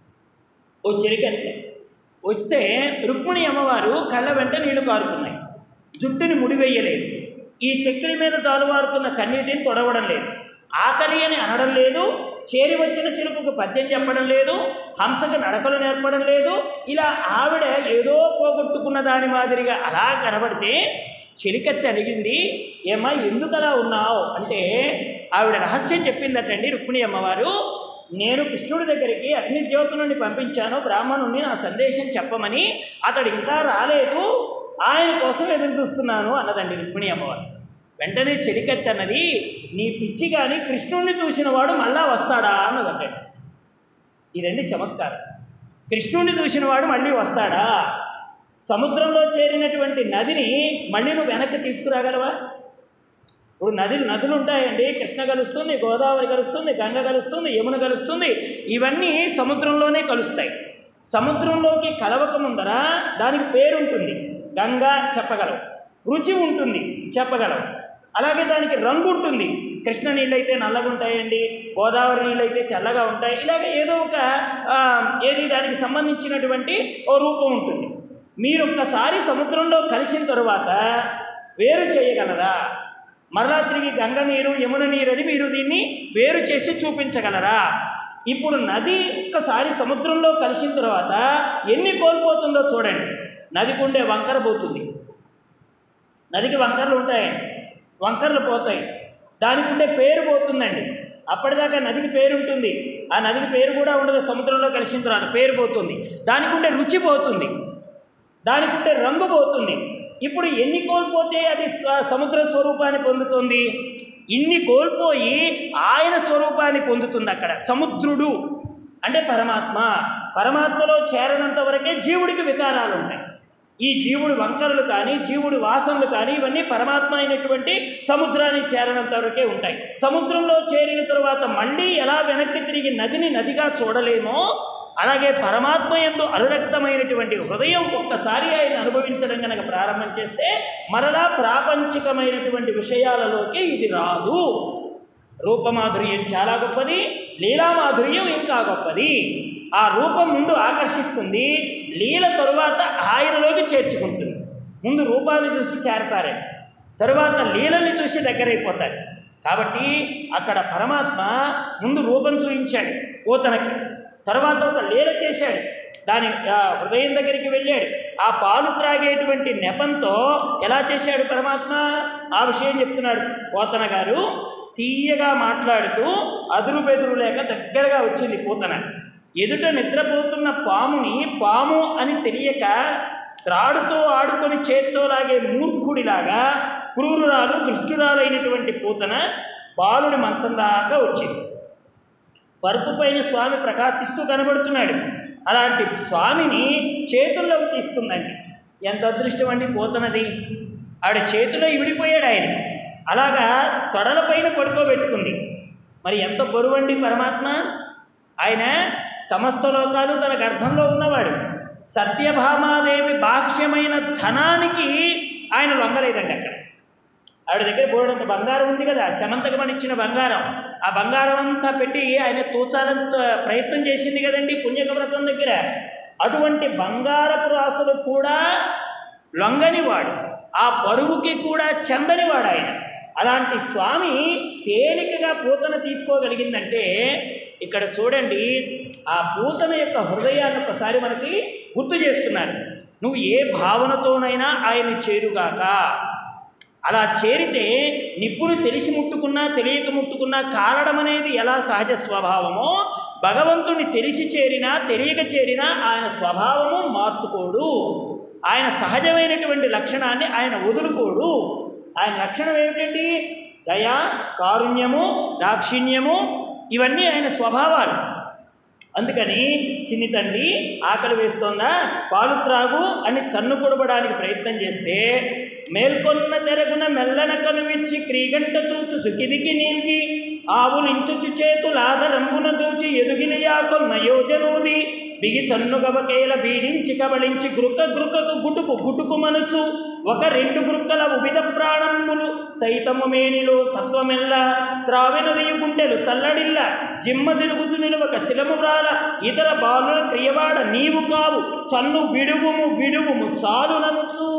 ఓ చెలికత్తె వస్తే రుక్మిణి అమ్మవారు కళ్ళ వెంట నీళ్లు కారుతున్నాయి జుట్టుని ముడివేయలేదు ఈ చక్కెర మీద తాలువారుతున్న కన్నీటిని తొడవడం లేదు ఆకలి అని అనడం లేదు చేరి వచ్చిన చిలుపుకు పద్యం చెప్పడం లేదు హంసకు నడకలు నేర్పడం లేదు ఇలా ఆవిడ ఏదో పోగొట్టుకున్న దాని మాదిరిగా అలా కనబడితే చెలికత్తి అడిగింది ఏమ్మా ఎందుకు అలా ఉన్నావు అంటే ఆవిడ రహస్యం చెప్పిందటండి రుక్మిణి అమ్మవారు నేను కృష్ణుడి దగ్గరికి అగ్నిజ్యోతుని పంపించాను బ్రాహ్మణుణ్ణి నా సందేశం చెప్పమని అతడు ఇంకా రాలేదు ఆయన కోసం ఎదురు చూస్తున్నాను అన్నదండి రుక్మిణి అమ్మవారు వెంటనే చెలికత్తి అన్నది నీ పిచ్చి కానీ కృష్ణుడిని చూసిన వాడు మళ్ళా వస్తాడా అన్నదంటే ఇదండి చమత్కారం కృష్ణుడిని చూసిన వాడు మళ్ళీ వస్తాడా సముద్రంలో చేరినటువంటి నదిని మళ్ళీ నువ్వు వెనక్కి తీసుకురాగలవా ఇప్పుడు నదులు నదులు ఉంటాయండి కృష్ణ కలుస్తుంది గోదావరి కలుస్తుంది గంగ కలుస్తుంది యమున కలుస్తుంది ఇవన్నీ సముద్రంలోనే కలుస్తాయి సముద్రంలోకి కలవక ముందర దానికి పేరుంటుంది గంగా చెప్పగలవు రుచి ఉంటుంది చెప్పగలవు అలాగే దానికి రంగు ఉంటుంది కృష్ణ నీళ్ళైతే నల్లగా ఉంటాయండి గోదావరి నీళ్ళైతే తెల్లగా ఉంటాయి ఇలాగ ఏదో ఒక ఆ, ఏది దానికి సంబంధించినటువంటి ఓ రూపం ఉంటుంది మీరు ఒక్కసారి సముద్రంలో కలిసిన తరువాత వేరు చేయగలరా మరలా తిరిగి గంగ నీరు యమున నీరు అని మీరు దీన్ని వేరు చేసి చూపించగలరా ఇప్పుడు నది ఒక్కసారి సముద్రంలో కలిసిన తర్వాత ఎన్ని కోల్పోతుందో చూడండి నదికి ఉండే వంకర పోతుంది నదికి వంకరలు ఉంటాయండి వంకరలు పోతాయి దానికి ఉండే పేరు పోతుందండి అప్పటిదాకా నదికి పేరు ఉంటుంది ఆ నదికి పేరు కూడా ఉండదు సముద్రంలో కలిసిన తర్వాత పేరు పోతుంది దానికి ఉండే రుచి పోతుంది దానికి ఉండే రంగు పోతుంది ఇప్పుడు ఎన్ని కోల్పోతే అది స్వ- సముద్ర స్వరూపాన్ని పొందుతుంది ఇన్ని కోల్పోయి ఆయన స్వరూపాన్ని పొందుతుంది అక్కడ సముద్రుడు అంటే పరమాత్మ పరమాత్మలో చేరనంత వరకే జీవుడికి వికారాలు ఉంటాయి ఈ జీవుడి వంకరలు కానీ జీవుడి వాసనలు కానీ ఇవన్నీ పరమాత్మ అయినటువంటి సముద్రానికి చేరనంత వరకే ఉంటాయి సముద్రంలో చేరిన తరువాత మళ్ళీ ఎలా వెనక్కి తిరిగి నదిని నదిగా చూడలేమో అలాగే పరమాత్మ ఎందు అనురక్తమైనటువంటి హృదయం ఒక్కసారి ఆయన అనుభవించడం కనుక ప్రారంభం చేస్తే మరలా ప్రాపంచికమైనటువంటి విషయాలలోకి ఇది రాదు రూపమాధుర్యం చాలా గొప్పది లీలామాధుర్యం ఇంకా గొప్పది ఆ రూపం ముందు ఆకర్షిస్తుంది లీల తరువాత ఆయనలోకి చేర్చుకుంటుంది ముందు రూపాన్ని చూసి చేరతారే తరువాత లీలని చూసి దగ్గరైపోతారు కాబట్టి అక్కడ పరమాత్మ ముందు రూపం చూపించాడు పూతనకి తర్వాత ఒక లీల చేశాడు దాని ఆ, హృదయం దగ్గరికి వెళ్ళాడు ఆ పాలు త్రాగేటువంటి నెపంతో ఎలా చేశాడు పరమాత్మ ఆ విషయం చెప్తున్నాడు పోతన గారు తీయగా మాట్లాడుతూ అదురు బెదురు లేక దగ్గరగా వచ్చింది పూతన ఎదుట నిద్రపోతున్న పాముని పాము అని తెలియక త్రాడుతో ఆడుకొని చేత్తో లాగే మూర్ఖుడిలాగా క్రూరురాలు దుష్టురాలైనటువంటి పూతన బాలుని మంచం దాకా వచ్చింది పరుపు పైన స్వామి ప్రకాశిస్తూ కనబడుతున్నాడు అలాంటి స్వామిని చేతుల్లోకి తీసుకుందండి ఎంత అదృష్టం అండి పోతున్నది ఆవిడ చేతిలో ఇవిడిపోయాడు ఆయన అలాగా తొడలపైన పడుకోబెట్టుకుంది మరి ఎంత బరువండి పరమాత్మ ఆయన సమస్త లోకాలు తన గర్భంలో ఉన్నవాడు సత్యభామాదేవి బాహ్యమైన ధనానికి ఆయన లొంగలేదండి అక్కడ ఆవిడ దగ్గర బోడంత బంగారం ఉంది కదా శమంతకమని ఇచ్చిన బంగారం ఆ బంగారం అంతా పెట్టి ఆయన తూచాలని త- ప్రయత్నం చేసింది కదండి పుణ్యకవ్రతం దగ్గర అటువంటి బంగారపు రాసులు కూడా లొంగనివాడు ఆ బరువుకి కూడా చెందనివాడు ఆయన అలాంటి స్వామి తేలికగా పూతన తీసుకోగలిగిందంటే ఇక్కడ చూడండి ఆ పూతన యొక్క హృదయాన్ని ఒకసారి మనకి గుర్తు చేస్తున్నారు నువ్వు ఏ భావనతోనైనా ఆయన చేరుగాక అలా చేరితే నిప్పును తెలిసి ముట్టుకున్నా తెలియక ముట్టుకున్నా కాలడం అనేది ఎలా సహజ స్వభావమో భగవంతుని తెలిసి చేరినా తెలియక చేరినా ఆయన స్వభావము మార్చుకోడు ఆయన సహజమైనటువంటి లక్షణాన్ని ఆయన వదులుకోడు ఆయన లక్షణం ఏమిటండి దయ కారుణ్యము దాక్షిణ్యము ఇవన్నీ ఆయన స్వభావాలు అందుకని చిన్ని తండ్రి ఆకలి వేస్తోందా పాలు త్రాగు అని చన్ను కొడబడానికి ప్రయత్నం చేస్తే మేల్కొన్న తెరగున మెల్లన కనువిచ్చి క్రీగంట చూచు చుకిదికి నీల్గి ఆవులించుచు చేతులాదరంబున చూచి ఎదుగిన యాకొన్న యోజనూది బిగి చన్ను గబకేల బీడించి కబళించి గ్రుక గ్రుకకు గుటుకు గుటుకు మనుచు ఒక రెండు గ్రుక్కల ఉవిధ ప్రాణములు సైతము మేనిలో సత్వమెల్ల త్రావెనదియు గుండెలు తల్లడిల్ల జిమ్మ తిరుగుతు నిలువక శిలము వ్రాల ఇతర బాలుల క్రియవాడ నీవు కావు చన్ను విడుగుము విడుగుము చాలుననుచు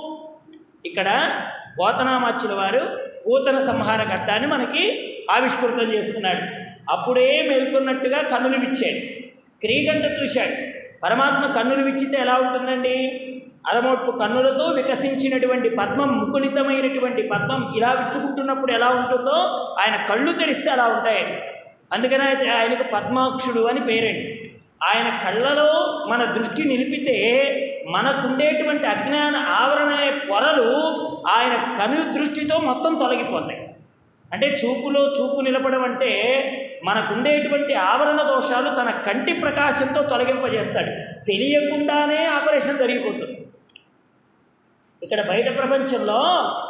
ఇక్కడ పోతనామాచ్యుల వారు పూతన సంహార ఘట్టాన్ని మనకి ఆవిష్కృతం చేస్తున్నాడు అప్పుడే మేల్కొన్నట్టుగా కన్నులు విచ్చాడు క్రీగంట చూశాడు పరమాత్మ కన్నులు విచ్చితే ఎలా ఉంటుందండి అరమోట్పు కన్నులతో వికసించినటువంటి పద్మం ముకులితమైనటువంటి పద్మం ఇలా విచ్చుకుంటున్నప్పుడు ఎలా ఉంటుందో ఆయన కళ్ళు తెరిస్తే అలా ఉంటాయండి అందుకనే అయితే ఆయనకు పద్మాక్షుడు అని పేరండి ఆయన కళ్ళలో మన దృష్టి నిలిపితే మనకుండేటువంటి అజ్ఞాన ఆవరణ అనే పొరలు ఆయన కను దృష్టితో మొత్తం తొలగిపోతాయి అంటే చూపులో చూపు నిలపడం అంటే మనకుండేటువంటి ఆవరణ దోషాలు తన కంటి ప్రకాశంతో తొలగింపజేస్తాడు తెలియకుండానే ఆపరేషన్ జరిగిపోతుంది ఇక్కడ బయట ప్రపంచంలో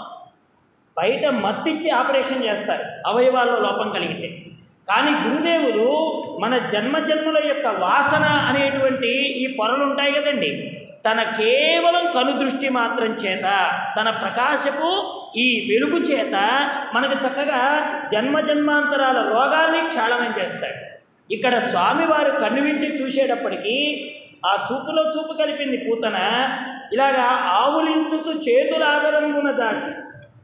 బయట మత్తిచ్చి ఆపరేషన్ చేస్తారు అవయవాల్లో లోపం కలిగితే కానీ గురుదేవులు మన జన్మజన్మల యొక్క వాసన అనేటువంటి ఈ పొరలు ఉంటాయి కదండి తన కేవలం కనుదృష్టి మాత్రం చేత తన ప్రకాశపు ఈ వెలుగు చేత మనకు చక్కగా జన్మజన్మాంతరాల రోగాల్ని క్షాళనం చేస్తాడు ఇక్కడ స్వామివారు కన్నువించి చూసేటప్పటికీ ఆ చూపులో చూపు కలిపింది పూతన ఇలాగా ఆవులించుతూ చేతుల ఆదరంగున దాచి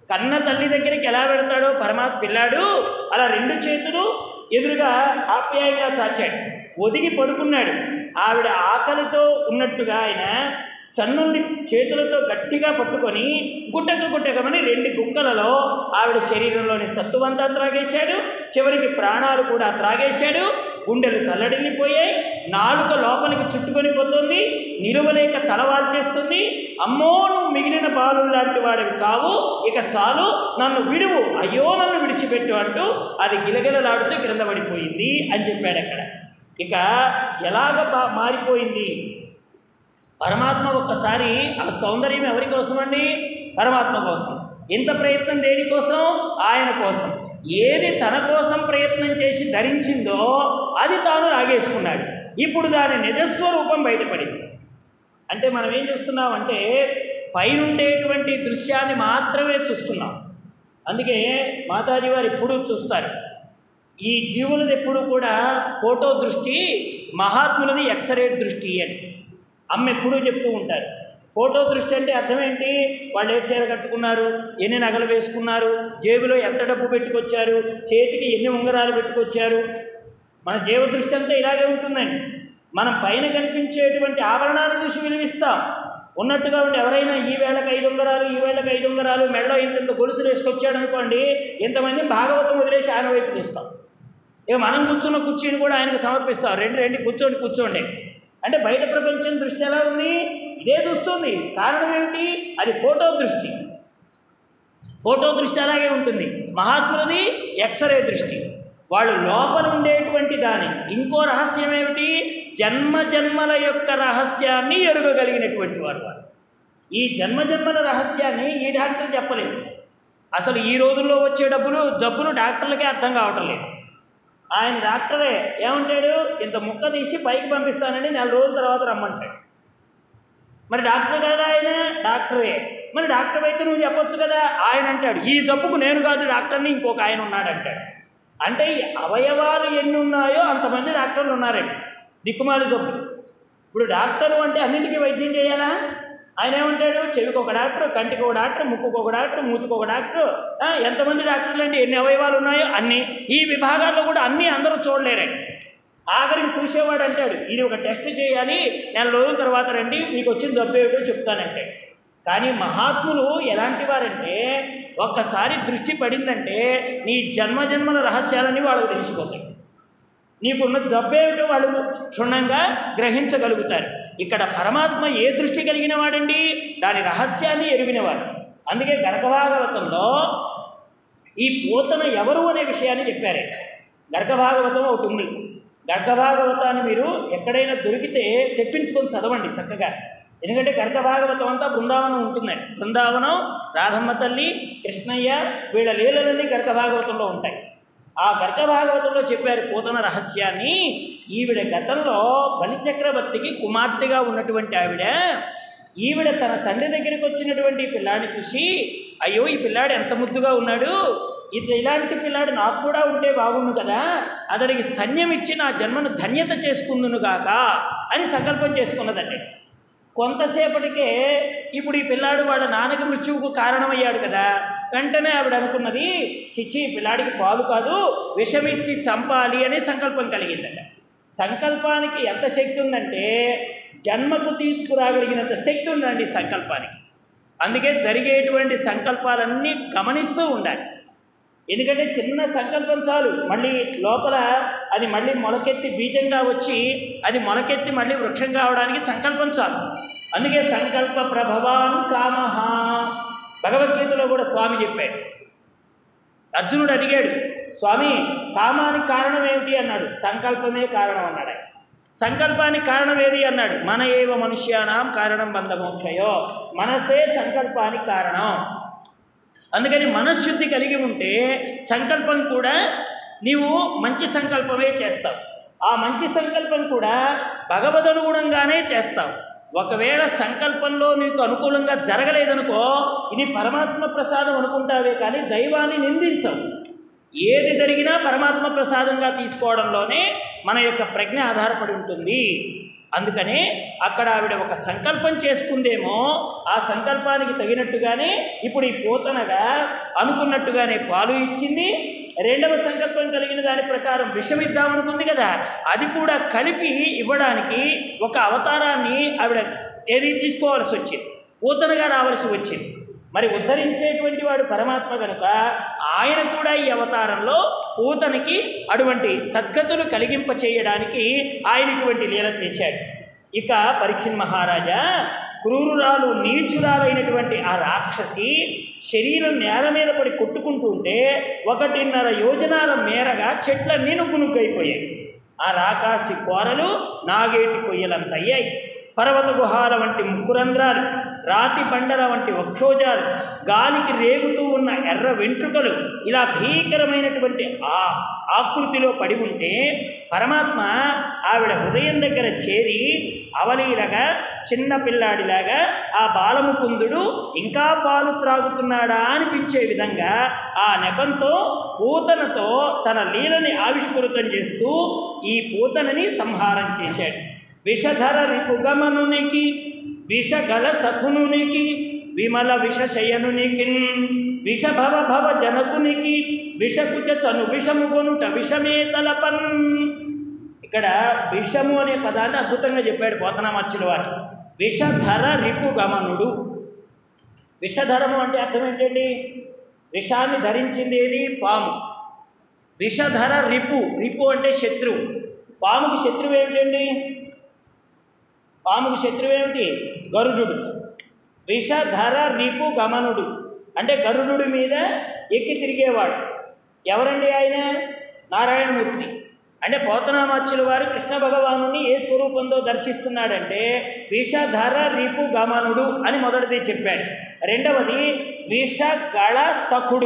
కన్న తల్లి దగ్గరికి ఎలా పెడతాడో పరమాత్మ పిల్లాడు అలా రెండు చేతులు ఎదురుగా ఆప్యాయంగా చాచాడు ఒదిగి పడుకున్నాడు ఆవిడ ఆకలితో ఉన్నట్టుగా ఆయన సన్నుల్ని చేతులతో గట్టిగా పట్టుకొని గుట్టక గుట్టకమని రెండు గుక్కలలో ఆవిడ శరీరంలోని సత్తువంతా త్రాగేశాడు చివరికి ప్రాణాలు కూడా త్రాగేశాడు గుండెలు తల్లడిల్లిపోయాయి నాలుక లోపలికి చుట్టుకొని పోతుంది నిలువలేక తలవాల్చేస్తుంది అమ్మో నువ్వు మిగిలిన బాలు లాంటి వాడివి కావు ఇక చాలు నన్ను విడువు అయ్యో నన్ను విడిచిపెట్టు అంటూ అది గిలగిలలాడుతూ క్రింద పడిపోయింది అని చెప్పాడు అక్కడ ఇక ఎలాగ బా- మారిపోయింది పరమాత్మ ఒక్కసారి ఆ సౌందర్యం ఎవరి కోసం అండి పరమాత్మ కోసం ఇంత ప్రయత్నం దేనికోసం ఆయన కోసం ఏది తన కోసం ప్రయత్నం చేసి ధరించిందో అది తాను లాగేసుకున్నాడు ఇప్పుడు దాని నిజస్వరూపం బయటపడింది అంటే మనం ఏం చూస్తున్నామంటే పైనుండేటువంటి దృశ్యాన్ని మాత్రమే చూస్తున్నాం అందుకే మాతాజీ వారు ఎప్పుడూ చూస్తారు ఈ జీవులది ఎప్పుడు కూడా ఫోటో దృష్టి మహాత్ములది ఎక్స్రే దృష్టి అని అమ్మ ఎప్పుడూ చెప్తూ ఉంటారు ఫోటో దృష్టి అంటే అర్థం ఏంటి వాళ్ళు ఏ చీర కట్టుకున్నారు ఎన్ని నగలు వేసుకున్నారు జేబులో ఎంత డబ్బు పెట్టుకొచ్చారు చేతికి ఎన్ని ఉంగరాలు పెట్టుకొచ్చారు మన జీవ దృష్టి అంతా ఇలాగే ఉంటుందండి మనం పైన కనిపించేటువంటి ఆభరణాలు చూసి విలువిస్తాం ఉన్నట్టుగా ఉండి ఎవరైనా ఈ వేళకి ఐదు ఉంగరాలు ఈ వేళకి ఐదు ఉంగరాలు మెడలో ఇంత గొలుసులు వేసుకొచ్చాడు అనుకోండి ఇంతమంది భాగవతం వదిలేసి ఆయన వైపు చూస్తాం ఇక మనం కూర్చున్న కుర్చీని కూడా ఆయనకు సమర్పిస్తాం రెండు రెండు కూర్చోండి కూర్చోండి అంటే బయట ప్రపంచం దృష్టి ఎలా ఉంది ఇదే చూస్తుంది కారణం ఏమిటి అది ఫోటో దృష్టి ఫోటో దృష్టి అలాగే ఉంటుంది మహాత్ములది ఎక్స్రే దృష్టి వాళ్ళు లోపల ఉండేటువంటి దాని ఇంకో రహస్యం ఏమిటి జన్మ జన్మల యొక్క రహస్యాన్ని ఎరుగగలిగినటువంటి వారు వాళ్ళు ఈ జన్మ జన్మల రహస్యాన్ని ఈ డాక్టర్ చెప్పలేదు అసలు ఈ రోజుల్లో వచ్చే డబ్బులు జబ్బులు డాక్టర్లకే అర్థం కావటం లేదు ఆయన డాక్టరే ఏమంటాడు ఇంత ముక్క తీసి పైకి పంపిస్తానని నెల రోజుల తర్వాత రమ్మంటాడు మరి డాక్టర్ కదా ఆయన డాక్టరే మరి డాక్టర్ అయితే నువ్వు చెప్పొచ్చు కదా ఆయన అంటాడు ఈ జబ్బుకు నేను కాదు డాక్టర్ని ఇంకొక ఆయన ఉన్నాడు అంటాడు అంటే ఈ అవయవాలు ఎన్ని ఉన్నాయో అంతమంది డాక్టర్లు ఉన్నారండి దిక్కుమాలి జబ్బులు ఇప్పుడు డాక్టరు అంటే అన్నింటికీ వైద్యం చేయాలా ఆయన ఏమంటాడు చెవికి ఒక డాక్టర్ కంటికి ఒక డాక్టర్ ముక్కుకు ఒక డాక్టర్ మూతికి ఒక డాక్టర్ ఆ, ఎంతమంది డాక్టర్లు అండి ఎన్ని అవయవాలు ఉన్నాయో అన్ని ఈ విభాగాల్లో కూడా అన్నీ అందరూ చూడలేరండి ఆఖరికి చూసేవాడు అంటాడు ఇది ఒక టెస్ట్ చేయాలి నెల రోజుల తర్వాత రండి మీకు వచ్చిన జబ్బు ఏమిటో చెప్తానంటే కానీ మహాత్ములు ఎలాంటి వారంటే ఒక్కసారి దృష్టి పడిందంటే నీ జన్మ జన్మల రహస్యాలని వాళ్ళకి తెలిసిపోతాయి నీకున్న జబ్బు ఏమిటో వాళ్ళు క్షుణ్ణంగా గ్రహించగలుగుతారు ఇక్కడ పరమాత్మ ఏ దృష్టి కలిగిన వాడండి దాని రహస్యాన్ని ఎరిగినవాడు అందుకే గర్భభాగవతంలో ఈ పోతన ఎవరు అనే విషయాన్ని చెప్పారు గర్గభాగవతం ఒకటి ఉంది గర్గభాగవతాన్ని మీరు ఎక్కడైనా దొరికితే తెప్పించుకొని చదవండి చక్కగా ఎందుకంటే గర్గభాగవతం అంతా బృందావనం ఉంటుందండి బృందావనం రాధమ్మ తల్లి కృష్ణయ్య వీళ్ళ లీలలన్నీ గర్గభాగవతంలో ఉంటాయి ఆ గర్గభాగవతంలో చెప్పారు పోతన రహస్యాన్ని ఈవిడ గతంలో బలిచక్రవర్తికి కుమార్తెగా ఉన్నటువంటి ఆవిడ ఈవిడ తన తండ్రి దగ్గరికి వచ్చినటువంటి ఈ పిల్లాడిని చూసి అయ్యో ఈ పిల్లాడు ఎంత ముద్దుగా ఉన్నాడు ఇది ఇలాంటి పిల్లాడు నాకు కూడా ఉంటే బాగుండు కదా అతడికి స్తన్యం ఇచ్చి నా జన్మను ధన్యత చేసుకుందును గాక అని సంకల్పం చేసుకున్నదండి కొంతసేపటికే ఇప్పుడు ఈ పిల్లాడు వాళ్ళ నాన్నకి మృత్యువుకు కారణమయ్యాడు కదా వెంటనే ఆవిడ అనుకున్నది చిచ్చి ఈ పిల్లాడికి పాలు కాదు విషమిచ్చి చంపాలి అనే సంకల్పం కలిగిందట సంకల్పానికి ఎంత శక్తి ఉందంటే జన్మకు తీసుకురాగలిగినంత శక్తి ఉందండి సంకల్పానికి అందుకే జరిగేటువంటి సంకల్పాలన్నీ గమనిస్తూ ఉండాలి ఎందుకంటే చిన్న సంకల్పం చాలు మళ్ళీ లోపల అది మళ్ళీ మొలకెత్తి బీజంగా వచ్చి అది మొలకెత్తి మళ్ళీ వృక్షం కావడానికి సంకల్పం చాలు అందుకే సంకల్ప ప్రభవాన్ కామహ భగవద్గీతలో కూడా స్వామి చెప్పాడు అర్జునుడు అడిగాడు స్వామి కామానికి కారణం ఏమిటి అన్నాడు సంకల్పమే కారణం అన్నాడు ఆయన సంకల్పానికి కారణం ఏది అన్నాడు మన ఏవ మనుష్యానాం కారణం బంధమోక్షయో మనసే సంకల్పానికి కారణం అందుకని మనశ్శుద్ధి కలిగి ఉంటే సంకల్పం కూడా నీవు మంచి సంకల్పమే చేస్తావు ఆ మంచి సంకల్పం కూడా భగవదనుగుణంగానే చేస్తావు ఒకవేళ సంకల్పంలో నీకు అనుకూలంగా జరగలేదనుకో ఇది పరమాత్మ ప్రసాదం అనుకుంటావే కానీ దైవాన్ని నిందించవు ఏది జరిగినా పరమాత్మ ప్రసాదంగా తీసుకోవడంలోనే మన యొక్క ప్రజ్ఞ ఆధారపడి ఉంటుంది అందుకనే అక్కడ ఆవిడ ఒక సంకల్పం చేసుకుందేమో ఆ సంకల్పానికి తగినట్టుగానే ఇప్పుడు ఈ పోతనగా అనుకున్నట్టుగానే పాలు ఇచ్చింది రెండవ సంకల్పం కలిగిన దాని ప్రకారం విషం ఇద్దామనుకుంది కదా అది కూడా కలిపి ఇవ్వడానికి ఒక అవతారాన్ని ఆవిడ ఏది తీసుకోవాల్సి వచ్చింది పూతనగా రావాల్సి వచ్చింది మరి ఉద్ధరించేటువంటి వాడు పరమాత్మ కనుక ఆయన కూడా ఈ అవతారంలో పూతనికి అటువంటి సద్గతులు కలిగింప చేయడానికి ఆయన ఇటువంటి లీల చేశాడు ఇక పరీక్షణ్ మహారాజా క్రూరురాలు నీచురాలైనటువంటి ఆ రాక్షసి శరీరం నేల మీద పడి కొట్టుకుంటూ ఉంటే ఒకటిన్నర యోజనాల మేరగా చెట్లన్నీ నుగ్గునుగ్గైపోయాయి ఆ రాకాసి కోరలు నాగేటి కొయ్యలంతయ్యాయి పర్వత గుహాల వంటి ముక్కురంధ్రాలు రాతి బండల వంటి వక్షోజాలు గాలికి రేగుతూ ఉన్న ఎర్ర వెంట్రుకలు ఇలా భీకరమైనటువంటి ఆ ఆకృతిలో పడి ఉంటే పరమాత్మ ఆవిడ హృదయం దగ్గర చేరి అవలీలగా చిన్న పిల్లాడిలాగా ఆ బాలముకుందుడు ఇంకా పాలు త్రాగుతున్నాడా అనిపించే విధంగా ఆ నెపంతో పూతనతో తన లీలని ఆవిష్కృతం చేస్తూ ఈ పూతనని సంహారం చేశాడు విషధర రిపుగమనునికి విషగల సఖునునికి విమల విషశయనునికి విషభవ భవ జనకునికి విషకుచ చను విషము కొనుట విషమే తలపన్ ఇక్కడ విషము అనే పదాన్ని అద్భుతంగా చెప్పాడు పోతనామచ్చుల వారు విషధర రిపు గమనుడు విషధరము అంటే అర్థం ఏంటండి విషాన్ని ధరించింది ఏది పాము విషధర రిపు రిపు అంటే శత్రువు పాముకి శత్రువు ఏమిటండి పాముకు శత్రువు ఏమిటి గరుడు విషధర రిపు గమనుడు అంటే గరుడు మీద ఎక్కి తిరిగేవాడు ఎవరండి ఆయన నారాయణమూర్తి అంటే పోతనామాచ్యుల వారు కృష్ణ భగవాను ఏ స్వరూపంతో దర్శిస్తున్నాడంటే విషధర రిపు గమనుడు అని మొదటిది చెప్పాడు రెండవది విషగళ సఖుడు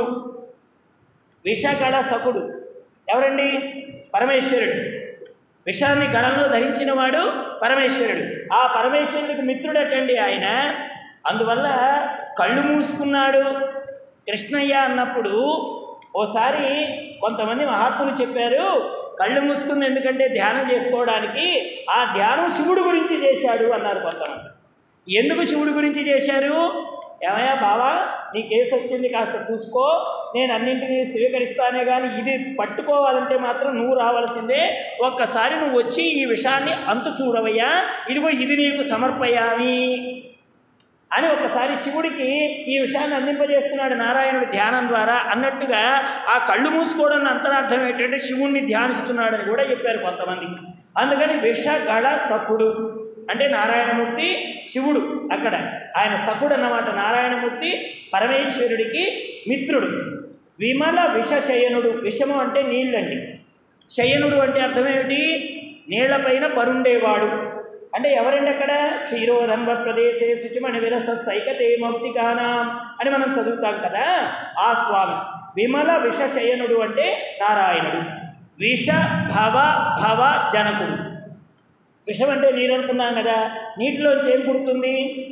విషగళ సఖుడు ఎవరండి పరమేశ్వరుడు విషాన్ని గళంలో ధరించిన వాడు పరమేశ్వరుడు ఆ పరమేశ్వరుడికి మిత్రుడటండి ఆయన అందువల్ల కళ్ళు మూసుకున్నాడు కృష్ణయ్య అన్నప్పుడు ఓసారి కొంతమంది మహాత్ములు చెప్పారు కళ్ళు మూసుకుంది ఎందుకంటే ధ్యానం చేసుకోవడానికి ఆ ధ్యానం శివుడు గురించి చేశాడు అన్నారు కొంతమంది ఎందుకు శివుడి గురించి చేశారు ఏమయ్యా బావా నీ కేసు వచ్చింది కాస్త చూసుకో నేను అన్నింటినీ స్వీకరిస్తానే కానీ ఇది పట్టుకోవాలంటే మాత్రం నువ్వు రావాల్సిందే ఒక్కసారి నువ్వు వచ్చి ఈ విషయాన్ని అంతు చూడవయ్యా ఇదిగో ఇది నీకు సమర్పయామి అని ఒకసారి శివుడికి ఈ విషయాన్ని అందింపజేస్తున్నాడు నారాయణుడి ధ్యానం ద్వారా అన్నట్టుగా ఆ కళ్ళు మూసుకోవడం అంతరార్థం ఏంటంటే శివుణ్ణి ధ్యానిస్తున్నాడని కూడా చెప్పారు కొంతమంది అందుకని విషగళ సఖుడు అంటే నారాయణమూర్తి శివుడు అక్కడ ఆయన సఖుడు అన్నమాట నారాయణమూర్తి పరమేశ్వరుడికి మిత్రుడు విమల విషశయనుడు విషము అంటే నీళ్ళండి శయనుడు అంటే అర్థమేమిటి నీళ్లపైన పరుండేవాడు అంటే ఎవరండి అక్కడ క్షీరోధన్వ ప్రదేశే శుచిమణి విరస సైకతే మౌక్తికానా అని మనం చదువుతాం కదా ఆ స్వామి విమల విషశయనుడు అంటే నారాయణుడు విష భవ భవ జనకుడు విషం అంటే నీరు అనుకున్నాం కదా నీటిలోంచి ఏం పుడుతుంది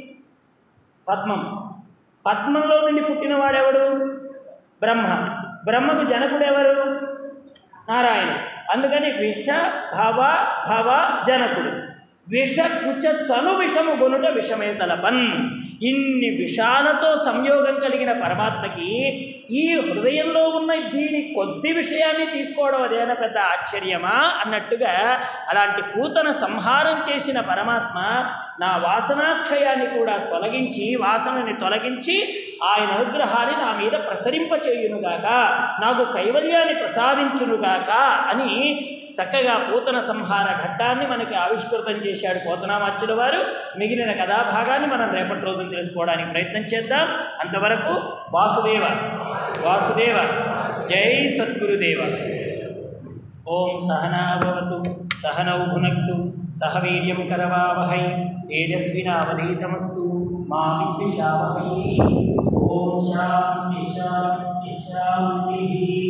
పద్మం పద్మంలో నుండి పుట్టినవాడెవడు బ్రహ్మ బ్రహ్మకు జనకుడు ఎవరు నారాయణ అందుకని విష భవ భవ జనకుడు విష కుచ చను విషము గొనుట విషమే తలపన్ ఇన్ని విషాలతో సంయోగం కలిగిన పరమాత్మకి ఈ హృదయంలో ఉన్న దీని కొద్ది విషయాన్ని తీసుకోవడం అదేనా పెద్ద ఆశ్చర్యమా అన్నట్టుగా అలాంటి పూతన సంహారం చేసిన పరమాత్మ నా వాసనాక్షయాన్ని కూడా తొలగించి వాసనని తొలగించి ఆయన అనుగ్రహాన్ని నా మీద ప్రసరింపచేయునుగాక నాకు కైవల్యాన్ని ప్రసాదించునుగాక అని చక్కగా పూతన సంహార ఘట్టాన్ని మనకి ఆవిష్కృతం చేశాడు పోతనామాచ్యుల వారు మిగిలిన కథాభాగాన్ని మనం రేపటి రోజున తెలుసుకోవడానికి ప్రయత్నం చేద్దాం అంతవరకు వాసుదేవ వాసుదేవ జై సద్గురుదేవ ఓం సహనాభవతు సహనౌ భునక్తు సహ వీర్యం కరవావహై తేజస్వినావధీతమస్తు మా విద్విషావహై ఓం శాంతి శాంతి శాంతి